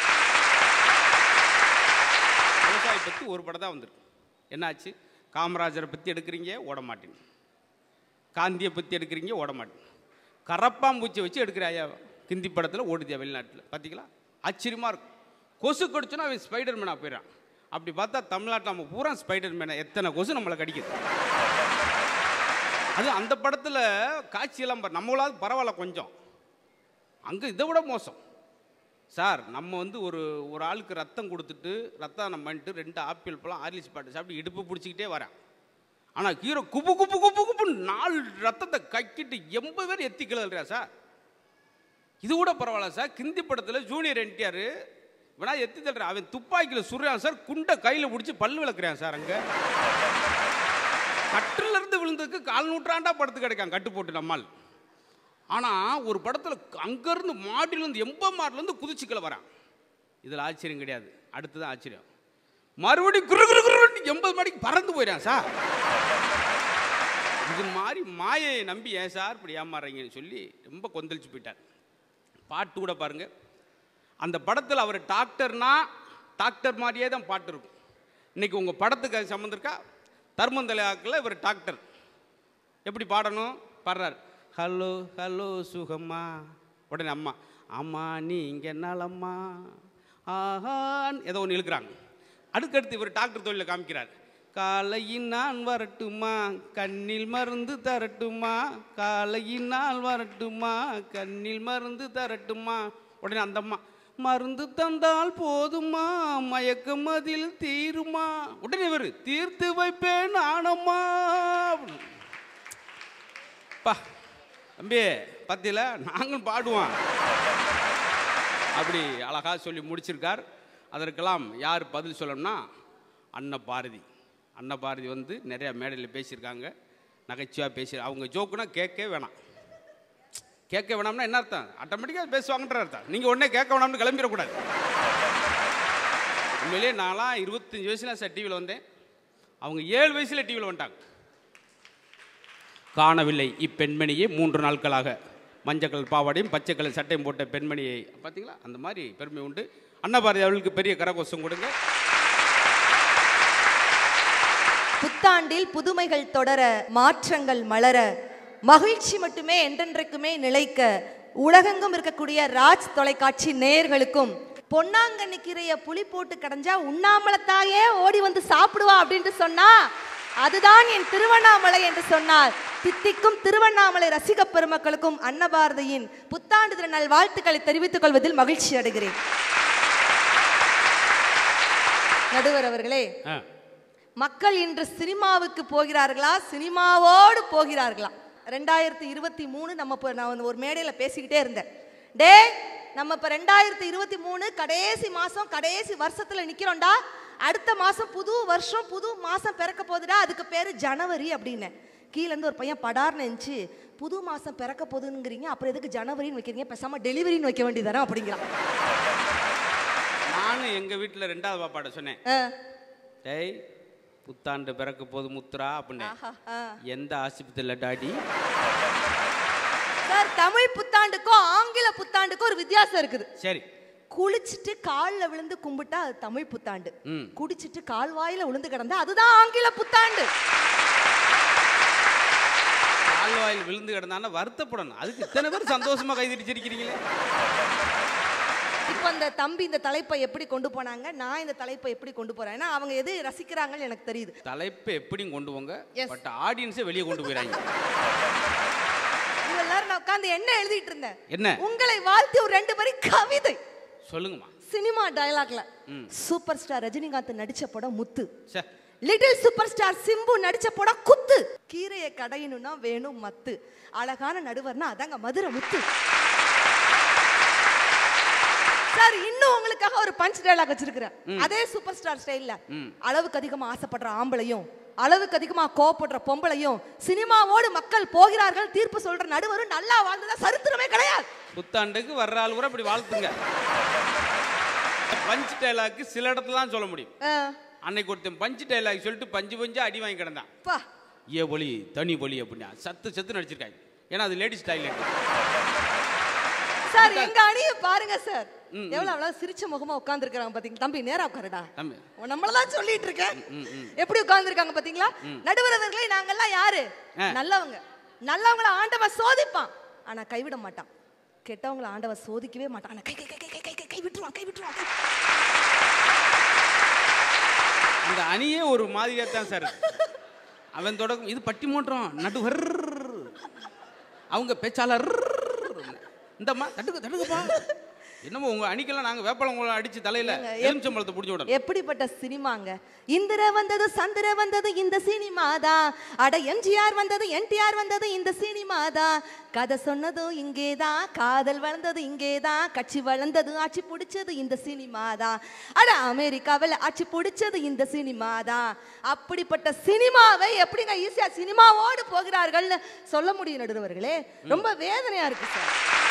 S3: விவசாயி பற்றி ஒரு படம் தான் வந்திருக்கு என்னாச்சு காமராஜரை பற்றி எடுக்கிறீங்க ஓட மாட்டீங்க காந்தியை பற்றி எடுக்கிறீங்க ஓட மாட்டீங்க கரப்பாம்பூச்சி வச்சு எடுக்கிற ஐயா கிந்தி படத்தில் ஓடுதியா வெளிநாட்டில் பார்த்தீங்களா ஆச்சரியமாக இருக்கும் கொசு கடிச்சுன்னா அவன் ஸ்பைடர் மேனாக போயிடறான் அப்படி பார்த்தா தமிழ்நாட்டில் நம்ம பூரா ஸ்பைடர் மேனை எத்தனை கொசு நம்மளை கடிக்குது அது அந்த படத்தில் காட்சியெல்லாம் பாரு நம்மளாவது பரவாயில்ல கொஞ்சம் அங்கே இதை விட மோசம் சார் நம்ம வந்து ஒரு ஒரு ஆளுக்கு ரத்தம் கொடுத்துட்டு ரத்தம் பண்ணிட்டு ரெண்டு ஆப்பிள் பழம் ஆர்லிஸ் பாட்டு சாப்பிட்டு இடுப்பு பிடிச்சிக்கிட்டே வரேன் ஆனால் ஹீரோ குப்பு குப்பு குப்பு குப்புன்னு நாலு ரத்தத்தை கக்கிட்டு எண்பது பேர் எத்தி கிளறா சார் இது கூட பரவாயில்ல சார் கிந்தி படத்தில் ஜூனியர் என்டிஆர் இவனா எத்தி தள்ளுறான் அவன் துப்பாக்கியில் சுடுறான் சார் குண்டை கையில் பிடிச்சி பல்லு விளக்குறான் சார் அங்கே கட்டில இருந்து விழுந்ததுக்கு கால் நூற்றாண்டா படுத்து கிடக்கான் கட்டு போட்டு நம்மால் ஆனால் ஒரு படத்தில் அங்கேருந்து மாடியிலேருந்து எண்பது மாடிலேருந்து குதிச்சுக்களை வரான் இதில் ஆச்சரியம் கிடையாது அடுத்தது ஆச்சரியம் மறுபடியும் குரு குரு குருன்னு எண்பது மாடிக்கு பறந்து போயிடான் சார் இது மாதிரி மாயை நம்பி ஏன் சார் இப்படி ஏமாறுறீங்கன்னு சொல்லி ரொம்ப கொந்தளிச்சு போயிட்டார் பாட்டு கூட பாருங்க அந்த படத்தில் அவர் டாக்டர்னா டாக்டர் மாதிரியே தான் பாட்டு இருக்கும் இன்னைக்கு உங்கள் படத்துக்கு அது சம்மந்தம் இருக்கா தர்மந்தலையாக்கில் இவர் டாக்டர் எப்படி பாடணும் பாடுறார் ஹலோ ஹலோ சுகம்மா உடனே அம்மா அம்மா நீ இங்கே நலம்மா ஆஹான் ஏதோ ஒன்று இழுக்கிறாங்க அடுக்கடுத்து இவர் டாக்டர் தொழிலை காமிக்கிறார் காலையின் நான் வரட்டுமா கண்ணில் மருந்து தரட்டுமா காலையின் நாள் வரட்டுமா கண்ணில் மருந்து தரட்டுமா உடனே அந்த அம்மா மருந்து தந்தால் போதுமா மயக்கம் அதில் தீருமா உடனே இவர் தீர்த்து வைப்பேன் ஆனம்மா அப்படின்னு. பா தம்பி பத்தியில நாங்களும் பாடுவோம் அப்படி அழகா சொல்லி முடிச்சிருக்கார் அதற்கெல்லாம் யார் பதில் சொல்லணும்னா அன்ன பாரதி அன்ன பாரதி வந்து நிறைய மேடையில் பேசியிருக்காங்க நகைச்சுவாக பேசி அவங்க ஜோக்குனா கேட்கவே வேணாம் கேட்க வேணாம்னா என்ன அர்த்தம் ஆட்டோமேட்டிக்காக பேசுவாங்கன்ற அர்த்தம் நீங்கள் உடனே கேட்க வேணாம்னு கிளம்பிடக்கூடாது உண்மையிலேயே நான்லாம் இருபத்தஞ்சி வயசுல சார் டிவியில் வந்தேன் அவங்க ஏழு வயசில் டிவியில் வந்துட்டாங்க காணவில்லை இப்பெண்மணியை மூன்று நாட்களாக மஞ்சள் கலர் பாவாடையும் பச்சை கலர் சட்டையும் போட்ட பெண்மணியை பார்த்தீங்களா அந்த மாதிரி பெருமை உண்டு அன்னபாரதி அவர்களுக்கு பெரிய கரகோஷம் கொடுங்க
S7: புத்தாண்டில் புதுமைகள் தொடர மாற்றங்கள் மலர மகிழ்ச்சி மட்டுமே என்றென்றைக்குமே நிலைக்க உலகெங்கும் இருக்கக்கூடிய ராஜ் தொலைக்காட்சி நேயர்களுக்கும் பொன்னாங்கண்ணி கீரைய புளி போட்டு கடைஞ்சா உண்ணாமலத்தாயே ஓடி வந்து சாப்பிடுவா அப்படின்ட்டு சொன்னா அதுதான் என் திருவண்ணாமலை என்று சொன்னார் தித்திக்கும் திருவண்ணாமலை ரசிக பெருமக்களுக்கும் அன்னபாரதியின் புத்தாண்டு திருநாள் வாழ்த்துக்களை தெரிவித்துக் கொள்வதில் மகிழ்ச்சி அடைகிறேன் நடுவர் அவர்களே
S3: ஆ
S7: மக்கள் இன்று சினிமாவுக்கு போகிறார்களா சினிமாவோடு போகிறார்களா ரெண்டாயிரத்தி இருபத்தி மூணு நம்ம இப்போ நான் வந்து ஒரு மேடையில் பேசிக்கிட்டே இருந்தேன் டே நம்ம இப்போ ரெண்டாயிரத்தி இருபத்தி மூணு கடைசி மாதம் கடைசி வருஷத்தில் நிற்கிறோம்டா அடுத்த மாதம் புது வருஷம் புது மாதம் பிறக்க போகுதுடா அதுக்கு பேர் ஜனவரி அப்படின்னேன் கீழேருந்து ஒரு பையன் படார்னு இருந்துச்சு புது மாதம் பிறக்க போகுதுங்கிறீங்க அப்புறம் எதுக்கு ஜனவரின்னு வைக்கிறீங்க பேசாமல் டெலிவரின்னு வைக்க வேண்டியதானே அப்படிங்கிறான்
S3: நானும் எங்கள் வீட்டில் ரெண்டாவது பாப்பாட்ட சொன்னேன்
S7: ஆ,
S3: டேய் புத்தாண்டு பிறக்க போது முத்துரா அப்படின்னு
S7: ஆஹா, ஆ.
S3: எந்த ஆஸ்பத்திரியில் டாடி
S7: சார் தமிழ் புத்தாண்டுக்கும் ஆங்கில புத்தாண்டுக்கும் ஒரு வித்தியாசம் இருக்குது
S3: சரி
S7: குளிச்சுட்டு கால்ல விழுந்து கும்பிட்டா அது தமிழ் புத்தாண்டு
S3: ம்.
S7: குடிச்சிட்டு கால்வாயில விழுந்து கிடந்தா அதுதான் ஆங்கில புத்தாண்டு
S3: கால்வாயில் விழுந்து கிடந்தான்னா வருத்தப்படணும் அதுக்கு இத்தனை பேர் சந்தோஷமா கைதடிச்சிருக்கிறீங்களே
S7: இப்போ அந்த தம்பி இந்த தலைப்பை எப்படி கொண்டு போனாங்க நான் இந்த தலைப்பை எப்படி கொண்டு போறேன் ஏன்னா அவங்க எது ரசிக்கிறாங்கன்னு எனக்கு தெரியுது
S3: தலைப்பை எப்படியும் கொண்டு போங்க
S7: Yes.
S3: பட் ஆடியன்ஸை வெளியே கொண்டு போயிறாங்க
S7: இவ்வளவு நேரம் நான் உட்கார்ந்து என்ன எழுதிட்டு இருந்தேன்
S3: என்ன
S7: உங்களை வாழ்த்தி ஒரு ரெண்டு வரி கவிதை
S3: சொல்லுங்கம்மா
S7: சினிமா டயலாக்ல சூப்பர் ஸ்டார் ரஜினிகாந்த் நடிச்ச படம் முத்து
S3: சே
S7: லிட்டில் சூப்பர் ஸ்டார் சிம்பு நடிச்ச படம் குத்து கீரையை கடையணும்னா வேணும் மத்து அழகான நடுவர்னா அதாங்க மதுரை முத்து சார் இன்னும் உங்களுக்காக ஒரு பஞ்ச் டயலாக் வச்சிருக்கிறேன் அதே சூப்பர் ஸ்டார் ஸ்டைல்ல அளவுக்கு அதிகமா ஆசைப்படுற ஆம்பளையும் அளவுக்கு அதிகமா கோவப்படுற பொம்பளையும் சினிமாவோடு மக்கள் போகிறார்கள் தீர்ப்பு சொல்ற நடுவரும் நல்லா வாழ்ந்ததா சரித்திரமே கிடையாது
S3: புத்தாண்டுக்கு வர்ற ஆள் கூட இப்படி வாழ்த்துங்க பஞ்ச் டைலாக்கு சில இடத்துல தான் சொல்ல முடியும்
S7: ஆ,
S3: அன்னைக்கு ஒருத்தன் பஞ்ச் டைலாக் சொல்லிட்டு பஞ்சு பஞ்சு அடி வாங்கி கிடந்தான்
S7: பா
S3: ஏ ஒலி தனி ஒலி அப்படின்னா சத்து சத்து நடிச்சிருக்காங்க ஏன்னா அது லேடிஸ் டைலண்ட்
S7: சார் எங்க அணிய பாருங்க சார் எவ்வளவு அவ்வளவு சிரிச்ச முகமா உட்கார்ந்துருக்காங்க பாத்தீங்களா தம்பி நேரா உட்காருடா
S3: தம்பி
S7: நம்மளதான் சொல்லிட்டு இருக்கேன் எப்படி உட்கார்ந்துருக்காங்க பாத்தீங்களா நடுவர் அவர்களே நாங்கெல்லாம் யாரு
S3: ஆ.
S7: நல்லவங்க நல்லவங்கள ஆண்டவன் சோதிப்பான் ஆனா கைவிட மாட்டான் கெட்டவங்கள ஆண்டவன் சோதிக்கவே மாட்டான் ஆனா கை கை கை கை கை கை கை விட்டுருவான் கை விட்டுருவான் கை
S3: அந்த அணியே ஒரு மாதிரியா தான் சார் இருக்கு. அவன் தொடக்கம் இது பட்டிமன்றம் நடுவர் அவங்க பேச்சாளர் இந்தம்மா தட்டுக்கு தட்டுக்குப்பா என்னமோ உங்க அணிக்கெல்லாம் நாங்க வேப்பளங்குளம் அடிச்சு தலையில
S7: ஏங்க, எப்-
S3: எலுமிச்சம்பழத்தை பிடிச்சி விடணும்
S7: எப்படிப்பட்ட சினிமாங்க இந்திர வந்தது சந்திர வந்தது இந்த சினிமா தான் அட எம்ஜிஆர் வந்தது என்டிஆர் வந்தது இந்த சினிமா தான் கதை சொன்னதும் இங்கே தான் காதல் வளர்ந்தது இங்கே தான் கட்சி வளர்ந்தது ஆட்சி பிடிச்சது இந்த சினிமா தான் அட அமெரிக்காவில் ஆட்சி பிடிச்சது இந்த சினிமா தான் அப்படிப்பட்ட சினிமாவை எப்படிங்க ஈஸியா சினிமாவோடு போகிறார்கள்னு சொல்ல முடியும் நடுவர்களே ரொம்ப வேதனையா இருக்கு சார்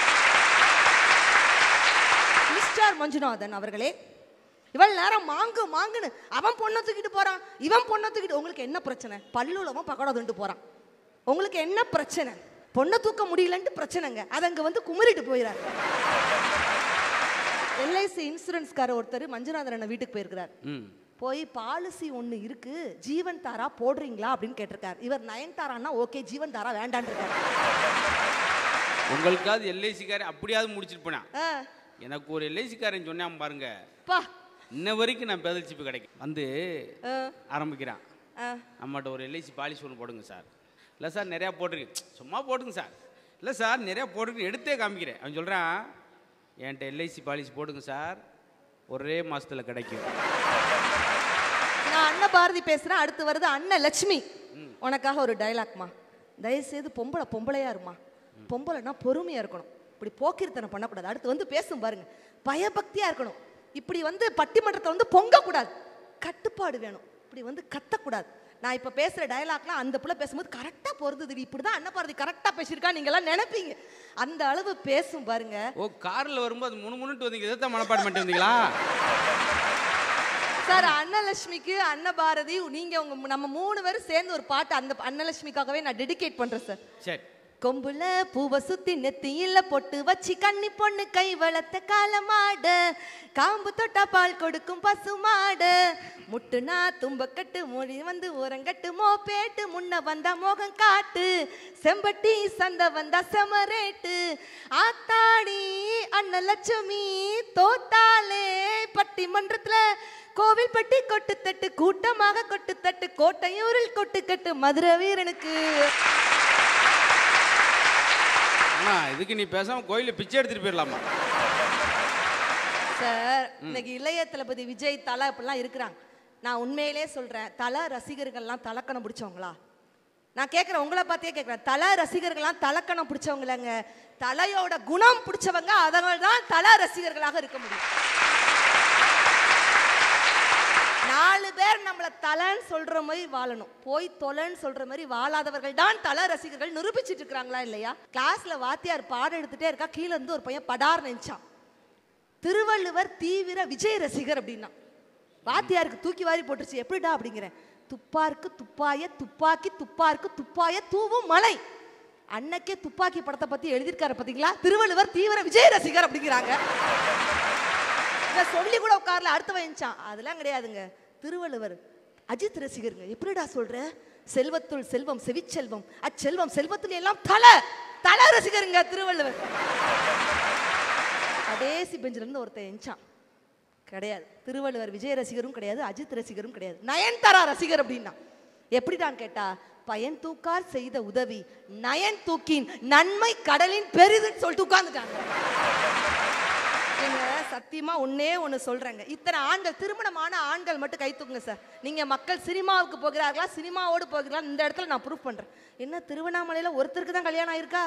S7: மிஸ்டர் மஞ்சுநாதன் அவர்களே இவ்வளவு நேரம் மாங்கு மாங்குன்னு அவன் பொண்ணை தூக்கிட்டு போறான் இவன் பொண்ணை தூக்கிட்டு உங்களுக்கு என்ன பிரச்சனை பல்லுலவன் பக்கோடா துண்டு போறான் உங்களுக்கு என்ன பிரச்சனை பொண்ணை தூக்க முடியலன்ட்டு பிரச்சனைங்க அது அங்க வந்து குமுறிட்டு போயிறாரு எல்ஐசி இன்சூரன்ஸ்கார ஒருத்தர் மஞ்சுநாதன் அண்ணன் வீட்டுக்கு போயிருக்கிறார்
S3: ம்
S7: போய் பாலிசி ஒன்று இருக்கு ஜீவன் தாரா போடுறீங்களா அப்படின்னு கேட்டிருக்காரு இவர் நயன் தாரான்னா ஓகே ஜீவன் தாரா வேண்டான்னு இருக்காரு
S3: உங்களுக்காவது எல்ஐசிக்காரன் அப்படியாவது முடிச்சிட்டு போனான்
S7: ஆ,
S3: எனக்கு ஒரு எல்ஐசிக்காரன் சொன்னான் பாருங்க
S7: பா
S3: இன்ன வரைக்கும் நான் பெதல் சிப்பு கிடைக்கும் வந்து
S7: ஆ,
S3: ஆரம்பிக்கிறான்
S7: ஆ.
S3: நம்மகிட்ட ஒரு எல்ஐசி பாலிசி ஒன்று போடுங்க சார் இல்லை சார் நிறையா போட்டிருக்கு சும்மா போடுங்க சார் இல்லை சார் நிறையா போட்டிருக்கு எடுத்தே காமிக்கிறேன் அவன் சொல்கிறான் என்கிட்ட எல்ஐசி பாலிசி போடுங்க சார் ஒரே மாசத்துல கிடைக்கும்
S7: நான் அண்ணன் பாரதி பேசுறேன் அடுத்து வருது அண்ணன் லட்சுமி உனக்காக ஒரு டைலாக்மா தயவுசெய்து பொம்பளை பொம்பளையா இருமா பொம்பளைனா பொறுமையா இருக்கணும் இப்படி போக்கிருத்தனம் பண்ணக்கூடாது அடுத்து வந்து பேசும் பாருங்க பயபக்தியா இருக்கணும் இப்படி வந்து பட்டிமன்றத்தை வந்து பொங்க கூடாது கட்டுப்பாடு வேணும் இப்படி வந்து கத்தக்கூடாது நான் இப்ப பேசுற டயலாக்லாம் அந்த புள்ள பேசும்போது கரெக்டா பொருந்தது இப்படிதான் அண்ணன் பாரதி கரெக்டா பேசியிருக்கா நீங்க எல்லாம் நினைப்பீங்க அந்த அளவு பேசும் பாருங்க
S3: ஓ காரில் வரும்போது முணு முன்னுட்டு வந்தீங்க இதைத்தான் மனப்பாடம் பண்ணிட்டு வந்தீங்களா
S7: சார் அன்னலட்சுமிக்கு அன்னபாரதி நீங்க உங்க நம்ம மூணு பேரும் சேர்ந்து ஒரு பாட்டு அந்த அன்னலட்சுமிக்காகவே நான் டெடிகேட் பண்றேன் சார்
S3: சரி
S7: கொம்புல பூவ சுத்தி நெத்தியில பொட்டு வச்சு கன்னி பொண்ணு கை வளர்த்த காலமாடு காம்பு தொட்டா பால் கொடுக்கும் பசு மாடு முட்டுனா தும்பக்கட்டு மொழி வந்து ஓரங்கட்டு மோப்பேட்டு முன்ன வந்தா மோகம் காட்டு செம்பட்டி சந்த வந்தா செமரேட்டு ஆத்தாடி அன்னலட்சுமி தோத்தாலே பட்டிமன்றத்துல கோவில் பட்டி கொட்டு தட்டு கூட்டமாக கொட்டு தட்டு கோட்டையூரில் கொட்டுக்கட்டு மதுரை வீரனுக்கு
S3: அண்ணா இதுக்கு நீ பேசாம கோயிலில் பிச்சை எடுத்துட்டு போயிடலாமா
S7: சார் இன்னைக்கு இளைய தளபதி விஜய் தலை இப்படிலாம் இருக்கிறாங்க நான் உண்மையிலே சொல்றேன் தலை ரசிகர்கள்லாம் தலக்கணம் பிடிச்சவங்களா நான் கேட்குறேன் உங்களை பார்த்தே கேட்குறேன் தலை ரசிகர்கள்லாம் தலக்கணம் பிடிச்சவங்களங்க தலையோட குணம் பிடிச்சவங்க அதனால தான் தலை ரசிகர்களாக இருக்க முடியும் நாலு பேர் நம்மள தலைன்னு சொல்ற மாதிரி வாழணும் போய் தொலைன்னு சொல்ற மாதிரி வாழாதவர்கள் தான் தலை ரசிகர்கள் நிரூபிச்சிட்டு இருக்கிறாங்களா இல்லையா கிளாஸ்ல வாத்தியார் பாடம் எடுத்துட்டே இருக்கா கீழ இருந்து ஒரு பையன் படார் நினைச்சான் திருவள்ளுவர் தீவிர விஜய் ரசிகர் அப்படின்னா வாத்தியாருக்கு தூக்கி வாரி போட்டுருச்சு எப்படிடா அப்படிங்கிறேன் துப்பாருக்கு துப்பாய துப்பாக்கி துப்பாருக்கு துப்பாய தூவும் மலை அன்னைக்கே துப்பாக்கி படத்தை பத்தி எழுதியிருக்காரு பாத்தீங்களா திருவள்ளுவர் தீவிர விஜய் ரசிகர் அப்படிங்கிறாங்க இதை சொல்லி கூட உட்கார்ல அடுத்து வச்சான் அதெல்லாம் கிடையாதுங்க திருவள்ளுவர் அஜித் ரசிகருங்க எப்படிடா சொல்ற செல்வத்துள் செல்வம் செவிச்செல்வம் அச்செல்வம் செல்வத்துல எல்லாம் தலை தலை ரசிகருங்க திருவள்ளுவர் கடைசி பெஞ்சில இருந்து ஒருத்தன் எஞ்சான் கிடையாது திருவள்ளுவர் விஜய் ரசிகரும் கிடையாது அஜித் ரசிகரும் கிடையாது நயன்தாரா ரசிகர் அப்படின்னா எப்படிதான் கேட்டா பயன் தூக்கார் செய்த உதவி நயன் தூக்கின் நன்மை கடலின் பெரிதுன்னு சொல்லிட்டு உட்கார்ந்துட்டாங்க நீங்க சத்தியமா ஒன்னே ஒண்ணு சொல்றேங்க இத்தனை ஆண்கள் திருமணமான ஆண்கள் மட்டும் கை தூக்குங்க சார் நீங்க மக்கள் சினிமாவுக்கு போகிறார்களா சினிமாவோடு போகிறார்களா இந்த இடத்துல நான் ப்ரூஃப் பண்றேன் என்ன திருவண்ணாமலையில ஒருத்தருக்கு தான் கல்யாணம் ஆயிருக்கா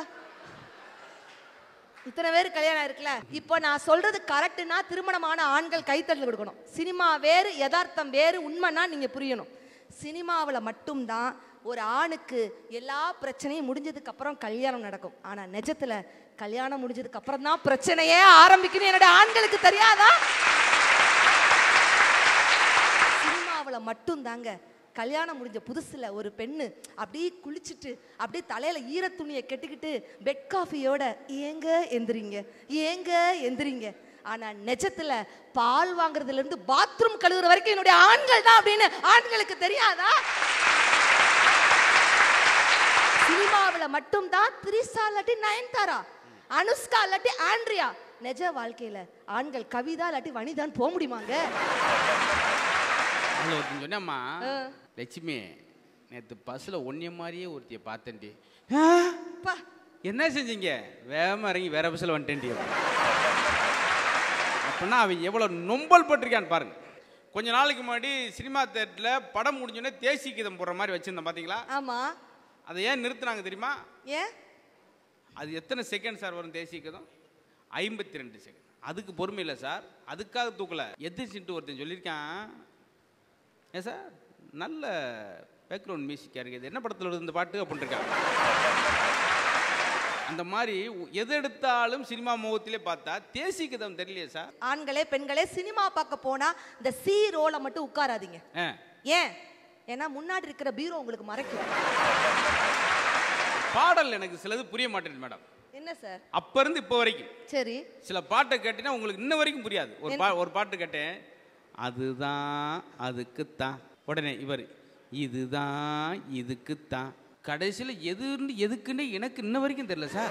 S7: இத்தனை பேர் கல்யாணம் ஆயிருக்குல்ல இப்போ நான் சொல்றது கரெக்ட்னா திருமணமான ஆண்கள் கைத்தட்டல் கொடுக்கணும் சினிமா வேறு யதார்த்தம் வேறு உண்மைனா நீங்க புரியணும் சினிமாவில் மட்டும்தான் ஒரு ஆணுக்கு எல்லா பிரச்சனையும் முடிஞ்சதுக்கு அப்புறம் கல்யாணம் நடக்கும் ஆனா நிஜத்துல கல்யாணம் முடிஞ்சதுக்கு அப்புறம் தான் பிரச்சனையே ஆரம்பிக்கணும் என்னோட ஆண்களுக்கு தெரியாதா சினிமாவில் மட்டும்தாங்க கல்யாணம் முடிஞ்ச புதுசுல ஒரு பெண்ணு அப்படியே குளிச்சுட்டு அப்படியே தலையில ஈர துணியை கட்டிக்கிட்டு பெட் காஃபியோட ஏங்க எந்திரிங்க ஏங்க எந்திரிங்க ஆனா நிஜத்துல பால் வாங்குறதுல இருந்து பாத்ரூம் கழுவுற வரைக்கும் என்னுடைய ஆண்கள் தான் அப்படின்னு ஆண்களுக்கு தெரியாதா சினிமாவில் மட்டும்தான் திரிசா இல்லாட்டி நயன்தாரா அனுஷ்கா இல்லாட்டி ஆண்ட்ரியா நிஜ வாழ்க்கையில ஆண்கள் கவிதா இல்லாட்டி வனிதான் போக முடியுமாங்க
S3: அதில் ஒருத்தன் சொன்னேம்மா லட்சுமி நேற்று பஸ்ஸில் ஒன்றிய மாதிரியே ஒருத்திய பார்த்தேன்டி
S7: பா
S3: என்ன செஞ்சீங்க வேகமாக இறங்கி வேற பஸ்ஸில் வந்துட்டேன்டி அப்படின்னா அவன் எவ்வளோ நொம்பல் பட்டிருக்கான்னு பாருங்க கொஞ்ச நாளைக்கு முன்னாடி சினிமா தேட்டரில் படம் முடிஞ்சோடனே தேசி கீதம் போடுற மாதிரி வச்சிருந்தேன் பார்த்தீங்களா
S7: ஆமா
S3: அதை ஏன் நிறுத்துனாங்க தெரியுமா
S7: ஏன்
S3: அது எத்தனை செகண்ட் சார் வரும் தேசிய கீதம் ஐம்பத்தி ரெண்டு செகண்ட் அதுக்கு பொறுமை இல்லை சார் அதுக்காக தூக்கல எதிர்ச்சின்ட்டு ஒருத்தன் சொல்லியிருக்கான் ஏன் சார் நல்ல பேக்ரவுண்ட் மியூசிக்காக இருக்குது இது என்ன படத்தில் வருது இந்த பாட்டு அப்படின்னு இருக்கான் அந்த மாதிரி எது எடுத்தாலும் சினிமா முகத்திலே பார்த்தா தேசிய கீதம் தெரியலையே சார்
S7: ஆண்களே பெண்களே சினிமா பார்க்க போனா இந்த சி ரோல மட்டும் உட்காராதீங்க
S3: ஆ
S7: ஏன் ஏன்னா முன்னாடி இருக்கிற பீரோ உங்களுக்கு மறைக்கும்
S3: பாடல் எனக்கு சிலது புரிய மாட்டேங்குது மேடம்
S7: என்ன சார்
S3: அப்ப இருந்து இப்போ வரைக்கும்
S7: சரி
S3: சில பாட்டை கேட்டீங்கன்னா உங்களுக்கு இன்ன வரைக்கும் புரியாது ஒரு பா ஒரு பாட்டு கேட்டேன் அதுதான் அதுக்குத்தான் உடனே இவர் இதுதான் இதுக்குத்தான் கடைசியில் எதுன்னு எதுக்குன்னு எனக்கு இன்ன வரைக்கும் தெரியல சார்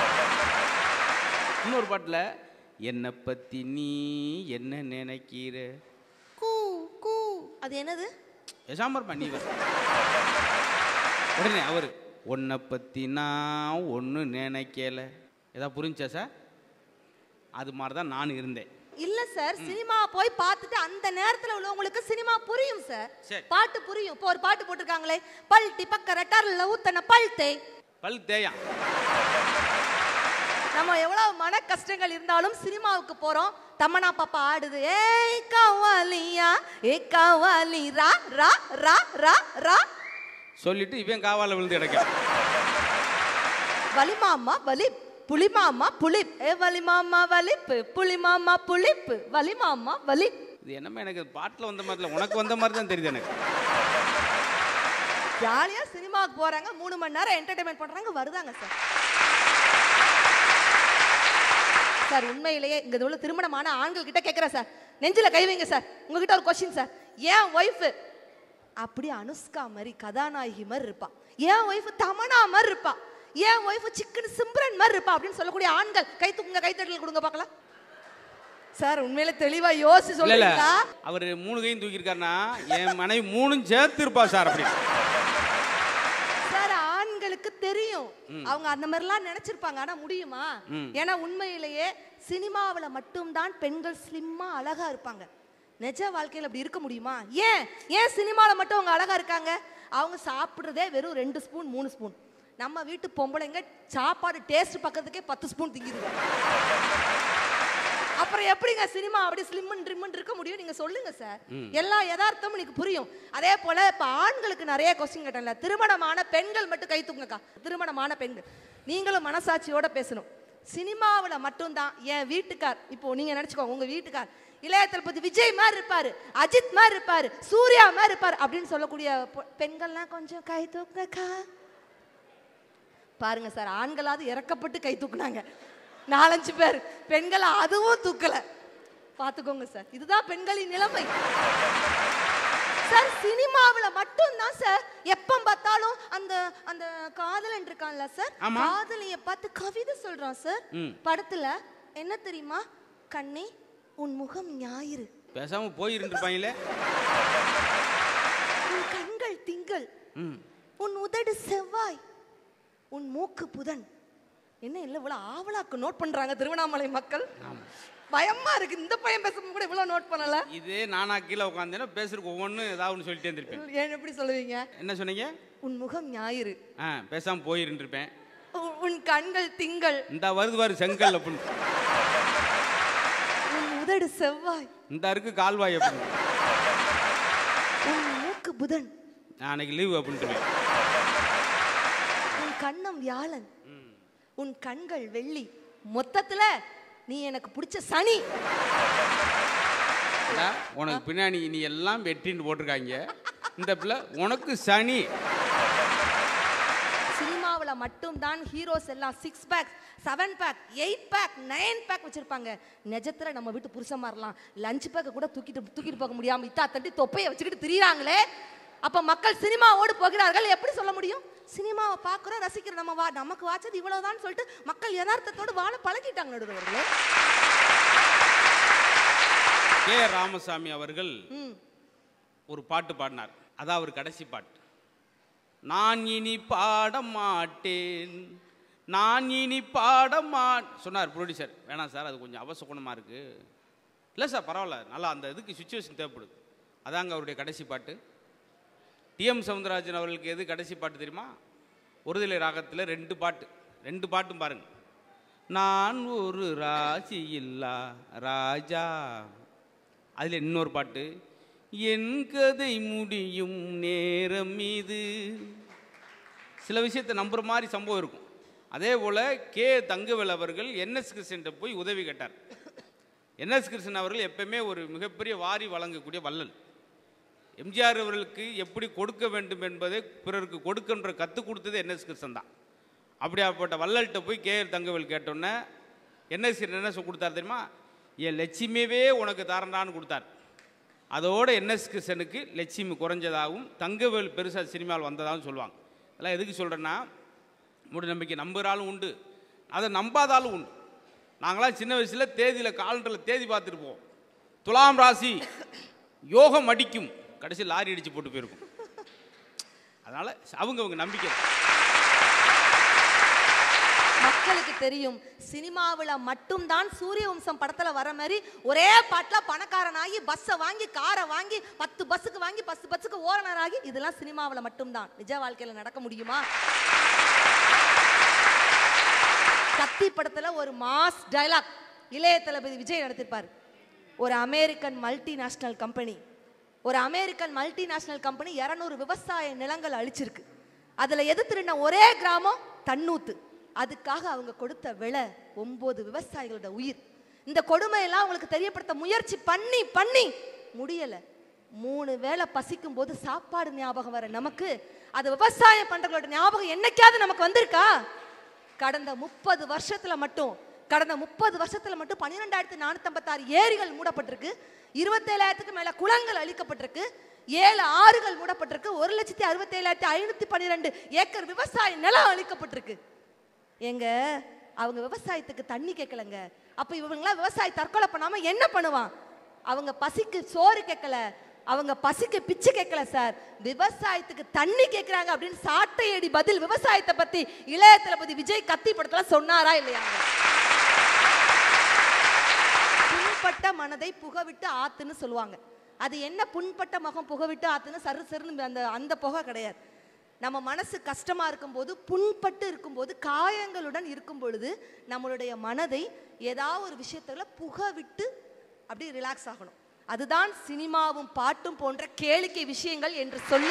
S3: இன்னொரு பாட்டில் என்னை பற்றி நீ என்ன நினைக்கிற
S7: கூ கூ அது என்னது
S3: பேசாம இருப்பா நீ வேற. உடனே அவர் உன்னை பற்றி நான் ஒன்றும் நினைக்கல ஏதாவது புரிஞ்சா சார் அது மாதிரி தான் நான் இருந்தேன்
S7: இல்ல சார் சினிமா போய் பார்த்துட்டு அந்த நேரத்துல உள்ளவங்களுக்கு சினிமா புரியும் சார்
S3: சரி.
S7: பாட்டு புரியும் இப்போ ஒரு பாட்டு போட்டிருக்காங்களே பல்ட்டி பக்கர டர்ல ஊத்தன பல்ட்டை
S3: பல் தேயாம்
S7: நம்ம எவ்வளவு மன கஷ்டங்கள் இருந்தாலும் சினிமாவுக்கு போறோம் தமனா பாப்பா ஆடுது ஏய் கவாலியா ஏ கவாலி ரா ரா ரா ரா ரா
S3: சொல்லிட்டு இவன் காவால விழுந்து கிடக்கான்
S7: வலிமாமா வலிப் புலிமாமா புலிப் ஏ வலிமாமா வலிப்பு புலிமாமா புலிப்பு வலிமாமா வலிப்
S3: இது என்னமே எனக்கு பாட்டில் வந்த மாதிரி இல்லை உனக்கு வந்த மாதிரி தான் தெரியுது எனக்கு
S7: ஜாலியா சினிமாவுக்கு போறாங்க மூணு மணி நேரம் என்டர்டைன்மெண்ட் பண்றாங்க வருதாங்க சார் சார் உண்மையிலேயே இங்க உள்ள திருமணமான ஆண்கள் கிட்ட கேட்கிறேன் சார் நெஞ்சில கை வைங்க சார் உங்ககிட்ட ஒரு கொஸ்டின் சார் ஏன் ஒய்ஃப் அப்படி அனுஷ்கா மாதிரி கதாநாயகி மாதிரி இருப்பா ஏன் ஒய்ஃப் தமனா மாதிரி இருப்பா ஏன் ஒய்ஃப் சிக்கன் சிம்ரன் மாதிரி இருப்பா அப்படின்னு சொல்லக்கூடிய ஆண்கள் கை தூக்குங்க கைத்தட்டல் கொடுங்க பார்க்கலாம் சார் உண்மையில தெளிவா யோசிச்சு
S3: இல்ல இல்ல
S7: சொல்றீங்களா
S3: அவர் மூணு கையும் தூக்கியிருக்காருன்னா என் மனைவி மூணும் சேர்த்து இருப்பா சார் அப்படி
S7: சார் ஆண்களுக்கு தெரியும் அவங்க அந்த மாதிரிலாம் நினைச்சிருப்பாங்க ஆனா முடியுமா ஏன்னா உண்மையிலேயே சினிமாவுல மட்டும்தான் பெண்கள் ஸ்லிம்மா அழகா இருப்பாங்க நிஜ வாழ்க்கையில அப்படி இருக்க முடியுமா ஏன் ஏன் சினிமால மட்டும் அவங்க அழகா இருக்காங்க அவங்க சாப்பிடுறதே வெறும் ரெண்டு ஸ்பூன் மூணு ஸ்பூன் நம்ம வீட்டு பொம்பளைங்க சாப்பாடு டேஸ்ட் பக்கத்துக்கே பத்து ஸ்பூன் திங்கிதுங்க அப்புறம் எப்படிங்க சினிமா அப்படி ஸ்லிம்மன் ட்ரிம்மன் இருக்க முடியும் நீங்க சொல்லுங்க சார் எல்லா யதார்த்தமும் எனக்கு புரியும் அதே போல இப்ப ஆண்களுக்கு நிறைய கொஸ்டின் கேட்டேன்ல திருமணமான பெண்கள் மட்டும் கை தூக்குங்கக்கா திருமணமான பெண்கள் நீங்களும் மனசாட்சியோட பேசணும் சினிமாவுல மட்டும்தான் என் வீட்டுக்கார் இப்போ நீங்க நினைச்சுக்கோங்க உங்க வீட்டுக்கார் இளைய தளபதி விஜய் மாதிரி இருப்பாரு அஜித் மாதிரி இருப்பாரு சூர்யா மாதிரி இருப்பாரு அப்படின்னு சொல்லக்கூடிய பொ- பெண்கள்லாம் கொஞ்சம் கை தூக்குங்கக்கா பாருங்க சார் ஆண்களாவது இறக்கப்பட்டு கை தூக்குனாங்க நாலஞ்சு பேர் பெண்கள் அதுவும் தூக்கல பாத்துக்கோங்க சார் இதுதான் பெண்களின் நிலைமை சார் சினிமாவுல மட்டும்தான் சார் எப்ப பார்த்தாலும் அந்த அந்த காதலன் இருக்கான்ல சார்
S3: ஆமா.
S7: காதலிய பார்த்து கவிதை சொல்றான் சார்
S3: ம்.
S7: படத்துல என்ன தெரியுமா கண்ணே உன் முகம் ஞாயிறு
S3: பேசாம போய் இருந்திருப்பாங்களே
S7: உன் கண்கள் திங்கள்
S3: ம்
S7: உன் உதடு செவ்வாய் உன் மூக்கு புதன் என்ன இல்லை இவ்வளவு ஆவலாக்கு நோட் பண்றாங்க திருவண்ணாமலை மக்கள் பயமா இருக்கு இந்த பையன் பேசும்போது கூட இவ்வளவு நோட் பண்ணல
S3: இதே நானா கீழே உட்காந்தேன்னா பேசுறதுக்கு ஒவ்வொன்றும் ஏதாவது ஒன்று சொல்லிட்டே இருந்திருப்பேன்
S7: ஏன் எப்படி சொல்லுவீங்க
S3: என்ன சொன்னீங்க
S7: உன் முகம் ஞாயிறு
S3: ஆ பேசாம போய் இருந்திருப்பேன்
S7: உ- உன் கண்கள் திங்கள்
S3: இந்த வருது பாரு செங்கல் அப்படின்னு
S7: உன் உதடு செவ்வாய்
S3: இந்த இருக்கு கால்வாய் அப்படின்னு
S7: உன் மூக்கு புதன்
S3: நான் அன்னைக்கு லீவு அப்படின்ட்டு
S7: உன் கண்ணம் வியாழன் உன் கண்கள் வெள்ளி மொத்தத்துல நீ எனக்கு பிடிச்ச சனி
S3: ஏடா, உனக்கு பின்னாடி நீ எல்லாம் வெட்டின்னு போட்டிருக்காங்க இந்த பிள்ளை உனக்கு சனி
S7: சினிமாவுல மட்டும்தான் ஹீரோஸ் எல்லாம் six pack seven pack eight pack nine pack வச்சிருப்பாங்க நிஜத்துல நம்ம வீட்டு புருஷன் மாதிரிலாம் லஞ்ச் பேக்கை கூட தூக்கிட்டு தூக்கிட்டு போக முடியாம இத்தா தட்டி தொப்பையை வச்சுக்கிட்டு திரியிறாங்களே அப்ப மக்கள் சினிமாவோடு போகிறார்கள் எப்படி சொல்ல முடியும் சினிமாவை பார்க்குறோம் ரசிக்கிறோம் நம்ம வா நமக்கு வாச்சது இவ்வளவுதான் சொல்லிட்டு மக்கள் யதார்த்தத்தோடு வாழ பழகிட்டாங்க நடுவர்களே
S3: கே ராமசாமி அவர்கள்
S7: ம்
S3: ஒரு பாட்டு பாடினார் அதான் அவர் கடைசி பாட்டு நான் இனி பாட மாட்டேன் நான் இனி பாட மா சொன்னார் ப்ரொடியூசர் வேணாம் சார் அது கொஞ்சம் அவசகுணமாக இருக்குது இல்லை சார் பரவாயில்ல நல்லா அந்த இதுக்கு சுச்சுவேஷன் தேவைப்படுது அதாங்க அவருடைய கடைசி பாட்டு டிஎம் சவுந்தரராஜன் அவர்களுக்கு எது கடைசி பாட்டு தெரியுமா ஒருதலை ராகத்தில் ரெண்டு பாட்டு ரெண்டு பாட்டும் பாருங்க நான் ஒரு ராசி இல்லா ராஜா அதில் இன்னொரு பாட்டு என் கதை முடியும் நேரம் மீது சில விஷயத்தை நம்புற மாதிரி சம்பவம் இருக்கும் அதே போல் கே தங்கவேல் அவர்கள் என்எஸ் கிருஷ்ணன் போய் உதவி கேட்டார் என்எஸ் கிருஷ்ணன் அவர்கள் எப்பவுமே ஒரு மிகப்பெரிய வாரி வழங்கக்கூடிய வள்ளல் எம்ஜிஆர் அவர்களுக்கு எப்படி கொடுக்க வேண்டும் என்பதை பிறருக்கு கொடுக்கின்ற கற்றுக் கொடுத்தது என்எஸ் கிருஷ்ணன் தான் அப்படியாப்பட்ட வள்ளல்கிட்ட போய் கே தங்கவேல் கேட்டோன்னே என்எஸ் என்ன சொ- கொடுத்தார் தெரியுமா என் லட்சுமியவே உனக்கு தரண்டான்னு கொடுத்தார் அதோட என்எஸ் கிருஷ்ணனுக்கு லட்சுமி குறைஞ்சதாகவும் தங்கவேல் பெருசாக சினிமாவில் வந்ததாகவும் சொல்லுவாங்க அதெல்லாம் எதுக்கு சொல்கிறேன்னா மூட நம்பிக்கை நம்புகிறாலும் உண்டு அதை நம்பாதாலும் உண்டு நாங்களாம் சின்ன வயசில் தேதியில் காலண்டரில் தேதி பார்த்துட்டு போவோம் துலாம் ராசி யோகம் அடிக்கும் கடைசி லாரி அடித்து போட்டு போயிருக்கும் அதனால் அவங்க அவங்க நம்பிக்கை
S7: மக்களுக்கு தெரியும் சினிமாவில் மட்டும்தான் சூரிய வம்சம் படத்துல வர மாதிரி ஒரே பாட்டுல பணக்காரனாகி பஸ்ஸை வாங்கி காரை வாங்கி பத்து பஸ்ஸுக்கு வாங்கி பத்து பஸ்ஸுக்கு ஓரணர் ஆகி இதெல்லாம் சினிமாவில் மட்டும்தான் நிஜ வாழ்க்கையில நடக்க முடியுமா கத்தி படத்துல ஒரு மாஸ் டயலாக் இளைய தளபதி விஜய் நடத்திருப்பார் ஒரு அமெரிக்கன் மல்டிநேஷனல் கம்பெனி ஒரு அமெரிக்கன் மல்டிநேஷனல் கம்பெனி இரநூறு விவசாய நிலங்கள் அழிச்சிருக்கு அதுல எது திருடின ஒரே கிராமம் தன்னூத்து அதுக்காக அவங்க கொடுத்த விலை ஒன்பது விவசாயிகளோட உயிர் இந்த கொடுமையெல்லாம் அவங்களுக்கு தெரியப்படுத்த முயற்சி பண்ணி பண்ணி முடியல மூணு வேளை பசிக்கும் போது சாப்பாடு ஞாபகம் வர நமக்கு அது விவசாயம் பண்றவங்களோட ஞாபகம் என்னைக்காவது நமக்கு வந்திருக்கா கடந்த முப்பது வருஷத்துல மட்டும் கடந்த முப்பது வருஷத்துல மட்டும் பன்னிரெண்டாயிரத்தி நானூத்தி ஏரிகள் மூடப்பட்டிருக்கு இருபத்தேழாயிரத்துக்கு மேல குளங்கள் அழிக்கப்பட்டிருக்கு ஏழு ஆறுகள் மூடப்பட்டிருக்கு ஒரு லட்சத்தி அறுபத்தேழாயிரத்தி ஐநூத்தி பன்னிரெண்டு ஏக்கர் விவசாய நிலம் அழிக்கப்பட்டிருக்கு எங்க அவங்க விவசாயத்துக்கு தண்ணி கேட்கலங்க அப்ப இவங்களாம் விவசாயி தற்கொலை பண்ணாம என்ன பண்ணுவான் அவங்க பசிக்கு சோறு கேட்கல அவங்க பசிக்கு பிச்சை கேட்கல சார் விவசாயத்துக்கு தண்ணி கேட்கறாங்க அப்படின்னு சாட்டையடி பதில் விவசாயத்தை பத்தி இளைய தளபதி விஜய் கத்தி படத்துல சொன்னாரா இல்லையாங்க புண்பட்ட மனதை புகவிட்டு ஆத்துன்னு சொல்லுவாங்க அது என்ன புண்பட்ட முகம் புகவிட்டு ஆத்துன்னு சரு சருன்னு அந்த அந்த புகை கிடையாது நம்ம மனசு கஷ்டமா இருக்கும்போது புண்பட்டு இருக்கும்போது காயங்களுடன் இருக்கும் பொழுது நம்மளுடைய மனதை ஏதாவது ஒரு விஷயத்துல புக விட்டு அப்படி ரிலாக்ஸ் ஆகணும் அதுதான் சினிமாவும் பாட்டும் போன்ற கேளிக்கை விஷயங்கள் என்று சொல்லி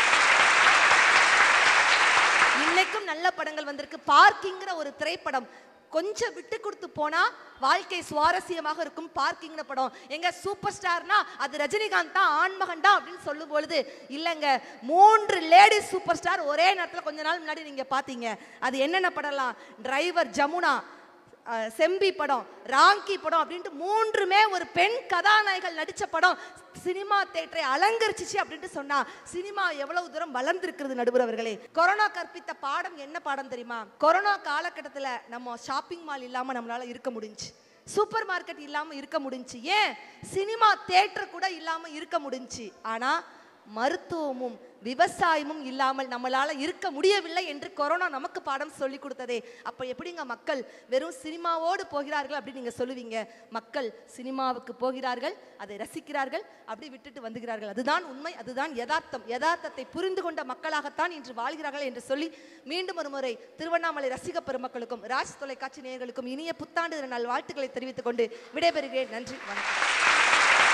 S7: இன்னைக்கும் நல்ல படங்கள் வந்திருக்கு பார்க்கிங்கிற ஒரு திரைப்படம் கொஞ்சம் விட்டு கொடுத்து போனா வாழ்க்கை சுவாரஸ்யமாக இருக்கும் பார்க்கிங்னு படம் எங்க சூப்பர் ஸ்டார்னா அது ரஜினிகாந்த் தான் ஆண்மகன் தான் அப்படின்னு சொல்லும் பொழுது இல்லைங்க மூன்று லேடிஸ் சூப்பர் ஸ்டார் ஒரே நேரத்தில் கொஞ்ச நாள் முன்னாடி நீங்க பாத்தீங்க அது என்னென்ன படம்லாம் டிரைவர் ஜமுனா அஹ், செம்பி படம் ராங்கி படம் அப்படின்ட்டு மூன்றுமே ஒரு பெண் கதாநாயகர்கள் நடிச்ச படம் சினிமா தேட்டரை அலங்கரிச்சிச்சு அப்படின்ட்டு சொன்னா சினிமா எவ்வளவு தூரம் வளர்ந்திருக்கிறது நடுவர் அவர்களே கொரோனா கற்பித்த பாடம் என்ன பாடம் தெரியுமா கொரோனா காலகட்டத்துல நம்ம ஷாப்பிங் மால் இல்லாம நம்மளால இருக்க முடிஞ்சுச்சு சூப்பர் மார்க்கெட் இல்லாம இருக்க முடிஞ்சுச்சு ஏன் சினிமா தேட்டர் கூட இல்லாம இருக்க முடிஞ்சுச்சு ஆனா மருத்துவமும் விவசாயமும் இல்லாமல் நம்மளால இருக்க முடியவில்லை என்று கொரோனா நமக்கு பாடம் சொல்லி கொடுத்ததே அப்ப எப்படிங்க மக்கள் வெறும் சினிமாவோடு போகிறார்கள் அப்படி நீங்க சொல்லுவீங்க மக்கள் சினிமாவுக்கு போகிறார்கள் அதை ரசிக்கிறார்கள் அப்படி விட்டுட்டு வந்துகிறார்கள் அதுதான் உண்மை அதுதான் யதார்த்தம் யதார்த்தத்தை புரிந்து கொண்ட மக்களாகத்தான் இன்று வாழ்கிறார்கள் என்று சொல்லி மீண்டும் ஒரு முறை திருவண்ணாமலை ரசிக பெருமக்களுக்கும் ராஜ் தொலைக்காட்சி நேயர்களுக்கும் இனிய புத்தாண்டு தின நல் வாழ்த்துக்களை தெரிவித்துக் கொண்டு விடைபெறுகிறேன் நன்றி வணக்கம்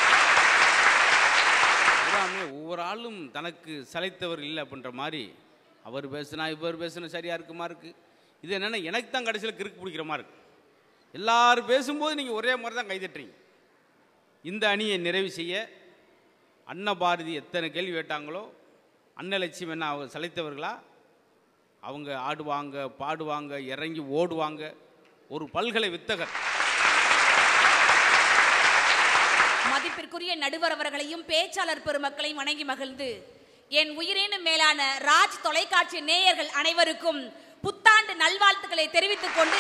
S3: எல்லாமே ஒவ்வொரு ஆளும் தனக்கு சளைத்தவர் இல்லை அப்படின்ற மாதிரி அவர் பேசுனா இவர் பேசுனா சரியா இருக்குமா இருக்கு இது என்னன்னா எனக்கு தான் கடைசியில் கிறுக்கு பிடிக்கிற மாதிரி இருக்கு எல்லாரும் பேசும்போது நீங்கள் ஒரே மாதிரி தான் கைதட்டுறீங்க இந்த அணியை நிறைவு செய்ய அன்னபாரதி எத்தனை கேள்வி கேட்டாங்களோ அன்னலட்சுமி என்ன அவங்க சளைத்தவர்களா அவங்க ஆடுவாங்க பாடுவாங்க இறங்கி ஓடுவாங்க ஒரு பல்கலை வித்தகர்
S8: மதிப்பிற்குரிய நடுவர் அவர்களையும் பேச்சாளர் பெருமக்களையும் வணங்கி மகிழ்ந்து என் உயிரினும் மேலான ராஜ் தொலைக்காட்சி நேயர்கள் அனைவருக்கும் புத்தாண்டு நல்வாழ்த்துக்களை தெரிவித்துக் கொண்டு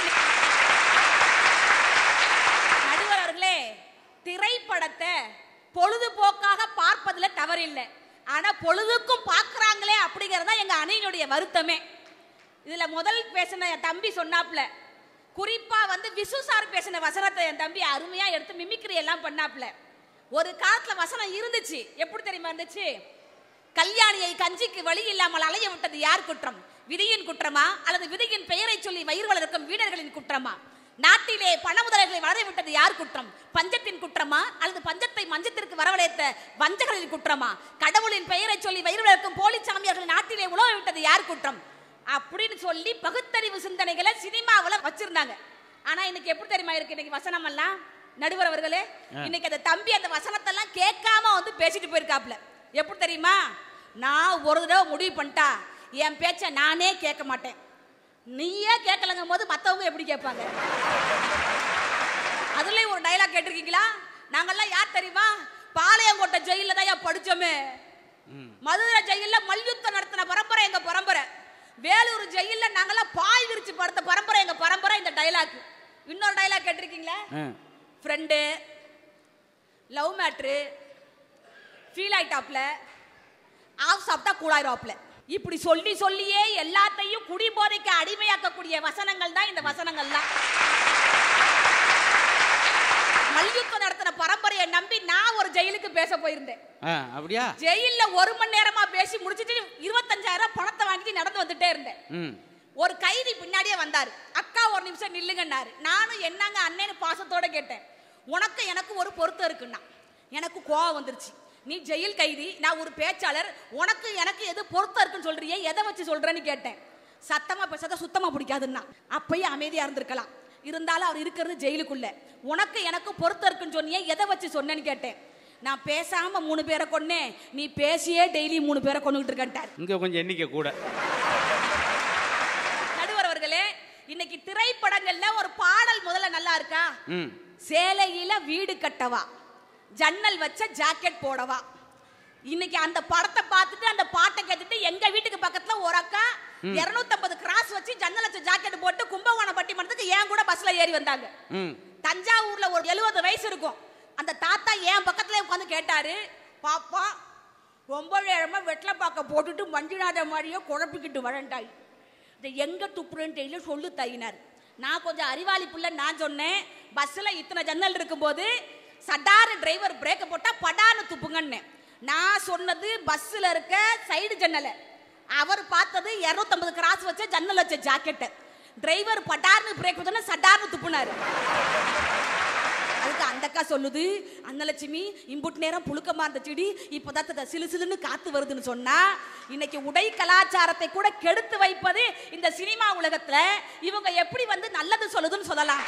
S8: நடுவர் அவர்களே திரைப்படத்தை பொழுதுபோக்காக பார்ப்பதுல தவறில்லை ஆனா பொழுதுக்கும் பார்க்கறாங்களே அப்படிங்கறது தான் எங்க அணியினுடைய வருத்தமே இதுல முதல் பேசின என் தம்பி சொன்னாப்ல குறிப்பா வந்து விசு சார் பேசின வசனத்தை என் தம்பி அருமையா எடுத்து மிமிக்ரி எல்லாம் பண்ணாப்ல ஒரு காலத்துல வசனம் இருந்துச்சு எப்படி தெரியுமா இருந்துச்சு கல்யாணியை கஞ்சிக்கு வழி இல்லாமல் அலைய விட்டது யார் குற்றம் விதியின் குற்றமா அல்லது விதியின் பெயரை சொல்லி வயிறு வளர்க்கும் வீரர்களின் குற்றமா நாட்டிலே பண முதலைகளை வளர விட்டது யார் குற்றம் பஞ்சத்தின் குற்றமா அல்லது பஞ்சத்தை மஞ்சத்திற்கு வரவழைத்த வஞ்சகர்களின் குற்றமா கடவுளின் பெயரை சொல்லி வயிறு வளர்க்கும் போலி சாமியார்கள் நாட்டிலே உழவ விட்டது யார் குற்றம் அப்படின்னு சொல்லி பகுத்தறிவு சிந்தனைகளை சினிமாவுல வச்சிருந்தாங்க ஆனா இன்னைக்கு எப்படி தெரியுமா இருக்கு இன்னைக்கு வசனம் எல்லாம் நடுவர் அவர்களே இன்னைக்கு அந்த தம்பி அந்த வசனத்தெல்லாம் கேட்காம வந்து பேசிட்டு போயிருக்காப்ல எப்படி தெரியுமா நான் ஒரு தடவை முடிவு பண்ணிட்டா என் பேச்ச நானே கேட்க மாட்டேன் நீயே கேட்கலங்கும் போது மத்தவங்க எப்படி கேட்பாங்க அதுலயும் ஒரு டைலாக் கேட்டிருக்கீங்களா நாங்கெல்லாம் யார் தெரியுமா பாளையங்கோட்டை ஜெயில தான் ஏன் படிச்சோமே மதுரை ஜெயில்ல மல்யுத்தம் நடத்தின பரம்பரை எங்க பரம்பரை வேலூர் ஜெயில்ல நாங்கெல்லாம் பாய் விரிச்சு படுத்த பரம்பரை எங்க பரம்பரை இந்த டைலாக் இன்னொரு டைலாக் கேட்டிருக்கீங்களா ஃப்ரெண்டு லவ் மேட்ரு ஃபீல் ஆயிட்டாப்ல ஆஃப் சாப்பிட்டா கூடாயிராப்ல இப்படி சொல்லி சொல்லியே எல்லாத்தையும் குடிபோதைக்கு அடிமையாக்கக்கூடிய வசனங்கள் தான் இந்த வசனங்கள்லாம் மல்யுத்தம் நடத்தின பரம்பரையை நம்பி நான் ஒரு ஜெயிலுக்கு பேச போயிருந்தேன்
S3: ஆ அப்படியா
S8: ஜெயில்ல ஒரு மணி நேரமா பேசி முடிச்சிட்டு இருபத்தஞ்சாயிரம் பணத்தை வாங்கிட்டு நடந்து வந்துட்டே இருந்தேன்
S3: ம்
S8: ஒரு கைதி பின்னாடியே வந்தாரு அக்கா ஒரு நிமிஷம் நில்லுங்கன்னாரு நானும் என்னங்க அண்ணன்னு பாசத்தோட கேட்டேன் உனக்கு எனக்கு ஒரு பொருத்தம் இருக்குன்னா எனக்கு கோவம் வந்துருச்சு நீ ஜெயில் கைதி நான் ஒரு பேச்சாளர் உனக்கு எனக்கு எது பொருத்தம் இருக்குன்னு சொல்றியே எதை வச்சு சொல்றேன்னு கேட்டேன் சத்தமா பேசாத சுத்தமா பிடிக்காதுன்னா அப்பயும் அமைதியா இருந்திருக்கலாம் இருந்தாலும் அவர் இருக்கிறது ஜெயிலுக்குள்ள உனக்கு எனக்கு பொருத்தம் இருக்குன்னு சொன்னியே எதை வச்சு சொன்னேன்னு கேட்டேன் நான் பேசாம மூணு பேரை கொன்னேன் நீ பேசியே டெய்லி மூணு பேரை கொண்டுகிட்டு இருக்கேன்ட்டார்
S3: இங்கே கொஞ்சம் எண்ணிக்கை கூட
S8: நடுவர் அவர்களே இன்னைக்கு திரைப்படங்கள்ல ஒரு பாடல் முதல்ல நல்லா இருக்கா
S3: ம்
S8: சேலையில வீடு கட்டவா ஜன்னல் வச்ச ஜாக்கெட் போடவா இன்னைக்கு அந்த படத்தை பார்த்துட்டு அந்த பாட்டை கேட்டுட்டு எங்க வீட்டுக்கு பக்கத்துல ஒரு அக்கா 250 கிராஸ் வச்சு ஜன்னல் வச்ச ஜாக்கெட் போட்டு கும்பகோணம் பட்டிமன்றத்துக்கு ஏன் கூட பஸ்ல ஏறி வந்தாங்க
S3: ம்
S8: தஞ்சாவூர்ல ஒரு எழுபது வயசு இருக்கும் அந்த தாத்தா என் பக்கத்துல உட்காந்து கேட்டாரு பாப்பா ரொம்ப நேரமா வெட்டில பாக்க போட்டுட்டு மஞ்சுநாத மாதிரியே குழப்பிக்கிட்டு வரண்டாய் இந்த எங்க துப்புறேன்னு தெரியல சொல்லு தையினார் நான் கொஞ்சம் அறிவாளி புள்ள நான் சொன்னேன் பஸ்ல இத்தனை ஜன்னல் இருக்கும்போது சடாரு டிரைவர் பிரேக்க போட்டா படான்னு துப்புங்கன்னு நான் சொன்னது பஸ்ல இருக்க சைடு ஜன்னலை அவர் பார்த்தது 250 கிராஸ் வச்ச ஜன்னல் வச்ச ஜாக்கெட்டை டிரைவர் படார்னு பிரேக் போட்டோன்னா சடார்னு துப்புனாரு அதுக்கு அந்த அக்கா சொல்லுது அன்னலட்சுமி இம்புட் நேரம் புழுக்கமா இருந்த செடி இப்பதான் தத சிலு சிலுன்னு காத்து வருதுன்னு சொன்னா இன்னைக்கு உடை கலாச்சாரத்தை கூட கெடுத்து வைப்பது இந்த சினிமா உலகத்துல இவங்க எப்படி வந்து நல்லது சொல்லுதுன்னு சொல்லலாம்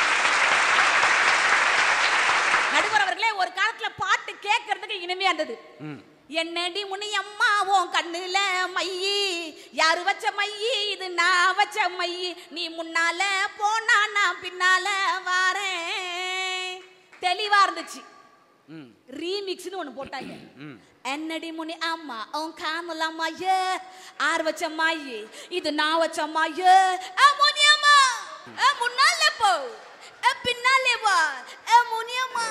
S8: நடுவர் அவர்களே ஒரு காலத்துல பாட்டு கேட்கறதுக்கு இனிமையா இருந்தது என்னடி முனி அம்மா உன் கண்ணுல மையி யாரு வச்ச மையி இது நான் வச்ச மையி நீ முன்னால போனா நான் பின்னால வாரேன் தெளிவா இருந்துச்சு
S3: ம்
S8: ரீமிக்ஸ்னு ஒண்ணு போட்டாங்க
S3: ம்
S8: என்னடி முனி அம்மா உன் காணல மைய ஆர் வச்ச மையி இது நான் வச்ச மைய ஏ முனி அம்மா ஏ முன்னால போ ஏ பின்னாலே வா ஏ முனி அம்மா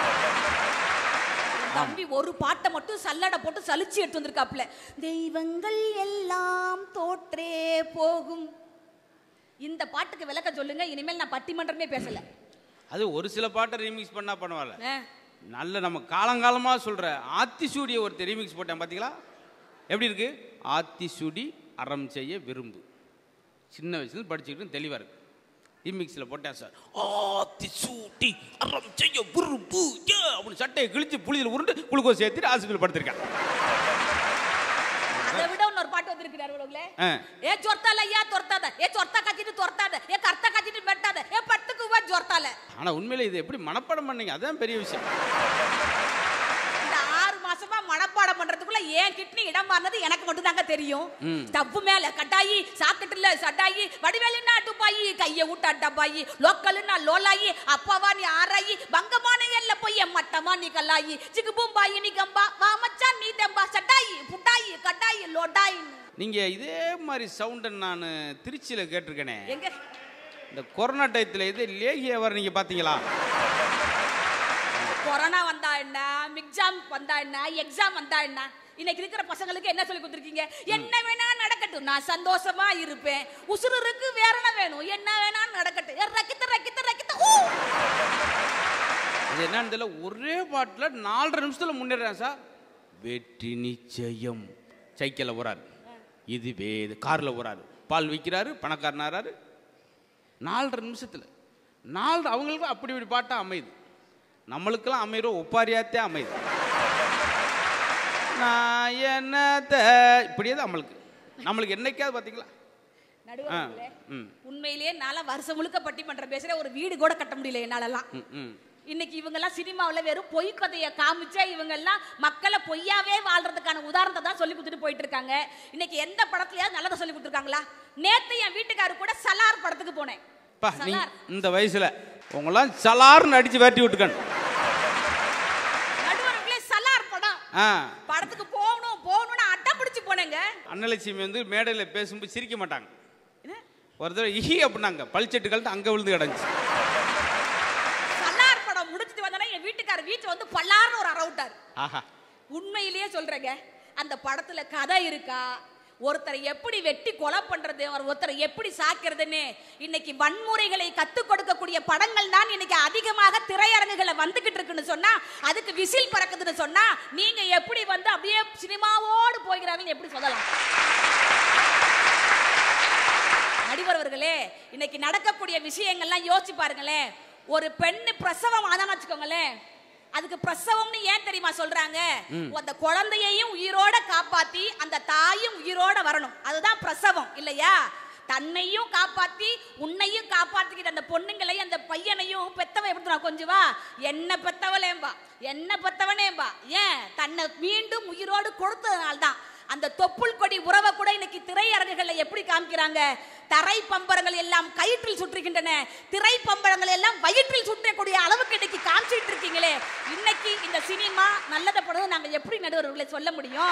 S8: தம்பி ஒரு பாட்டை மட்டும் சல்லடை போட்டு சலிச்சு எடுத்து வந்திருக்காப்ல தெய்வங்கள் எல்லாம் தோற்றே போகும் இந்த பாட்டுக்கு விளக்க சொல்லுங்க இனிமேல் நான் பட்டிமன்றமே பேசல
S3: அது ஒரு சில பாட்டை ரீமிக்ஸ் பண்ணா பரவாயில்ல
S8: ஆ,
S3: நல்ல நம்ம காலங்காலமாக சொல்கிற ஆத்திசூடியை ஒரு ரீமிக்ஸ் போட்டேன் பார்த்தீங்களா எப்படி இருக்கு ஆத்திசூடி அறம் செய்ய விரும்பு சின்ன வயசுல படிச்சுக்கிட்டு தெளிவாக இருக்கு ரீமிக்ஸில் போட்டேன் சார் ஆத்திசூடி அறம் செய்ய விரும்பு ஏ அப்படின்னு சட்டையை கிழிச்சு புளியில் உருண்டு குளுக்கோஸ் சேர்த்துட்டு ஆஸ்பத்திரியில் படுத்திருக்கேன்
S8: அதை விட இன்னொரு பாட்டு வந்திருக்கு நடுவர்களே
S3: ஆ
S8: ஏ ஜொர்த்தால ஐயா துரத்தாத ஏ சொர்த்தா கத்திட்டு துரத்தாத ஏ கர்த்தா கத்திட்டு மெட்டாத ஏ பட்டுக்கு வா ஜொர்த்தால
S3: ஆனால் உண்மையிலே இது எப்படி மனப்பாடம் பண்ணீங்க அதான் பெரிய விஷயம்
S8: இந்த ஆறு மாசமா மனப்பாடம் பண்றதுக்குள்ள ஏன் கிட்னி இடம் மாறினது எனக்கு மட்டும் தாங்க தெரியும் ஸ்டவ் மேல கட்டாயி சாக்கெட்டுல சட்டாயி வடிவேலுன்னா துப்பாயி கைய விட்டா டப்பாயி லோக்கலுன்னா லோலாயி அப்பாவா நீ ஆராயி பங்கமான எல்ல போய் மட்டமா நீ கல்லாயி சிக்கு பூம்பாயி நீ கம்பா வா மச்சான் நீ தம்பா சட்டாயி புட்டாயி கட்டாயி லோடாயி
S3: நீங்கள் இதே மாதிரி சவுண்டை நான் திருச்சியில் கேட்டிருக்கேனே
S8: எங்க
S3: இந்த கொரோனா டயத்தில் இது லேகியவர் நீங்கள் பார்த்தீங்களா
S8: கொரோனா வந்தா என்ன மிக்ஸாம் வந்தா என்ன எக்ஸாம் வந்தா என்ன இன்னைக்கு இருக்கிற பசங்களுக்கு என்ன சொல்லி கொடுத்துருக்கீங்க என்ன வேணா நடக்கட்டும் நான் சந்தோஷமா இருப்பேன் உசுறு இருக்கு வேற என்ன வேணும் என்ன வேணா நடக்கட்டும் ஏ, ரக்கித்த ரக்கித்த ரக்கித்த ஊ!
S3: அது என்னன்னு தெரியல ஒரே பாட்டில் நாலரை நிமிஷத்தில் முன்னேறான் சார் வெற்றி நிச்சயம் சைக்கிளில் போறாரு இதுவே இது காரில் போறாரு பால் விற்கிறாரு பணக்காரனாராரு நாலரை நிமிஷத்தில் நாலு அவங்களுக்கு அப்படி இப்படி பாட்டாக அமையுது நம்மளுக்கெல்லாம் அமைகிற ஒப்பாரியாத்தே அமையுது நான் என்னத்த இப்படியே தான் நம்மளுக்கு நம்மளுக்கு என்னைக்காவது பார்த்தீங்களா
S8: நடுவர்களே
S3: ம்
S8: உண்மையிலேயே நாள வருஷம் முழுக்க பட்டி பண்ற பேசுற ஒரு வீடு கூட கட்ட முடியல என்னாலலாம்
S3: ம் ம்
S8: இன்னைக்கு இவங்கெல்லாம் சினிமாவில் வெறும் பொய் கதையை காமிச்சா இவங்கெல்லாம் மக்களை பொய்யாவே வாழ்றதுக்கான உதாரணத்தை தான் சொல்லி கொடுத்துட்டு போயிட்டு இருக்காங்க இன்னைக்கு எந்த படத்துலயாவது நல்லதை சொல்லி கொடுத்துருக்காங்களா நேத்து என் வீட்டுக்காரு கூட சலார் படத்துக்கு போனேன்
S3: பா நீ
S8: சலார்
S3: இந்த வயசுல உங்களாம் சலார்னு அடிச்சு விரட்டி விட்டுக்கணும்
S8: நடுவர்களே சலார் படம்
S3: ஆ
S8: படத்துக்கு போகணும் போகணும்னு அட்டம் பிடிச்சு போனேங்க
S3: அன்னலட்சுமி வந்து மேடையில் பேசும்போது சிரிக்க மாட்டாங்க
S8: என்ன?
S3: ஒரு தடவை இஹி அப்படின்னாங்க பளிச்சட்டு கழட்டு அங்கே விழுந்து கிடந்துச்சு
S8: சலார் படம் முடிச்சிட்டு வந்தோடனே என் வீட்டுக்காரர் வீட்டுல வந்து பல்லார்னு ஒரு அரவுட்டார்
S3: ஆஹா
S8: உண்மையிலேயே சொல்றேங்க அந்த படத்துல கதை இருக்கா ஒருத்தரை எப்படி வெட்டி கொலை பண்றது ஒரு ஒருத்தரை எப்படி சாக்கிறதுன்னு இன்னைக்கு வன்முறைகளை கத்துக் கொடுக்கக்கூடிய படங்கள் தான் இன்னைக்கு அதிகமாக திரையரங்குகளை வந்துகிட்டு இருக்குன்னு சொன்னா அதுக்கு விசில் பறக்குதுன்னு சொன்னா நீங்க எப்படி வந்து அப்படியே சினிமாவோடு போகிறாங்கன்னு எப்படி சொல்லலாம் நடிகர் அவர்களே இன்னைக்கு நடக்கக்கூடிய விஷயங்கள்லாம் யோசிச்சு பாருங்களேன் ஒரு பெண்ணு பிரசவம் ஆதான்னு வச்சுக்கோங்களேன் அதுக்கு பிரசவம்னு ஏன் தெரியுமா சொல்றாங்க அந்த குழந்தையையும் உயிரோட காப்பாத்தி அந்த தாயும் உயிரோட வரணும் அதுதான் பிரசவம் இல்லையா தன்னையும் காப்பாத்தி உன்னையும் காப்பாத்திக்கிட்ட அந்த பொண்ணுங்களை அந்த பையனையும் பெத்தவன் எப்படி தெரியுமா கொஞ்சுவா என்ன பெத்தவளேம்பா என்ன பெத்தவனேம்பா ஏன் தன்னை மீண்டும் உயிரோடு கொடுத்ததுனால தான் அந்த தொப்புள் கொடி உறவை கூட இன்னைக்கு திரையரங்குகள்ல எப்படி காமிக்கிறாங்க தரை பம்பரங்கள் எல்லாம் கயிற்றில் சுற்றுகின்றன திரை பம்பரங்கள் எல்லாம் வயிற்றில் சுற்றக்கூடிய அளவுக்கு இன்னைக்கு காமிச்சிட்டு இருக்கீங்களே இன்னைக்கு இந்த சினிமா நல்லதை படுறது நாங்க எப்படி நடுவர்களை சொல்ல முடியும்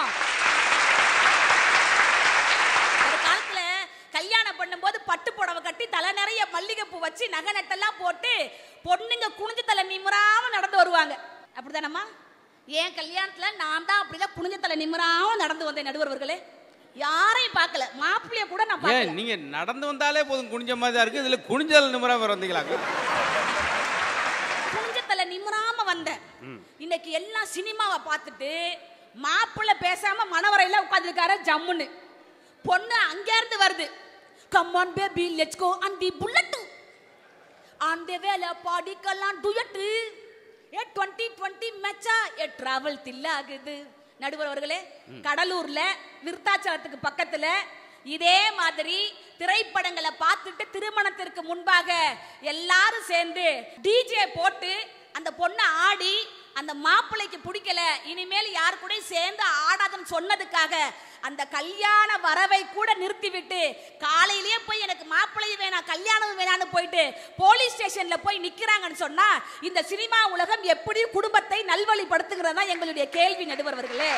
S8: ஒரு காலத்துல கல்யாணம் பண்ணும்போது பட்டு புடவை கட்டி தலை நிறைய மல்லிகைப்பூ வச்சு நகை நட்டெல்லாம் போட்டு பொண்ணுங்க குனிஞ்சு தலை நிமிராம நடந்து வருவாங்க அப்படிதானம்மா என் கல்யாணத்துல நான் தான் அப்படிதான் குனிஞ்ச தலை நிமிராம நடந்து வந்தேன் நடுவர்களே யாரையும் பார்க்கல மாப்பிள்ளைய கூட நான்
S3: ஏன்
S8: பார்க்கல
S3: நீங்க நடந்து வந்தாலே போதும் குனிஞ்ச மாதிரி தான் இருக்கு இதுல குனிஞ்சல் நிமிரம் வேற வந்தீங்களாங்க
S8: குனிஞ்ச தலை நிமிராம வந்தேன் இன்னைக்கு எல்லாம் சினிமாவை பார்த்துட்டு மாப்பிள்ளை பேசாம மணவரையில உட்காந்துருக்காரு ஜம்முன்னு பொண்ணு அங்க இருந்து வருது come on baby let's go on the bullet on the வேலை பாடிக்கலாம் டுயட்டு ஏ டுவெண்ட்டி டுவெண்ட்டி மேட்சா ஏ டிராவல் தில்லாகுது நடுவர் அவர்களே கடலூர்ல விருத்தாச்சலத்துக்கு பக்கத்துல இதே மாதிரி திரைப்படங்களை பார்த்துட்டு திருமணத்திற்கு முன்பாக எல்லாரும் சேர்ந்து டிஜே போட்டு அந்த பொண்ணை ஆடி அந்த மாப்பிள்ளைக்கு பிடிக்கல இனிமேல் யார் கூட சேர்ந்து ஆடாதுன்னு சொன்னதுக்காக அந்த கல்யாண வரவை கூட நிறுத்திவிட்டு காலையிலேயே போய் எனக்கு மாப்பிள்ளையும் வேணாம் கல்யாணம் வேணாம்னு போயிட்டு போலீஸ் ஸ்டேஷன்ல போய் நிக்கிறாங்கன்னு சொன்னா இந்த சினிமா உலகம் எப்படி குடும்பத்தை நல்வழிப்படுத்துகிறதா எங்களுடைய கேள்வி நடுவர்களே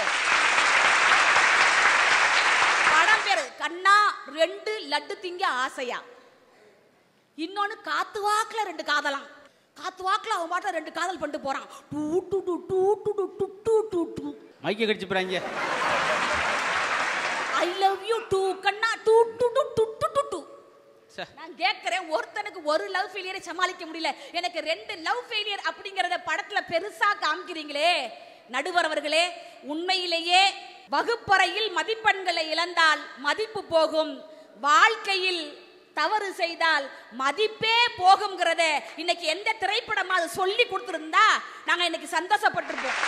S8: படம் பேரு கண்ணா ரெண்டு லட்டு திங்க ஆசையா இன்னொன்னு காத்து வாக்குல ரெண்டு காதலாம் காத்து வாக்குல அவன் பாட்ட ரெண்டு காதல் பண்ணிட்டு போறான் டூ டூ டூ டூ டூ டூ டூ டூ டூ டூ
S3: மைக்க கடிச்சு போறாங்க
S8: ஐ லவ் யூ டூ கண்ணா டூ டூ டூ டூ டூ டூ டூ
S3: சே.
S8: நான் கேட்கிறேன் ஒருத்தனுக்கு ஒரு லவ் ஃபெயிலியரை சமாளிக்க முடியல எனக்கு ரெண்டு லவ் ஃபெயிலியர் அப்படிங்கறத படத்துல பெருசா காமிக்கிறீங்களே நடுவர் அவர்களே உண்மையிலேயே வகுப்பறையில் மதிப்பெண்களை இழந்தால் மதிப்பு போகும் வாழ்க்கையில் தவறு செய்தால் மதிப்பே போகுங்கிறத இன்னைக்கு எந்த திரைப்படமா அது சொல்லி கொடுத்திருந்தா நாங்க இன்னைக்கு சந்தோஷப்பட்டிருப்போம்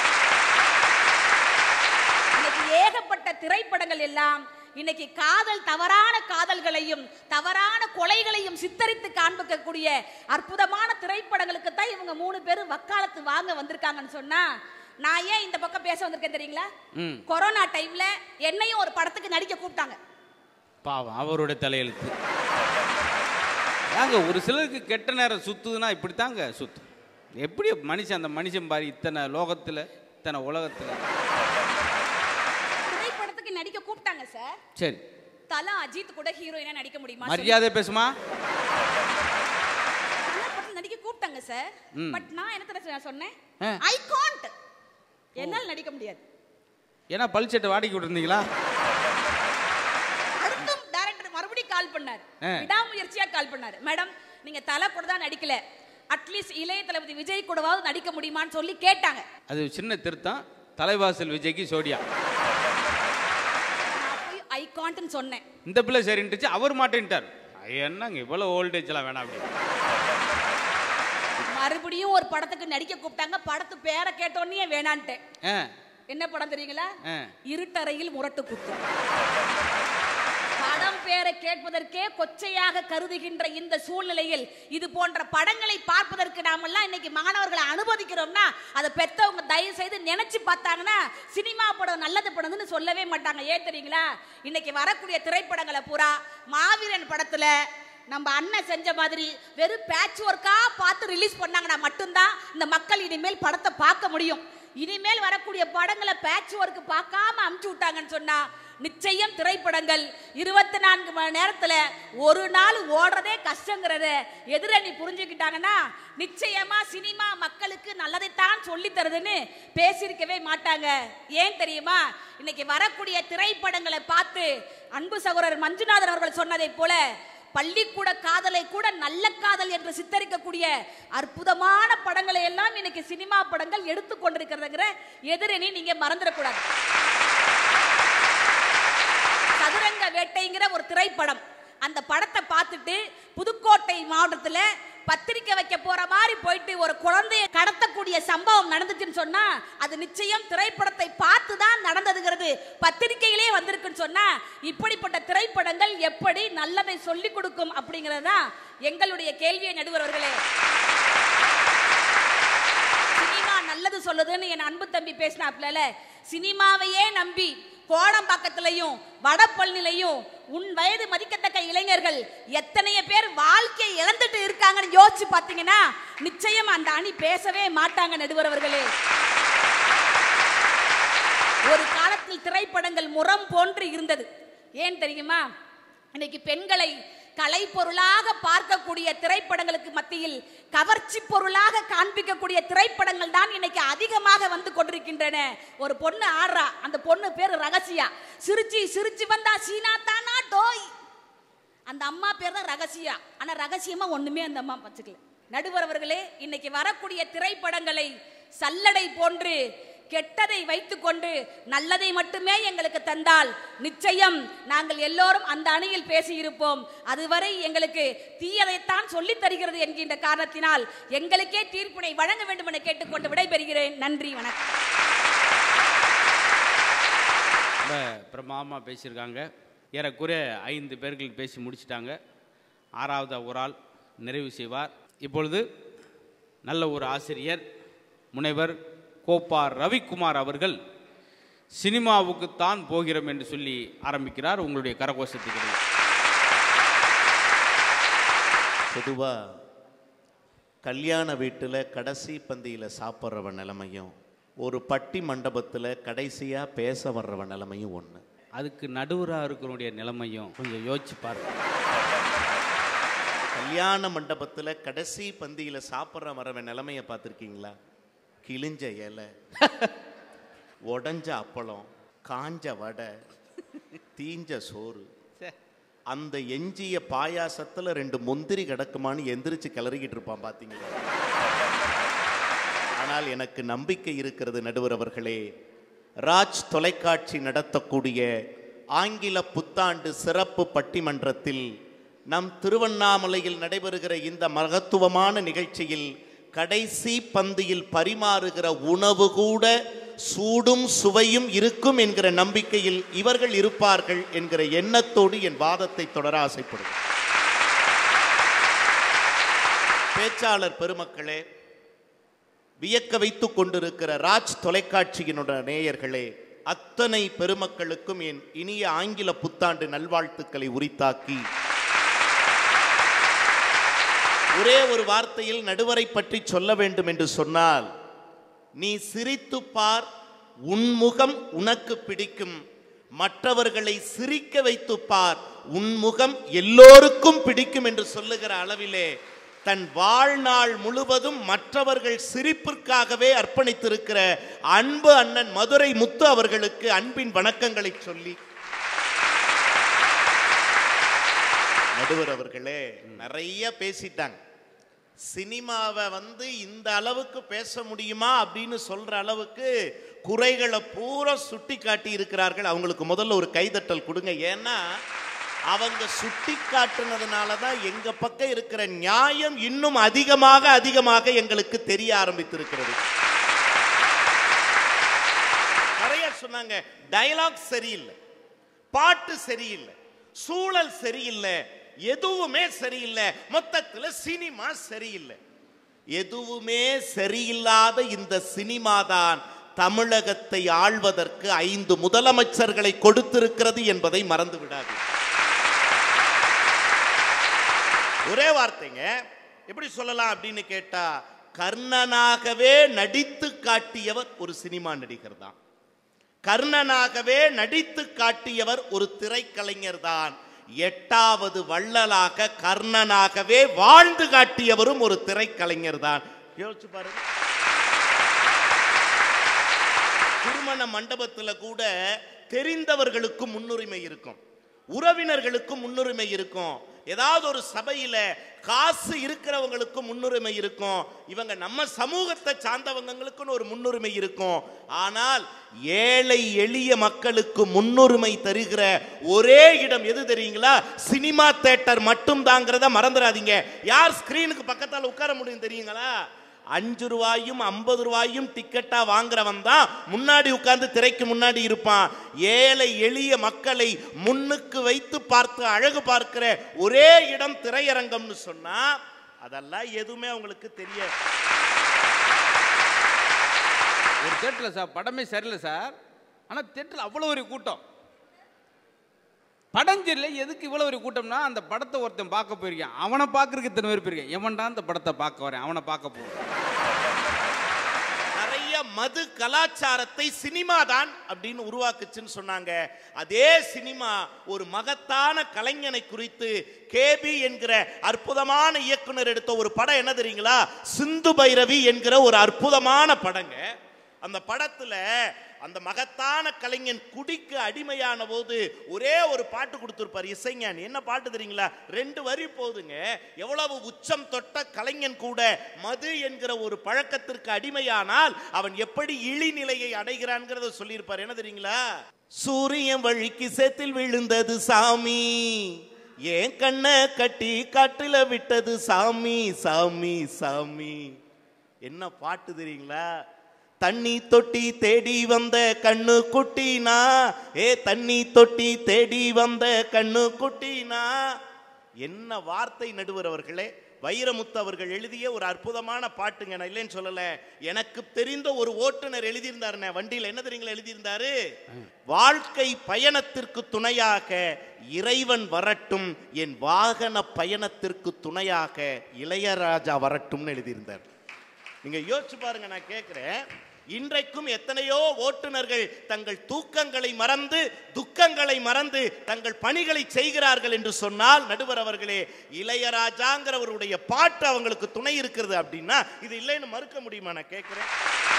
S8: இன்னைக்கு ஏகப்பட்ட திரைப்படங்கள் எல்லாம் இன்னைக்கு காதல் தவறான காதல்களையும் தவறான கொலைகளையும் சித்தரித்து காண்பிக்கக்கூடிய அற்புதமான திரைப்படங்களுக்கு தான் இவங்க மூணு பேரும் வக்காலத்து வாங்க வந்திருக்காங்கன்னு சொன்னா நான் ஏன் இந்த பக்கம் பேச வந்திருக்கேன் தெரியுங்களா
S3: ம்.
S8: கொரோனா டைம்ல என்னையும் ஒரு படத்துக்கு நடிக்க கூப்பிட்டாங்க
S3: பாவம் அவருடைய தலையெழுத்து ஏங்க ஒரு சிலருக்கு கெட்ட நேரம் சுத்துதுன்னா இப்படித்தாங்க சுத்து எப்படி மனுஷன் அந்த மனுஷன் பாரு இத்தனை லோகத்துல இத்தனை உலகத்துல
S8: திரைப்படத்துக்கு நடிக்க கூப்பிட்டாங்க சார்
S3: சரி
S8: தலா அஜித் கூட ஹீரோயினா நடிக்க முடியுமா சொல்லுங்க.
S3: மரியாதை பேசுமா
S8: நல்ல படத்துல நடிக்க கூப்பிட்டாங்க சார்
S3: ம்.
S8: பட் நான் என்ன தெரியுமா சொன்னேன்
S3: ஆ.
S8: ஐ காண்ட் என்னால் நடிக்க முடியாது
S3: ஏன்னா பல் சட்டை வாடகைக்கு விட்டுருந்தீங்களா
S8: அடுத்தும் டைரக்டர் மறுபடியும் கால் பண்ணார்
S3: ஆ.
S8: விடாமுயற்சியா கால் பண்ணாரு மேடம் நீங்க தலை கூட தான் நடிக்கல அட்லீஸ்ட் இளைய தளபதி விஜய் கூடவாவது நடிக்க முடியுமான்னு சொல்லி கேட்டாங்க
S3: அது சின்ன திருத்தம் தலைவாசல் விஜய்க்கு சோடியா
S8: நான் போய் ஐ காண்ட்னு சொன்னேன்
S3: இந்த பிள்ளை சரின்ட்டுச்சு அவர் மாட்டேன்ட்டார் என்னங்க இவ்வளோ ஓல்டேஜ்லாம் வேணாம் அப்படி
S8: மறுபடியும் ஒரு படத்துக்கு நடிக்க கூப்பிட்டாங்க படத்து பேரை கேட்டோன்னே வேணான்ட்டேன்
S3: ஆ
S8: என்ன படம் தெரியுங்களா
S3: ஆ.
S8: இருட்டறையில் முரட்டு குத்து படம் பேரை கேட்பதற்கே கொச்சையாக கருதுகின்ற இந்த சூழ்நிலையில் இது போன்ற படங்களை பார்ப்பதற்கு நாமெல்லாம் இன்னைக்கு மாணவர்களை அனுமதிக்கிறோம்னா அதை பெத்தவங்க தயவு செய்து நினைச்சு பார்த்தாங்கன்னா சினிமா படம் நல்லது படம்னு சொல்லவே மாட்டாங்க ஏன் தெரியுங்களா இன்னைக்கு வரக்கூடிய திரைப்படங்களை பூரா மாவீரன் படத்துல நம்ம அண்ணன் செஞ்ச மாதிரி வெறும் பேட்ச் ஒர்க்கா பார்த்து ரிலீஸ் பண்ணாங்கன்னா மட்டும்தான் இந்த மக்கள் இனிமேல் படத்தை பார்க்க முடியும் இனிமேல் வரக்கூடிய படங்களை பேட்ச் ஒர்க் பார்க்காம அமுச்சு விட்டாங்கன்னு சொன்னா நிச்சயம் திரைப்படங்கள் இருபத்தி நான்கு மணி நேரத்துல ஒரு நாள் ஓடுறதே கஷ்டங்கிறத எதிரணி புரிஞ்சுக்கிட்டாங்கன்னா நிச்சயமா சினிமா மக்களுக்கு நல்லதைத்தான் சொல்லி தருதுன்னு பேசியிருக்கவே மாட்டாங்க ஏன் தெரியுமா இன்னைக்கு வரக்கூடிய திரைப்படங்களை பார்த்து அன்பு சகோதரர் மஞ்சுநாதன் அவர்கள் சொன்னதை போல பள்ளிக்கூட காதலை கூட நல்ல காதல் என்று சித்தரிக்கக்கூடிய அற்புதமான படங்களை எல்லாம் இன்னைக்கு சினிமா படங்கள் எடுத்து கொண்டிருக்கிறதுங்கிற எதிரணி நீங்க மறந்துடக்கூடாது சதுரங்க வேட்டைங்கிற ஒரு திரைப்படம் அந்த படத்தை பார்த்துட்டு புதுக்கோட்டை மாவட்டத்துல பத்திரிக்கை வைக்க போற மாதிரி போயிட்டு ஒரு குழந்தையை கடத்தக்கூடிய சம்பவம் நடந்துச்சுன்னு சொன்னா அது நிச்சயம் திரைப்படத்தை பார்த்து தான் நடந்ததுங்கிறது பத்திரிக்கையிலே வந்திருக்குன்னு சொன்னா இப்படிப்பட்ட திரைப்படங்கள் எப்படி நல்லதை சொல்லி கொடுக்கும் அப்படிங்கிறது தான் எங்களுடைய கேள்வியை நடுவர்களே சினிமா நல்லது சொல்லுதுன்னு என் அன்பு தம்பி பேசினாப்ல சினிமாவையே நம்பி கோடம்பாக்கத்திலையும் வடபழனிலையும் உன் வயது மதிக்கத்தக்க இளைஞர்கள் எத்தனைய பேர் வாழ்க்கையை இழந்துட்டு இருக்காங்கன்னு யோசிச்சு பார்த்தீங்கன்னா நிச்சயம் அந்த அணி பேசவே மாட்டாங்க நடுவரவர்களே ஒரு காலத்தில் திரைப்படங்கள் முறம் போன்று இருந்தது ஏன் தெரியுமா இன்னைக்கு பெண்களை கலை பொருளாக பார்க்கக்கூடிய திரைப்படங்களுக்கு மத்தியில் கவர்ச்சி பொருளாக காண்பிக்கக்கூடிய திரைப்படங்கள் தான் இன்னைக்கு அதிகமாக வந்து கொண்டிருக்கின்றன ஒரு பொண்ணு ஆடுறா அந்த பொண்ணு பேரு ரகசியா சிரிச்சு சிரிச்சு வந்தா சீனா தானா டோய் அந்த அம்மா பேர் தான் ரகசியா ஆனா ரகசியமா ஒண்ணுமே அந்த அம்மா வச்சுக்கல நடுவர் அவர்களே இன்னைக்கு வரக்கூடிய திரைப்படங்களை சல்லடை போன்று கெட்டதை வைத்துக்கொண்டு நல்லதை மட்டுமே எங்களுக்கு தந்தால் நிச்சயம் நாங்கள் எல்லோரும் அந்த அணியில் பேசியிருப்போம் அதுவரை எங்களுக்கு தீயதைத்தான் சொல்லித் தருகிறது என்கின்ற காரணத்தினால் எங்களுக்கே தீர்ப்பினை வழங்க வேண்டும் என கேட்டுக்கொண்டு விடைபெறுகிறேன் நன்றி வணக்கம்
S3: ரொம்ப பிரமாதமாக பேசியிருக்காங்க ஏறக்குறைய ஐந்து பேர்கள் பேசி முடிச்சிட்டாங்க ஆறாவது ஒரு ஆள் நிறைவு செய்வார் இப்பொழுது நல்ல ஒரு ஆசிரியர் முனைவர் கோப்பா ரவிக்குமார் அவர்கள் சினிமாவுக்குத்தான் போகிறோம் என்று சொல்லி ஆரம்பிக்கிறார் உங்களுடைய கரகோஷத்துக்கு
S9: பொதுவாக கல்யாண வீட்டில் கடைசி பந்தியில் சாப்பிட்றவன் நிலைமையும் ஒரு பட்டி மண்டபத்தில் கடைசியாக பேச வர்றவன் நிலைமையும் ஒன்று
S3: அதுக்கு நடுவராக இருக்கிறவனுடைய நிலைமையும் கொஞ்சம் யோசிச்சு பாருங்க
S9: கல்யாண மண்டபத்தில் கடைசி பந்தியில் சாப்பிட்ற வரவன் நிலைமையை பார்த்துருக்கீங்களா கிழிஞ்ச இலை உடஞ்ச அப்பளம் காஞ்ச வடை தீஞ்ச சோறு அந்த எஞ்சிய பாயாசத்துல ரெண்டு முந்திரி கிடக்குமான்னு எந்திரிச்சு கிளறிக்கிட்டு இருப்பான் பாத்தீங்களா ஆனால் எனக்கு நம்பிக்கை இருக்கிறது நடுவர் அவர்களே ராஜ் தொலைக்காட்சி நடத்தக்கூடிய ஆங்கில புத்தாண்டு சிறப்பு பட்டிமன்றத்தில் நம் திருவண்ணாமலையில் நடைபெறுகிற இந்த மகத்துவமான நிகழ்ச்சியில் கடைசி பந்தியில் பரிமாறுகிற உணவு கூட சூடும் சுவையும் இருக்கும் என்கிற நம்பிக்கையில் இவர்கள் இருப்பார்கள் என்கிற எண்ணத்தோடு என் வாதத்தை தொடர ஆசைப்படுகிறேன் பேச்சாளர் பெருமக்களே வியக்க வைத்துக் கொண்டிருக்கிற ராஜ் தொலைக்காட்சியினுடைய நேயர்களே அத்தனை பெருமக்களுக்கும் என் இனிய ஆங்கில புத்தாண்டு நல்வாழ்த்துக்களை உரித்தாக்கி ஒரே ஒரு வார்த்தையில் நடுவரை பற்றி சொல்ல வேண்டும் என்று சொன்னால் நீ சிரித்து பார் உன்முகம் உனக்கு பிடிக்கும் மற்றவர்களை சிரிக்க வைத்து பார் உன்முகம் எல்லோருக்கும் பிடிக்கும் என்று சொல்லுகிற அளவிலே தன் வாழ்நாள் முழுவதும் மற்றவர்கள் சிரிப்பிற்காகவே அர்ப்பணித்திருக்கிற அன்பு அண்ணன் மதுரை முத்து அவர்களுக்கு அன்பின் வணக்கங்களை சொல்லி நடுவர் அவர்களே நிறைய பேசிட்டாங்க சினிமாவை வந்து இந்த அளவுக்கு பேச முடியுமா அப்படின்னு சொல்ற அளவுக்கு குறைகளை பூரா சுட்டி காட்டி இருக்கிறார்கள் அவங்களுக்கு முதல்ல ஒரு கைதட்டல் கொடுங்க ஏன்னா அவங்க சுட்டி காட்டுனதுனால தான் எங்க பக்கம் இருக்கிற நியாயம் இன்னும் அதிகமாக அதிகமாக எங்களுக்கு தெரிய ஆரம்பித்திருக்கிறது நிறைய சொன்னாங்க டயலாக் சரியில்லை பாட்டு சரியில்லை சூழல் சரியில்லை எதுவுமே சரியில்லை மொத்தத்துல சினிமா சரியில்லை எதுவுமே சரியில்லாத இந்த சினிமா தான் தமிழகத்தை ஆள்வதற்கு ஐந்து முதலமைச்சர்களை கொடுத்திருக்கிறது என்பதை மறந்து விடாது ஒரே வார்த்தைங்க எப்படி சொல்லலாம் அப்படின்னு கேட்டா கர்ணனாகவே நடித்து காட்டியவர் ஒரு சினிமா நடிகர் தான் கர்ணனாகவே நடித்து காட்டியவர் ஒரு திரைக்கலைஞர் தான் எட்டாவது வள்ளலாக கர்ணனாகவே வாழ்ந்து காட்டியவரும் ஒரு திரைக்கலைஞர் தான் யோசிச்சு பாருங்க திருமண மண்டபத்துல கூட தெரிந்தவர்களுக்கு முன்னுரிமை இருக்கும் உறவினர்களுக்கு முன்னுரிமை இருக்கும் ஏதாவது ஒரு சபையில காசு இருக்கிறவங்களுக்கு முன்னுரிமை இருக்கும் இவங்க நம்ம சமூகத்தை சார்ந்தவங்களுக்குன்னு ஒரு முன்னுரிமை இருக்கும் ஆனால் ஏழை எளிய மக்களுக்கு முன்னுரிமை தருகிற ஒரே இடம் எது தெரியுங்களா சினிமா தேட்டர் மட்டும் தாங்கிறத மறந்துடாதீங்க யார் ஸ்கிரீனுக்கு பக்கத்தால் உட்கார முடியும் தெரியுங்களா அஞ்சு ரூபாயும் ஐம்பது ரூபாயும் டிக்கெட்டா வாங்குறவன் தான் முன்னாடி உட்கார்ந்து திரைக்கு முன்னாடி இருப்பான் ஏழை எளிய மக்களை முன்னுக்கு வைத்து பார்த்து அழகு பார்க்கிற ஒரே இடம் திரையரங்கம்னு சொன்னா அதெல்லாம் எதுவுமே அவங்களுக்கு தெரியாது
S3: ஒரு தேட்டரில் சார் படமே சரியில்லை சார் ஆனால் தேட்டரில் அவ்வளோ ஒரு கூட்டம் படம் சரியில்லை எதுக்கு இவ்வளோ ஒரு கூட்டம்னா அந்த படத்தை ஒருத்தன் பார்க்க போயிருக்கேன் அவனை பார்க்கறதுக்கு இத்தனை பேர் போயிருக்கேன் எவன்டா அந்த படத்தை பார்க்க வரேன் அவனை பார்க்க போகிறேன்
S9: நிறைய மது கலாச்சாரத்தை சினிமா தான் அப்படின்னு உருவாக்குச்சுன்னு சொன்னாங்க அதே சினிமா ஒரு மகத்தான கலைஞனை குறித்து கேபி என்கிற அற்புதமான இயக்குனர் எடுத்த ஒரு படம் என்ன தெரியுங்களா சிந்து பைரவி என்கிற ஒரு அற்புதமான படங்க அந்த படத்துல அந்த மகத்தான கலைஞன் குடிக்கு அடிமையான போது ஒரே ஒரு பாட்டு கொடுத்திருப்பார் இசைஞானி என்ன பாட்டு தெரியுங்களா ரெண்டு வரி போதுங்க எவ்வளவு உச்சம் தொட்ட கலைஞன் கூட மது என்கிற ஒரு பழக்கத்திற்கு அடிமையானால் அவன் எப்படி இழிநிலையை அடைகிறான்ங்கிறத சொல்லியிருப்பார் என்ன தெரியுங்களா சூரியன் வழிக்கு சேத்தில் விழுந்தது சாமி ஏன் கண்ணை கட்டி காட்டுல விட்டது சாமி சாமி சாமி என்ன பாட்டு தெரியுங்களா தண்ணி தொட்டி தேடி வந்த கண்ணு குட்டினா ஏ தண்ணி தொட்டி தேடி வந்த கண்ணு குட்டினா என்ன வார்த்தை நடுவர் அவர்களே வைரமுத்து அவர்கள் எழுதிய ஒரு அற்புதமான பாட்டுங்க நான் இல்லைன்னு சொல்லல எனக்கு தெரிந்த ஒரு ஓட்டுநர் எழுதியிருந்தாருண்ணே வண்டியில் என்ன தெரியுங்களா எழுதியிருந்தாரு வாழ்க்கை பயணத்திற்கு துணையாக இறைவன் வரட்டும் என் வாகன பயணத்திற்கு துணையாக இளையராஜா வரட்டும்னு எழுதியிருந்தார் நீங்க யோசிச்சு பாருங்க நான் கேட்கிறேன் இன்றைக்கும் எத்தனையோ ஓட்டுநர்கள் தங்கள் தூக்கங்களை மறந்து துக்கங்களை மறந்து தங்கள் பணிகளை செய்கிறார்கள் என்று சொன்னால் நடுவர் அவர்களே இளையராஜாங்கிறவருடைய பாட்டு அவங்களுக்கு துணை இருக்கிறது அப்படின்னா இது இல்லைன்னு மறுக்க முடியுமா நான் கேட்கிறேன்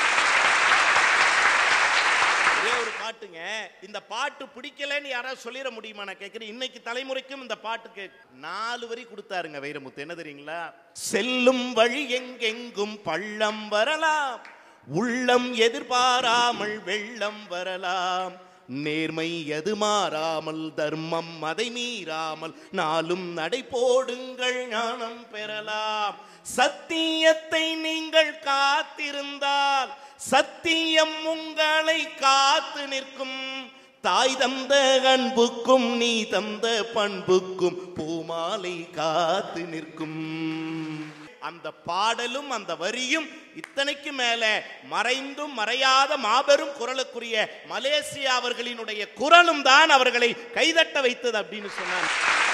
S9: ஒரே ஒரு பாட்டுங்க இந்த பாட்டு பிடிக்கலன்னு யாராவது சொல்லிட முடியுமா நான் கேட்கிறேன் இன்னைக்கு தலைமுறைக்கும் இந்த பாட்டுக்கு நாலு வரி கொடுத்தாருங்க வைரமுத்து என்ன தெரியுங்களா செல்லும் வழி எங்கெங்கும் பள்ளம் வரலாம் உள்ளம் எதிர்பாராமல் வெள்ளம் வரலாம் நேர்மை எது மாறாமல் தர்மம் அதை மீறாமல் நாளும் நடை போடுங்கள் ஞானம் பெறலாம் சத்தியத்தை நீங்கள் காத்திருந்தால் சத்தியம் உங்களை காத்து நிற்கும் தாய் தந்த அன்புக்கும் நீ தந்த பண்புக்கும் பூமாலை காத்து நிற்கும் அந்த பாடலும் அந்த வரியும் இத்தனைக்கு மேல மறைந்தும் மறையாத மாபெரும் குரலுக்குரிய மலேசியா அவர்களினுடைய குரலும் தான் அவர்களை கைதட்ட வைத்தது அப்படின்னு சொன்னாங்க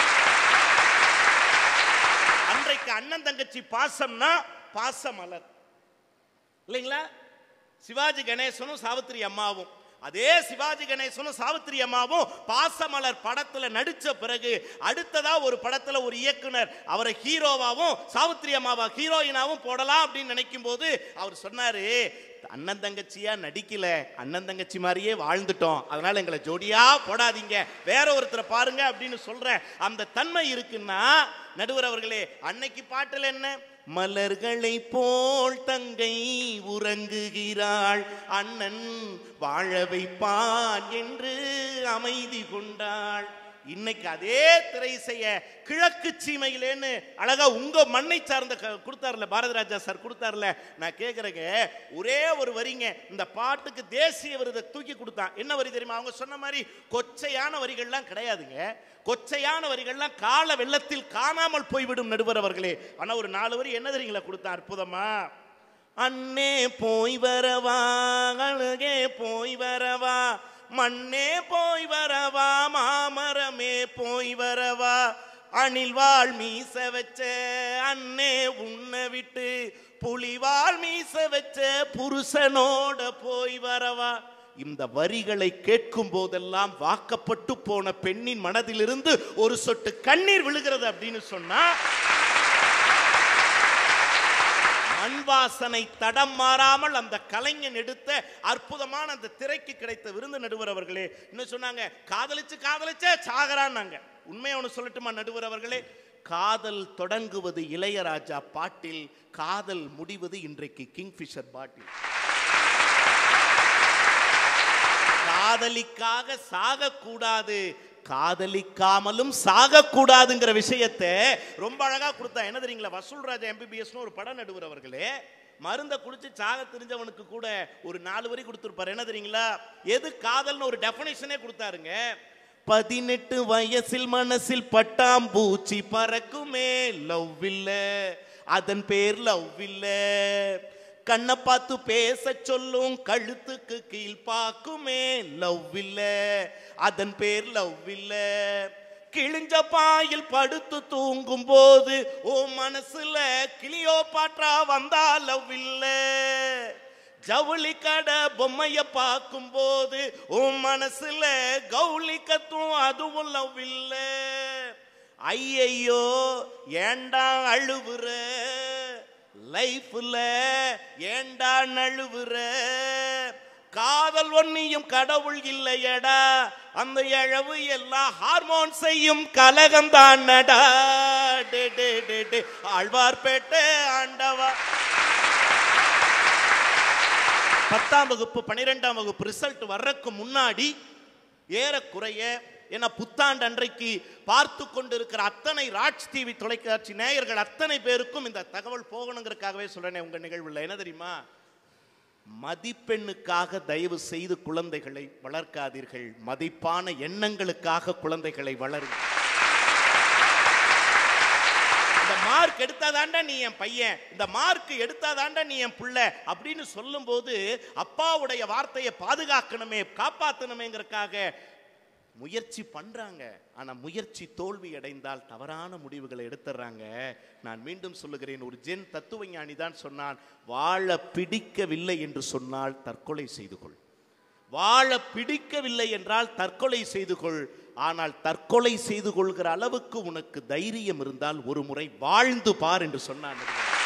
S9: அன்றைக்கு அண்ணன் தங்கச்சி பாசம்னா பாசமலர் இல்லைங்களா சிவாஜி கணேசனும் சாவித்திரி அம்மாவும் அதே சிவாஜி கணேசனும் சாவித்திரி அம்மாவும் பாசமலர் படத்துல நடிச்ச பிறகு அடுத்ததா ஒரு படத்துல ஒரு இயக்குனர் அவரை ஹீரோவாவும் சாவித்திரி அம்மாவா ஹீரோயினாவும் போடலாம் அப்படின்னு நினைக்கும் போது அவர் சொன்னாரு அண்ணன் தங்கச்சியா நடிக்கல அண்ணன் தங்கச்சி மாதிரியே வாழ்ந்துட்டோம் அதனால எங்களை ஜோடியா போடாதீங்க வேற ஒருத்தரை பாருங்க அப்படின்னு சொல்றேன் அந்த தன்மை இருக்குன்னா நடுவர் அவர்களே அன்னைக்கு பாட்டுல என்ன மலர்களை போல் தங்கை உறங்குகிறாள் அண்ணன் வாழ வைப்பான் என்று அமைதி கொண்டாள் இன்னைக்கு அதே திரை செய்ய கிழக்கு சீமையிலேன்னு அழகா உங்க மண்ணை சார்ந்த க- கொடுத்தாருல பாரதி ராஜா சார் கொடுத்தாருல நான் கேக்குறேங்க ஒரே ஒரு வரிங்க இந்த பாட்டுக்கு தேசிய விருதை தூக்கி கொடுத்தான் என்ன வரி தெரியுமா அவங்க சொன்ன மாதிரி கொச்சையான வரிகள்லாம் கிடையாதுங்க கொச்சையான வரிகள்லாம் கால வெள்ளத்தில் காணாமல் போய்விடும் நடுவர் அவர்களே ஆனா ஒரு நாலு வரி என்ன தெரியுங்களா கொடுத்தான் அற்புதமா அண்ணே போய் வரவா அழுகே போய் வரவா மண்ணே போய் வரவா மாமரமே போய் வரவா அணில்வாள் மீச வச்ச அண்ணே உன்னை விட்டு புலிவாள் மீச வச்ச புருஷனோட போய் வரவா இந்த வரிகளை கேட்கும் போதெல்லாம் வாக்கப்பட்டு போன பெண்ணின் மனதிலிருந்து ஒரு சொட்டு கண்ணீர் விழுகிறது அப்படின்னு சொன்னா மண் வாசனை தடம் மாறாமல் அந்த கலைஞன் எடுத்த அற்புதமான அந்த திரைக்கு கிடைத்த விருந்து நடுவர் அவர்களே இன்னும் சொன்னாங்க காதலிச்சு காதலிச்சே சாகரான்னாங்க உண்மையை ஒன்று சொல்லட்டுமா நடுவர் அவர்களே காதல் தொடங்குவது இளையராஜா பாட்டில் காதல் முடிவது இன்றைக்கு கிங்ஃபிஷர் பாட்டில் காதலிக்காக சாகக்கூடாது காதலிக்காமலும் சாகக்கூடாதுங்கிற விஷயத்தை ரொம்ப அழகா கொடுத்தா என்ன தெரியுங்களா வசூல் ராஜா எம்பிபிஎஸ்னு ஒரு படம் நடுவர் அவர்களே மருந்தை குடிச்சு சாக தெரிஞ்சவனுக்கு கூட ஒரு நாலு வரி கொடுத்துருப்பாரு என்ன தெரியுங்களா எது காதல்னு ஒரு டெஃபினேஷனே கொடுத்தாருங்க பதினெட்டு வயசில் மனசில் பட்டாம்பூச்சி பறக்குமே லவ் இல்ல அதன் பேர் லவ் இல்ல கண்ணை பார்த்து பேச சொல்லும் கழுத்துக்கு கீழ் பார்க்குமே லவ் இல்ல அதன் பேர் லவ் இல்ல கிழிஞ்ச பாயில் படுத்து தூங்கும் போது ஓ மனசுல கிளியோ பாற்றா வந்தா லவ் இல்ல ஜவுளி கடை பொம்மைய பார்க்கும் போது உன் மனசுல கவுளி கத்தும் அதுவும் லவ் இல்ல ஐயையோ ஏண்டா அழுவுற லைஃப்ல ஏண்டா நழுவுற காதல் ஒன்னியும் கடவுள் இல்லையடா அந்த இழவு எல்லாம் ஹார்மோன் செய்யும் கலகம் தானடா டே டே டே டே ஆழ்வார்பேட்டை ஆண்டவா பத்தாம் வகுப்பு பன்னிரெண்டாம் வகுப்பு ரிசல்ட் வர்றதுக்கு முன்னாடி ஏறக்குறைய ஏன்னா புத்தாண்டு அன்றைக்கு பார்த்து கொண்டிருக்கிற அத்தனை ராஜ் டிவி தொலைக்காட்சி நேயர்கள் அத்தனை பேருக்கும் இந்த தகவல் போகணுங்கிறதுக்காகவே சொல்றேனே உங்க நிகழ்வுல என்ன தெரியுமா மதிப்பெண்ணுக்காக தயவு செய்து குழந்தைகளை வளர்க்காதீர்கள் மதிப்பான எண்ணங்களுக்காக குழந்தைகளை வளருங்கள் இந்த மார்க் எடுத்தாதாண்டா நீ என் பையன் இந்த மார்க் எடுத்தாதாண்டா நீ என் புள்ள அப்படின்னு சொல்லும்போது அப்பாவுடைய வார்த்தையை பாதுகாக்கணுமே காப்பாற்றணுமேங்கிறதுக்காக முயற்சி பண்றாங்க ஆனா முயற்சி தோல்வி அடைந்தால் தவறான முடிவுகளை எடுத்துறாங்க நான் மீண்டும் சொல்லுகிறேன் ஒரு ஜென் தத்துவ ஞானி தான் சொன்னான் வாழ பிடிக்கவில்லை என்று சொன்னால் தற்கொலை செய்து கொள் வாழ பிடிக்கவில்லை என்றால் தற்கொலை செய்து கொள் ஆனால் தற்கொலை செய்து கொள்கிற அளவுக்கு உனக்கு தைரியம் இருந்தால் ஒரு முறை வாழ்ந்து பார் என்று சொன்னான்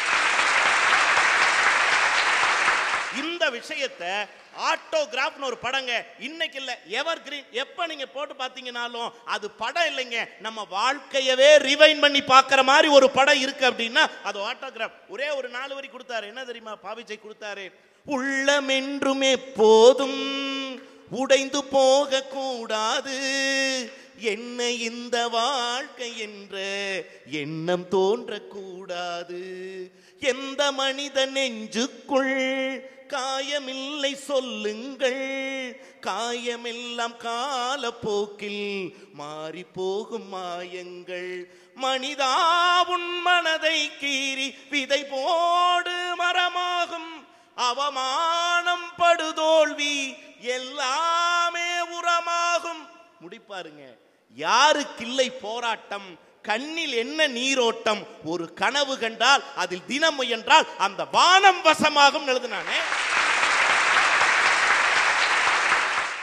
S9: இந்த விஷயத்தை ஆட்டோகிராஃப்னு ஒரு படங்க இன்னைக்கு இல்ல எவர் கிரீன் எப்ப நீங்க போட்டு பாத்தீங்கன்னாலும் அது படம் இல்லைங்க நம்ம வாழ்க்கையவே ரிவைன் பண்ணி பார்க்குற மாதிரி ஒரு படம் இருக்கு அப்படின்னா அது ஆட்டோகிராஃப் ஒரே ஒரு நாலு வரி கொடுத்தாரு என்ன தெரியுமா பாவிச்சை கொடுத்தாரு உள்ளம் என்றும் எப்போதும் உடைந்து போக கூடாது என்ன இந்த வாழ்க்கை என்ற எண்ணம் தோன்றக்கூடாது எந்த மனித நெஞ்சுக்குள் காயமில்லை சொல்லுங்கள் காயமெல்லாம் காலப்போக்கில் மாறி போகும் மாயங்கள் மனிதா உன் மனதை கீறி விதை போடு மரமாகும் அவமானம் படுதோல்வி எல்லாமே உரமாகும் முடிப்பாருங்க யாருக்கில்லை போராட்டம் கண்ணில் என்ன நீரோட்டம் ஒரு கனவு கண்டால் அதில் தினம் முயன்றால் அந்த வானம் வசமாகும் எழுதுனானே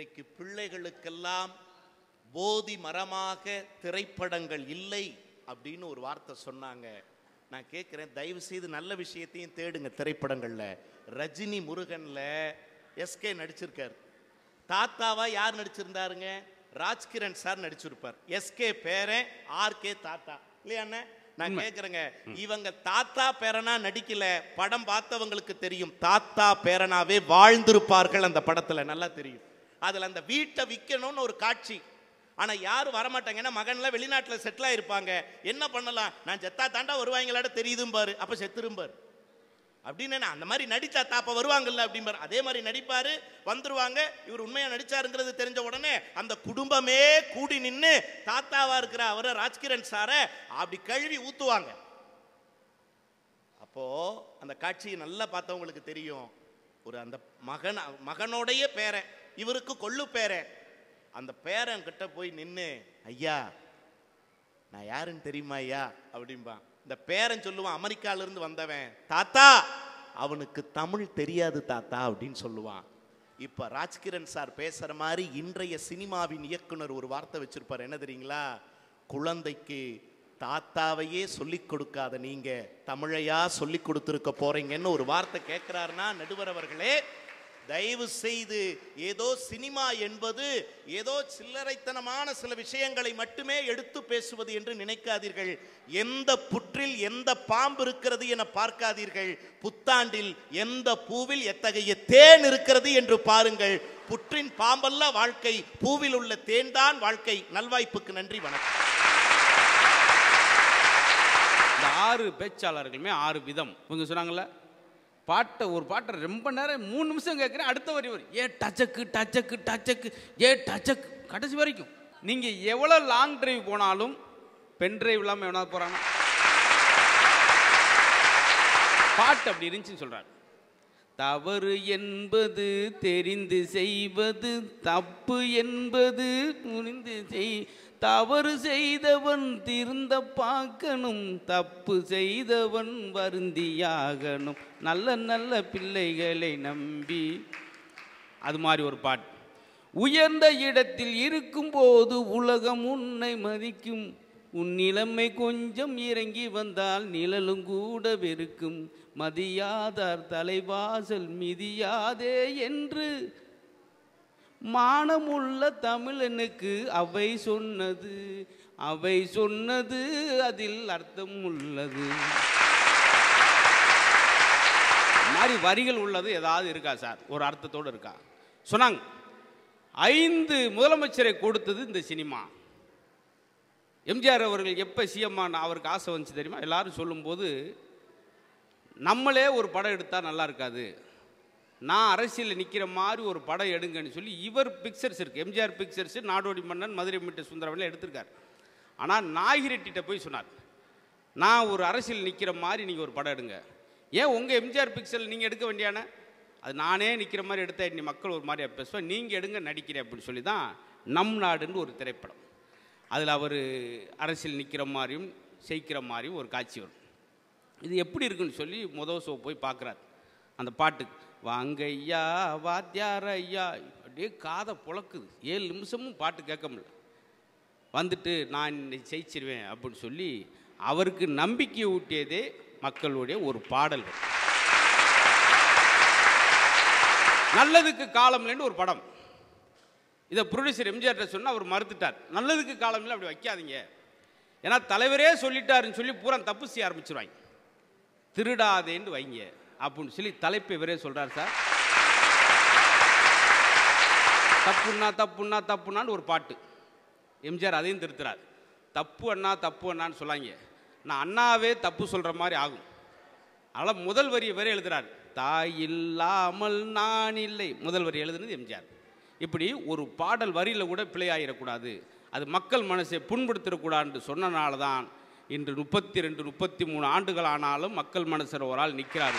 S9: இன்றைக்கு பிள்ளைகளுக்கெல்லாம் போதி மரமாக திரைப்படங்கள் இல்லை அப்படின்னு ஒரு வார்த்தை சொன்னாங்க நான் கேட்குறேன் தயவு செய்து நல்ல விஷயத்தையும் தேடுங்க திரைப்படங்களில் ரஜினி முருகன்ல எஸ்கே நடிச்சிருக்காரு தாத்தாவா யார் நடிச்சிருந்தாருங்க ராஜ்கிரண் சார் நடிச்சிருப்பார் எஸ்கே பேரன் ஆர்கே தாத்தா இல்லையா அண்ணே? நான் கேட்குறேங்க இவங்க தாத்தா பேரனா நடிக்கல படம் பார்த்தவங்களுக்கு தெரியும் தாத்தா பேரனாவே வாழ்ந்திருப்பார்கள் அந்த படத்துல நல்லா தெரியும் அதுல அந்த வீட்டை விற்கணும்னு ஒரு காட்சி ஆனா யாரும் வரமாட்டாங்க ஏன்னா மகன்லாம் வெளிநாட்டுல செட்டில் ஆயிருப்பாங்க என்ன பண்ணலாம் நான் செத்தா தாண்டா வருவாங்களாட தெரியுதும் பாரு அப்ப செத்துரும்பாரு அப்படின்னு என்ன, அந்த மாதிரி நடித்தா தாப்ப வருவாங்கல்ல அப்படிம்பாரு அதே மாதிரி நடிப்பாரு வந்துருவாங்க இவர் உண்மையா நடிச்சாருங்கிறது தெரிஞ்ச உடனே அந்த குடும்பமே கூடி நின்னு தாத்தாவா இருக்கிற அவரை ராஜ்கிரண் சாரை அப்படி கழுவி ஊத்துவாங்க அப்போ அந்த காட்சியை நல்லா பார்த்தவங்களுக்கு தெரியும் ஒரு அந்த மகன் மகனோடைய பேரன் இவருக்கு கொள்ளு பேரன் அந்த பேரன் கிட்ட போய் நின்னு ஐயா நான் யாருன்னு தெரியுமா ஐயா அப்படிம்பா இந்த பேரன் சொல்லுவான் அமெரிக்கால இருந்து வந்தவன் தாத்தா அவனுக்கு தமிழ் தெரியாது தாத்தா அப்படின்னு சொல்லுவான் இப்ப ராஜ்கிரண் சார் பேசுற மாதிரி இன்றைய சினிமாவின் இயக்குனர் ஒரு வார்த்தை வச்சிருப்பார் என்ன தெரியுங்களா குழந்தைக்கு தாத்தாவையே சொல்லிக் கொடுக்காத நீங்க தமிழையா சொல்லிக் கொடுத்துருக்க போறீங்கன்னு ஒரு வார்த்தை கேட்கிறாருன்னா நடுவர் அவர்களே தயவு செய்து ஏதோ சினிமா என்பது ஏதோ சில்லறைத்தனமான சில விஷயங்களை மட்டுமே எடுத்து பேசுவது என்று நினைக்காதீர்கள் எந்த புற்றில் எந்த பாம்பு இருக்கிறது என பார்க்காதீர்கள் புத்தாண்டில் எந்த பூவில் எத்தகைய தேன் இருக்கிறது என்று பாருங்கள் புற்றின் பாம்பல்ல வாழ்க்கை பூவில் உள்ள தேன்தான் வாழ்க்கை நல்வாய்ப்புக்கு நன்றி வணக்கம்
S3: இந்த ஆறு பேச்சாளர்களுமே ஆறு விதம் இவங்க சொன்னாங்கல்ல பாட்டை ஒரு பாட்டை ரொம்ப நேரம் மூணு நிமிஷம் கேட்குறேன் அடுத்த வரி வரும் ஏ டச்சக்கு டச்சக்கு டச்சக்கு ஏ டச்சக்கு கடைசி வரைக்கும் நீங்கள் எவ்வளோ லாங் டிரைவ் போனாலும் பென் டிரைவ் இல்லாமல் எவனாவது போகிறாங்க பாட்டு அப்படி இருந்துச்சுன்னு சொல்கிறாரு தவறு என்பது தெரிந்து செய்வது தப்பு என்பது புரிந்து செய் தவறு செய்தவன் திருந்த பார்க்கணும் தப்பு செய்தவன் வருந்தியாகணும் நல்ல நல்ல பிள்ளைகளை நம்பி அது மாதிரி ஒரு பாட்டு உயர்ந்த இடத்தில் இருக்கும்போது உலகம் உன்னை மதிக்கும் உன் நிலைமை கொஞ்சம் இறங்கி வந்தால் நிழலும் கூட வெறுக்கும் மதியாதார் தலைவாசல் மிதியாதே என்று மானமுள்ள தமிழனுக்கு அவை சொன்னது அவை சொன்னது அதில் அர்த்தம் உள்ளது இந்த மாதிரி வரிகள் உள்ளது ஏதாவது இருக்கா சார் ஒரு அர்த்தத்தோடு இருக்கா சொன்னாங்க ஐந்து முதலமைச்சரை கொடுத்தது இந்த சினிமா எம்ஜிஆர் அவர்கள் எப்போ சிஎம்மான அவருக்கு ஆசை வந்துச்சு தெரியுமா எல்லாரும் சொல்லும்போது நம்மளே ஒரு படம் எடுத்தால் நல்லா இருக்காது நான் அரசியலில் நிற்கிற மாதிரி ஒரு படம் எடுங்கன்னு சொல்லி இவர் பிக்சர்ஸ் இருக்குது எம்ஜிஆர் பிக்சர்ஸ் நாடோடி மன்னன் மதுரை மீட்ட சுந்தரவெல்லாம் எடுத்திருக்கார் ஆனால் நாகிரெட்டிட்ட போய் சொன்னார் நான் ஒரு அரசியல் நிற்கிற மாதிரி நீங்கள் ஒரு படம் எடுங்க ஏன் உங்கள் எம்ஜிஆர் பிக்சல் நீங்கள் எடுக்க வேண்டியான அது நானே நிற்கிற மாதிரி எடுத்தா இன்னி மக்கள் ஒரு மாதிரி பேசுவேன் நீங்கள் எடுங்க நடிக்கிறேன் அப்படின்னு சொல்லி தான் நம் நாடுன்னு ஒரு திரைப்படம் அதில் அவர் அரசியல் நிற்கிற மாதிரியும் செய்கிற மாதிரியும் ஒரு காட்சி வரும் இது எப்படி இருக்குன்னு சொல்லி முதல் ஷோ போய் பார்க்குறாரு அந்த பாட்டு வாங்க ஐயா வாத்தியார ஐயா அப்படியே காதை புழக்குது ஏழு நிமிஷமும் பாட்டு கேட்க முடியல வந்துட்டு நான் இன்னைக்கு ஜெயிச்சிருவேன் அப்படின்னு சொல்லி அவருக்கு நம்பிக்கை ஊட்டியதே மக்களுடைய ஒரு பாடல் நல்லதுக்கு காலம்லன்னு ஒரு படம் இதை ப்ரொடியூசர் எம்ஜிஆர்ட்ட சொன்னா அவர் மறுத்துட்டார் நல்லதுக்கு காலம்ல அப்படி வைக்காதீங்க ஏன்னா தலைவரே சொல்லிட்டாருன்னு சொல்லி பூரா தப்பு செய்ய ஆரம்பிச்சிருவாங்க திருடாதேன்னு வைங்க அப்படின்னு சொல்லி தலைப்பு இவரே சொல்றார் சார் தப்புன்னா தப்புன்னா தப்புன்னான்னு ஒரு பாட்டு எம்ஜிஆர் அதையும் திருத்துறார் தப்பு அண்ணா தப்பு அண்ணான்னு சொல்லாங்க நான் அண்ணாவே தப்பு சொல்ற மாதிரி ஆகும் அதனால் முதல் வரி வேற எழுதுறார் தாய் இல்லாமல் நான் இல்லை முதல் வரி எழுதுனது எம்ஜிஆர் இப்படி ஒரு பாடல் வரியில் கூட பிழையாயிடக்கூடாது அது மக்கள் மனசை புண்படுத்திடக்கூடாதுன்னு சொன்னனால தான் இன்று முப்பத்தி ரெண்டு முப்பத்தி மூணு ஆண்டுகள் ஆனாலும் மக்கள் மனசில் ஒரு ஆள் நிற்கிறாரு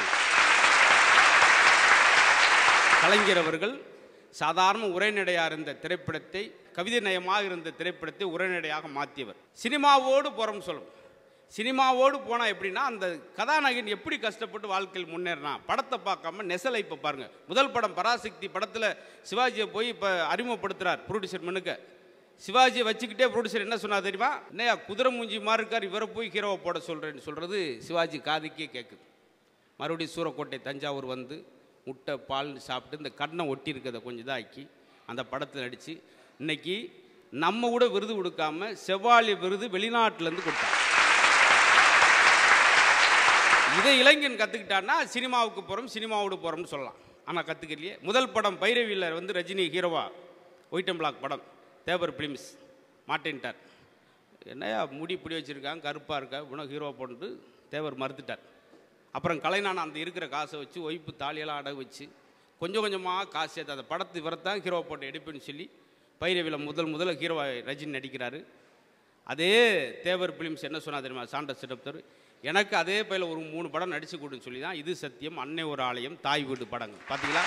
S3: கலைஞர் அவர்கள் சாதாரண உரைநடையாக இருந்த திரைப்படத்தை கவிதை நயமாக இருந்த திரைப்படத்தை உரைநடையாக மாற்றியவர் சினிமாவோடு புறம் சொல்லும் சினிமாவோடு போனால் எப்படின்னா அந்த கதாநாயகன் எப்படி கஷ்டப்பட்டு வாழ்க்கையில் முன்னேறினா படத்தை பார்க்காம நெசலை இப்போ பாருங்கள் முதல் படம் பராசக்தி படத்தில் சிவாஜியை போய் இப்போ அறிமுகப்படுத்துகிறார் ப்ரொடியூசர் மனுக்க சிவாஜியை வச்சுக்கிட்டே ப்ரொடியூசர் என்ன சொன்னா தெரியுமா என்னையா குதிரை மூஞ்சி மாதிரி இருக்கார் இவரை போய் ஹீரோவை போட சொல்கிறேன்னு சொல்கிறது சிவாஜி காதுக்கே கேட்குது மறுபடியும் சூரக்கோட்டை தஞ்சாவூர் வந்து முட்டை பால் சாப்பிட்டு இந்த கண்ணை ஒட்டி இருக்கிறத கொஞ்சம் இதாக்கி அந்த படத்தில் நடித்து இன்னைக்கு நம்ம கூட விருது கொடுக்காம செவ்வாழி விருது வெளிநாட்டிலேருந்து கொடுத்தாங்க இதை இளைஞன் கற்றுக்கிட்டான்னா சினிமாவுக்கு போகிறோம் சினிமாவோடு போகிறோம்னு சொல்லலாம் ஆனால் கற்றுக்கலையே முதல் படம் பைரவியில் வந்து ரஜினி ஹீரோவா ஒயிட் அண்ட் பிளாக் படம் தேவர் பிலிம்ஸ் மாட்டேன்ட்டார் என்னையா முடி பிடி வச்சுருக்காங்க கருப்பாக இருக்கா இவனும் ஹீரோ போட்டு தேவர் மறுத்துட்டார் அப்புறம் கலைஞான அந்த இருக்கிற காசை வச்சு ஒய்ப்பு தாலியெல்லாம் அடகு வச்சு கொஞ்சம் கொஞ்சமாக காசு சேர்த்து அந்த படத்து இவரைத்தான் ஹீரோ போட்டு எடுப்பேன்னு சொல்லி பைரவியில் முதல் முதல்ல ஹீரோவா ரஜினி நடிக்கிறாரு அதே தேவர் பிலிம்ஸ் என்ன சொன்னா தெரியுமா சாண்டர் சிடப்தர் எனக்கு அதே பையில ஒரு மூணு படம் நடிச்சு கொடுன்னு சொல்லி தான் இது சத்தியம் அன்னை ஒரு ஆலயம் தாய் வீடு படங்கள் பார்த்தீங்களா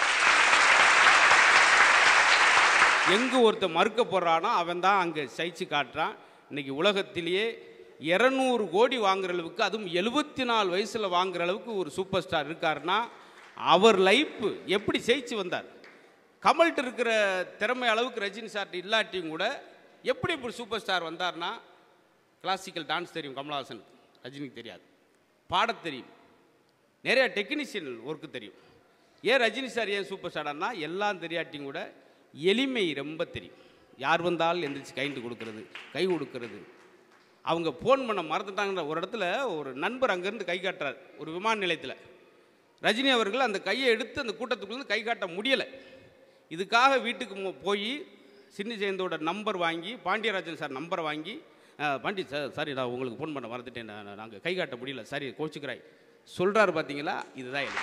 S3: எங்கு ஒருத்தன் மறுக்க போடுறானோ அவன் தான் அங்கே சைச்சு காட்டுறான் இன்னைக்கு உலகத்திலேயே இரநூறு கோடி வாங்குற அளவுக்கு அதுவும் எழுபத்தி நாலு வயசில் வாங்குற அளவுக்கு ஒரு சூப்பர் ஸ்டார் இருக்காருன்னா அவர் லைஃப் எப்படி ஜெயிச்சு வந்தார் கமல்கிட்ட இருக்கிற திறமை அளவுக்கு ரஜினி சார்ட்ட இல்லாட்டியும் கூட எப்படி இப்படி சூப்பர் ஸ்டார் வந்தார்னா கிளாசிக்கல் டான்ஸ் தெரியும் கமலஹாசனுக்கு ரஜினிக்கு தெரியாது பாடத் தெரியும் நிறைய டெக்னீஷியன் ஒர்க்கு தெரியும் ஏன் ரஜினி சார் ஏன் சூப்பர் ஸ்டார்னா எல்லாம் தெரியாட்டியும் கூட எளிமை ரொம்ப தெரியும் யார் வந்தாலும் எந்திரிச்சு கைண்டு கொடுக்கறது கை கொடுக்கறது அவங்க ஃபோன் பண்ண மறந்துட்டாங்கன்ற ஒரு இடத்துல ஒரு நண்பர் அங்கேருந்து கை காட்டுறார் ஒரு விமான நிலையத்தில் ரஜினி அவர்கள் அந்த கையை எடுத்து அந்த கூட்டத்துக்குள்ளேருந்து கை காட்ட முடியலை இதுக்காக வீட்டுக்கு மு- போய் சின்னி ஜெயந்தோட நம்பர் வாங்கி பாண்டியராஜன் சார் நம்பர் வாங்கி "அஹ், பாண்டி சார் சாரி நான் உங்களுக்கு ஃபோன் பண்ண மறந்துட்டேன் நான் நாங்கள் கை காட்ட முடியல சரி கோச்சுக்கிறாய் சொல்கிறாரு பார்த்தீங்களா இதுதான் எனக்கு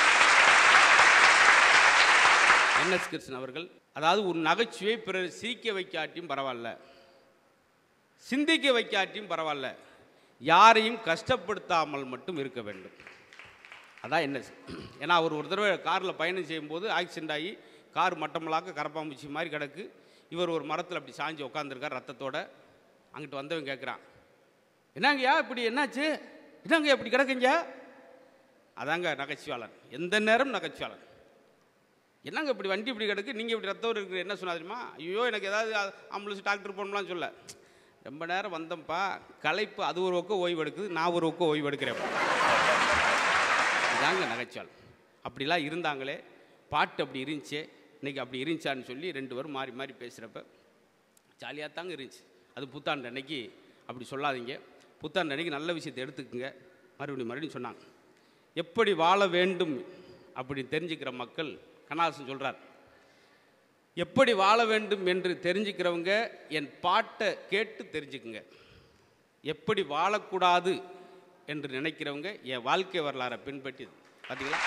S3: என்எஸ் கிருஷ்ணன் அவர்கள் அதாவது ஒரு நகைச்சுவை பிறர் சிரிக்க வைக்காட்டியும் பரவாயில்ல சிந்திக்க வைக்காட்டியும் பரவாயில்ல யாரையும் கஷ்டப்படுத்தாமல் மட்டும் இருக்க வேண்டும் அதான் என்ன ஏன்னா அவர் ஒரு தடவை காரில் பயணம் செய்யும்போது ஆக்சிடென்ட் ஆகி கார் மட்டமலாக்க கரப்பாம்பூச்சி மாதிரி கிடக்கு இவர் ஒரு மரத்தில் அப்படி சாஞ்சு உட்காந்துருக்கார் ரத்தத்தோட அங்கிட்டு வந்தவன் கேட்குறான் என்னங்கய்யா இப்படி என்னாச்சு என்னங்க இப்படி கிடக்குங்க அதாங்க நகைச்சுவாளன் எந்த நேரம் நகைச்சுவாளன் என்னங்க இப்படி வண்டி இப்படி கிடக்கு நீங்கள் இப்படி ரத்தம் இருக்குது என்ன சொன்னா தெரியுமா ஐயோ எனக்கு ஏதாவது ஆம்புலன்ஸ் டாக்டர் போகணும்லாம் சொல்ல ரொம்ப நேரம் வந்தோம்ப்பா களைப்பு அது ஒரு பக்கம் ஓய்வு எடுக்குது நான் ஒரு பக்கம் ஓய்வு எடுக்கிறேன் இதாங்க நகைச்சுவாள் அப்படிலாம் இருந்தாங்களே பாட்டு அப்படி இருந்துச்சே இன்னைக்கு அப்படி இருந்துச்சான்னு சொல்லி ரெண்டு பேரும் மாறி மாறி பேசுகிறப்ப ஜாலியாக தாங்க இருந்துச்சு அது புத்தாண்டு அன்னைக்கு அப்படி சொல்லாதீங்க புத்தாண்டு அன்னைக்கு நல்ல விஷயத்தை எடுத்துக்கங்க மறுபடியும் மறுபடியும் சொன்னாங்க எப்படி வாழ வேண்டும் அப்படி தெரிஞ்சுக்கிற மக்கள் கண்ணாசன் சொல்கிறார் எப்படி வாழ வேண்டும் என்று தெரிஞ்சுக்கிறவங்க என் பாட்டை கேட்டு தெரிஞ்சுக்குங்க எப்படி வாழக்கூடாது என்று நினைக்கிறவங்க என் வாழ்க்கை வரலாறை பின்பற்றி பார்த்தீங்களா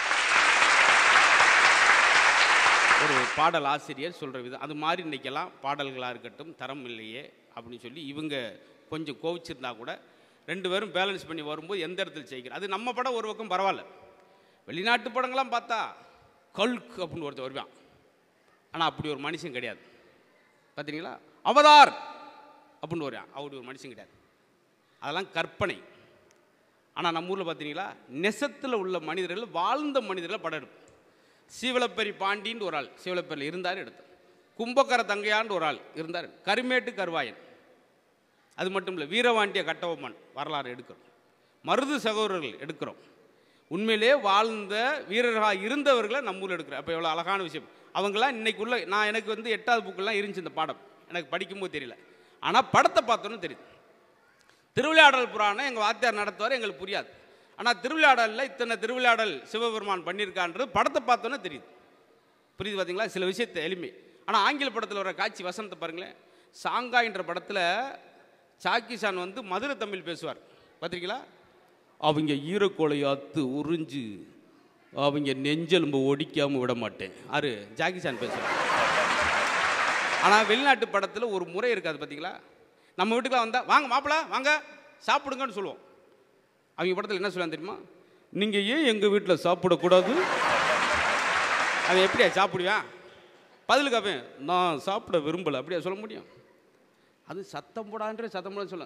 S3: ஒரு பாடல் ஆசிரியர் சொல்கிற விதம் அது மாதிரி இன்னைக்கெல்லாம் பாடல்களாக இருக்கட்டும் தரம் இல்லையே அப்படின்னு சொல்லி இவங்க கொஞ்சம் கோவிச்சிருந்தா கூட ரெண்டு பேரும் பேலன்ஸ் பண்ணி வரும்போது எந்த இடத்துல ஜெயிக்கிறோம் அது நம்ம படம் ஒரு பக்கம் பரவாயில்ல வெளிநாட்டு படங்கள்லாம் பார்த்தா கல்க் அப்படின்னு ஒருத்தர் வருவான் ஆனால் அப்படி ஒரு மனுஷன் கிடையாது பார்த்தீங்களா அவதார் அப்படின்னு வருவான் அப்படி ஒரு மனுஷன் கிடையாது அதெல்லாம் கற்பனை ஆனால் நம்ம ஊரில் பார்த்தீங்களா நெசத்தில் உள்ள மனிதர்கள் வாழ்ந்த மனிதர்களை படம் எடுக்கும் சீவலப்பெரி பாண்டின்னு ஒரு ஆள் சீவலப்பேரில் இருந்தார் எடுத்தோம் கும்பக்கர தங்கையான்னு ஒரு ஆள் இருந்தார் கருமேட்டு கருவாயன் அது மட்டும் இல்லை வீரவாண்டிய கட்டபொம்மன் வரலாறு எடுக்கிறோம் மருது சகோதரர்கள் எடுக்கிறோம் உண்மையிலே வாழ்ந்த வீரர்களாக இருந்தவர்களை நம்ம ஊரில் எடுக்கிறோம் அப்போ எவ்வளோ அழகான விஷயம் அவங்களாம் இன்னைக்கு உள்ள நான் எனக்கு வந்து எட்டாவது புக்கெல்லாம் இருந்துச்சு இந்த பாடம் எனக்கு படிக்கும்போது தெரியல ஆனால் படத்தை பார்த்தோன்னு தெரியுது திருவிளையாடல் புராணம் எங்கள் வாத்தியார் நடத்துவார் எங்களுக்கு புரியாது ஆனால் திருவிளையாடலில் இத்தனை திருவிளையாடல் சிவபெருமான் பண்ணியிருக்கான்றது படத்தை பார்த்தோன்னே தெரியுது புரியுது பார்த்தீங்களா சில விஷயத்தை எளிமை ஆனால் ஆங்கில படத்தில் வர காட்சி வசனத்தை பாருங்களேன் சாங்காயின்ற படத்தில் சாக்கிசான் வந்து மதுரை தமிழ் பேசுவார் பார்த்திருக்கீங்களா அவங்க ஈரக்கோலையாத்து உறிஞ்சு அவங்க நெஞ்செலும்பு ஒடிக்காமல் விட மாட்டேன் ஆறு ஜாக்கிசான் பேசுவார் ஆனால் வெளிநாட்டு படத்தில் ஒரு முறை இருக்காது பார்த்தீங்களா நம்ம வீட்டுக்குலாம் வந்தால் வாங்க மாப்பிள வாங்க சாப்பிடுங்கன்னு சொல்லுவோம் அவங்க படத்தில் என்ன சொல்லுவாங்க தெரியுமா நீங்கள் ஏன் எங்கள் வீட்டில் சாப்பிடக்கூடாது அவன் எப்படியா சாப்பிடுவான் பதிலுக்கு அவன் நான் சாப்பிட விரும்பலை அப்படியா சொல்ல முடியும் அது சத்தம் போடான்ற சத்தம் போட சொல்ல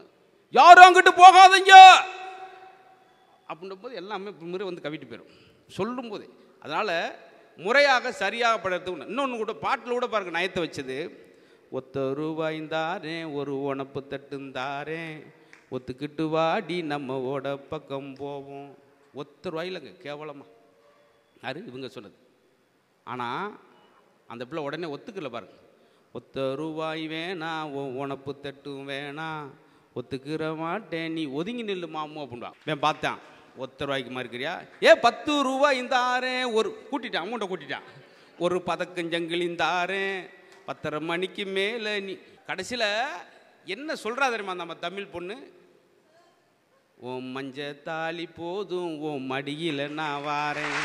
S3: யாரும் அங்கிட்டு போகாதீங்க அப்படின்ற போது எல்லாமே முறை வந்து கவிட்டு போயிடும் சொல்லும் போதே அதனால் முறையாக சரியாக படுறது இன்னொன்று கூட பாட்டில் கூட பாருங்க நயத்தை வச்சது ஒத்த ரூபாய்ந்தாரேன் ஒரு உணப்பு தட்டுந்தாரேன் ஒத்துக்கிட்டு வாடி நம்ம ஓட பக்கம் போவோம் ஒத்த ரூபாயிலங்க கேவலமா யாரு இவங்க சொன்னது ஆனால் அந்த பிள்ளை உடனே ஒத்துக்கல பாருங்க ஒத்த ரூபாய் வேணாம் உன் உனப்பு தட்டும் வேணாம் ஒத்துக்கிற மாட்டேன் நீ ஒதுங்கி நில்லு மாமு அப்படின்பா நான் பார்த்தேன் ஒத்த ரூபாய்க்கு மாதிரி இருக்கிறியா ஏ பத்து ரூபாய் இந்த ஆறேன் ஒரு கூட்டிட்டான் அமௌண்ட்டை கூட்டிட்டான் ஒரு பதக்கஞ்சங்கிலி இந்த ஆறேன் பத்தரை மணிக்கு மேலே நீ கடைசியில் என்ன சொல்கிறா தெரியுமா நம்ம தமிழ் பொண்ணு உன் மஞ்ச தாலி போதும் உன் மடியில் நான் வாரேன்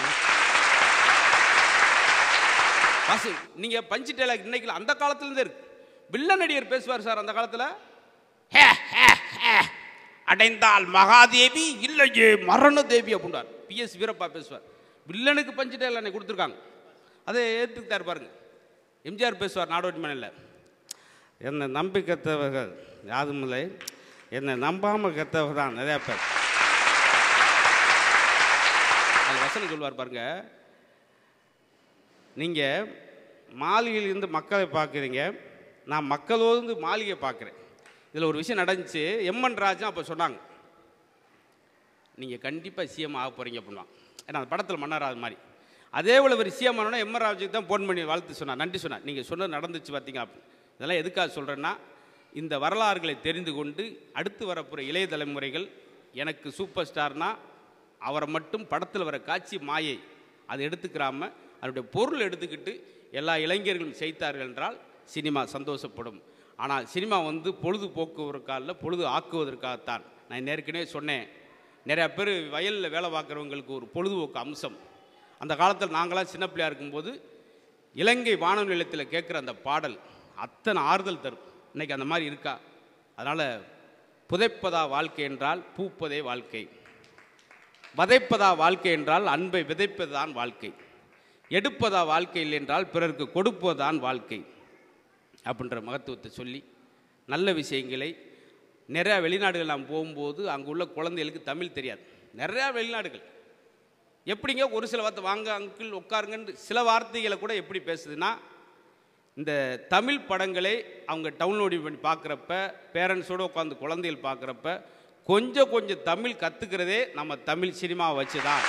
S3: வாசு நீங்க பஞ்சு டைலாக் இன்னைக்கு அந்த காலத்துல இருந்தே இருக்கு வில்ல நடிகர் பேசுவார் சார் அந்த காலத்துல "ஹே, ஹே, ஹே, அடைந்தால் மகாதேவி இல்லையே மரண தேவி அப்படின்றார் பிஎஸ் வீரப்பா பேசுவார் வில்லனுக்கு பஞ்சு டைலாக் அன்னைக்கு கொடுத்துருக்காங்க அதை ஏற்றுக்கிட்டார் பாருங்க எம்ஜிஆர் பேசுவார் நாடோடி மனையில் என்னை நம்பி கத்தவர்கள் யாரும் இல்லை என்னை நம்பாமல் கத்தவர்கள் தான் நிறையா பேர் அது வசனம் சொல்வார் பாருங்க நீங்கள் மாளிகையிலிருந்து மக்களை பார்க்குறீங்க நான் மக்களோடு இருந்து மாளிகை பார்க்குறேன் இதில் ஒரு விஷயம் நடந்துச்சு எம்என் ராஜா அப்போ சொன்னாங்க நீங்கள் கண்டிப்பாக சிஎம் ஆக போகிறீங்க அப்படின்வாங்க ஏன்னா அந்த படத்தில் மன்னராஜ் மாதிரி அதே போல் ஒரு சிஎம் ஆனோன்னா எம்என் ராஜுக்கு தான் ஃபோன் பண்ணி வாழ்த்து சொன்னார் நன்றி சொன்னார் நீங்கள் சொன்னது நடந்துச்சு பார்த்தீங்க அப்படின்னு இதெல்லாம் எதுக்காக சொல்கிறேன்னா இந்த வரலாறுகளை தெரிந்து கொண்டு அடுத்து வரப்போகிற இளைய தலைமுறைகள் எனக்கு சூப்பர் ஸ்டார்னா அவரை மட்டும் படத்தில் வர காட்சி மாயை அதை எடுத்துக்கிறாம அதனுடைய பொருள் எடுத்துக்கிட்டு எல்லா இளைஞர்களும் செய்தார்கள் என்றால் சினிமா சந்தோஷப்படும் ஆனால் சினிமா வந்து பொழுதுபோக்குவதற்காக பொழுது ஆக்குவதற்காகத்தான் நான் ஏற்கனவே சொன்னேன் நிறையா பேர் வயலில் வேலை பார்க்குறவங்களுக்கு ஒரு பொழுதுபோக்கு அம்சம் அந்த காலத்தில் நாங்களாம் சின்ன பிள்ளையா இருக்கும்போது இலங்கை வானொலி நிலையத்தில் கேட்குற அந்த பாடல் அத்தனை ஆறுதல் தரும் இன்னைக்கு அந்த மாதிரி இருக்கா அதனால் புதைப்பதா வாழ்க்கை என்றால் பூப்பதே வாழ்க்கை வதைப்பதா வாழ்க்கை என்றால் அன்பை விதைப்பதுதான் வாழ்க்கை எடுப்பதா வாழ்க்கை இல்லை என்றால் பிறருக்கு கொடுப்பதுதான் வாழ்க்கை அப்படின்ற மகத்துவத்தை சொல்லி நல்ல விஷயங்களை நிறையா வெளிநாடுகள் நாம் போகும்போது அங்கே உள்ள குழந்தைகளுக்கு தமிழ் தெரியாது நிறையா வெளிநாடுகள் எப்படிங்க ஒரு சில வார்த்தை வாங்க அங்கிள் உட்காருங்கன்னு சில வார்த்தைகளை கூட எப்படி பேசுதுன்னா இந்த தமிழ் படங்களை அவங்க டவுன்லோடு பண்ணி பார்க்குறப்ப பேரண்ட்ஸோடு உட்காந்து குழந்தைகள் பார்க்குறப்ப கொஞ்சம் கொஞ்சம் தமிழ் கற்றுக்கிறதே நம்ம தமிழ் சினிமாவை வச்சு தான்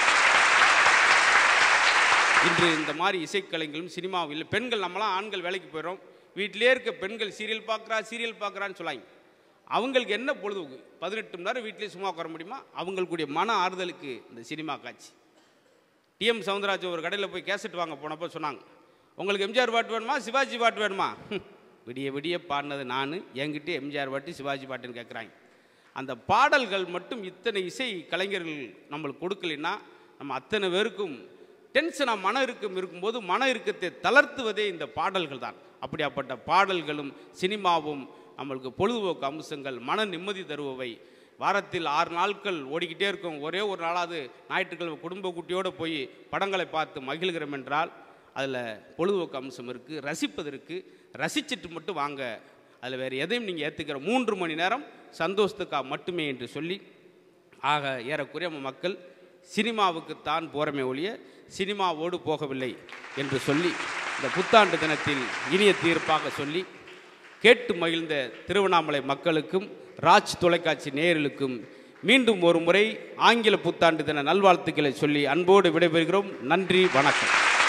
S3: இன்று இந்த மாதிரி இசைக்கலைஞர்களும் சினிமாவில் பெண்கள் நம்மளாம் ஆண்கள் வேலைக்கு போயிடும் வீட்டிலே இருக்க பெண்கள் சீரியல் பார்க்குறா சீரியல் பார்க்குறான்னு சொல்லாங்க அவங்களுக்கு என்ன பொழுது பதினெட்டு மணி நேரம் வீட்டிலே சும்மா உட்கார முடியுமா அவங்களுக்குடைய மன ஆறுதலுக்கு இந்த சினிமா காட்சி டிஎம் சவுந்தரராஜன் ஒரு கடையில் போய் கேசட் வாங்க போனப்போ சொன்னாங்க உங்களுக்கு எம்ஜிஆர் பாட்டு வேணுமா சிவாஜி பாட்டு வேணுமா ஹம், விடிய விடிய பாடினது நான் என்கிட்ட எம்ஜிஆர் பாட்டு சிவாஜி பாட்டுன்னு கேட்குறாங்க அந்த பாடல்கள் மட்டும் இத்தனை இசை கலைஞர்கள் நம்மளுக்கு கொடுக்கலைன்னா நம்ம அத்தனை பேருக்கும் டென்ஷனாக மன இறுக்கம் இருக்கும்போது மன இறுக்கத்தை தளர்த்துவதே இந்த பாடல்கள் தான் அப்படியாப்பட்ட பாடல்களும் சினிமாவும் நம்மளுக்கு பொழுதுபோக்கு அம்சங்கள் மன நிம்மதி தருபவை வாரத்தில் ஆறு நாட்கள் ஓடிக்கிட்டே இருக்கும் ஒரே ஒரு நாளாவது ஞாயிற்றுக்கிழமை குடும்ப குட்டியோடு போய் படங்களை பார்த்து மகிழ்கிறோம் என்றால் அதில் பொழுதுபோக்கு அம்சம் இருக்குது ரசிப்பதற்கு ரசிச்சிட்டு மட்டும் வாங்க அதில் வேறு எதையும் நீங்கள் ஏற்றுக்கிற மூன்று மணி நேரம் சந்தோஷத்துக்காக மட்டுமே என்று சொல்லி ஆக ஏறக்குறைய நம்ம மக்கள் சினிமாவுக்குத்தான் போகிறமே ஒழிய சினிமாவோடு போகவில்லை என்று சொல்லி இந்த புத்தாண்டு தினத்தில் இனிய தீர்ப்பாக சொல்லி கேட்டு மகிழ்ந்த திருவண்ணாமலை மக்களுக்கும் ராஜ் தொலைக்காட்சி நேயர்களுக்கும் மீண்டும் ஒரு முறை ஆங்கில புத்தாண்டு தின நல்வாழ்த்துக்களை சொல்லி அன்போடு விடைபெறுகிறோம் நன்றி வணக்கம்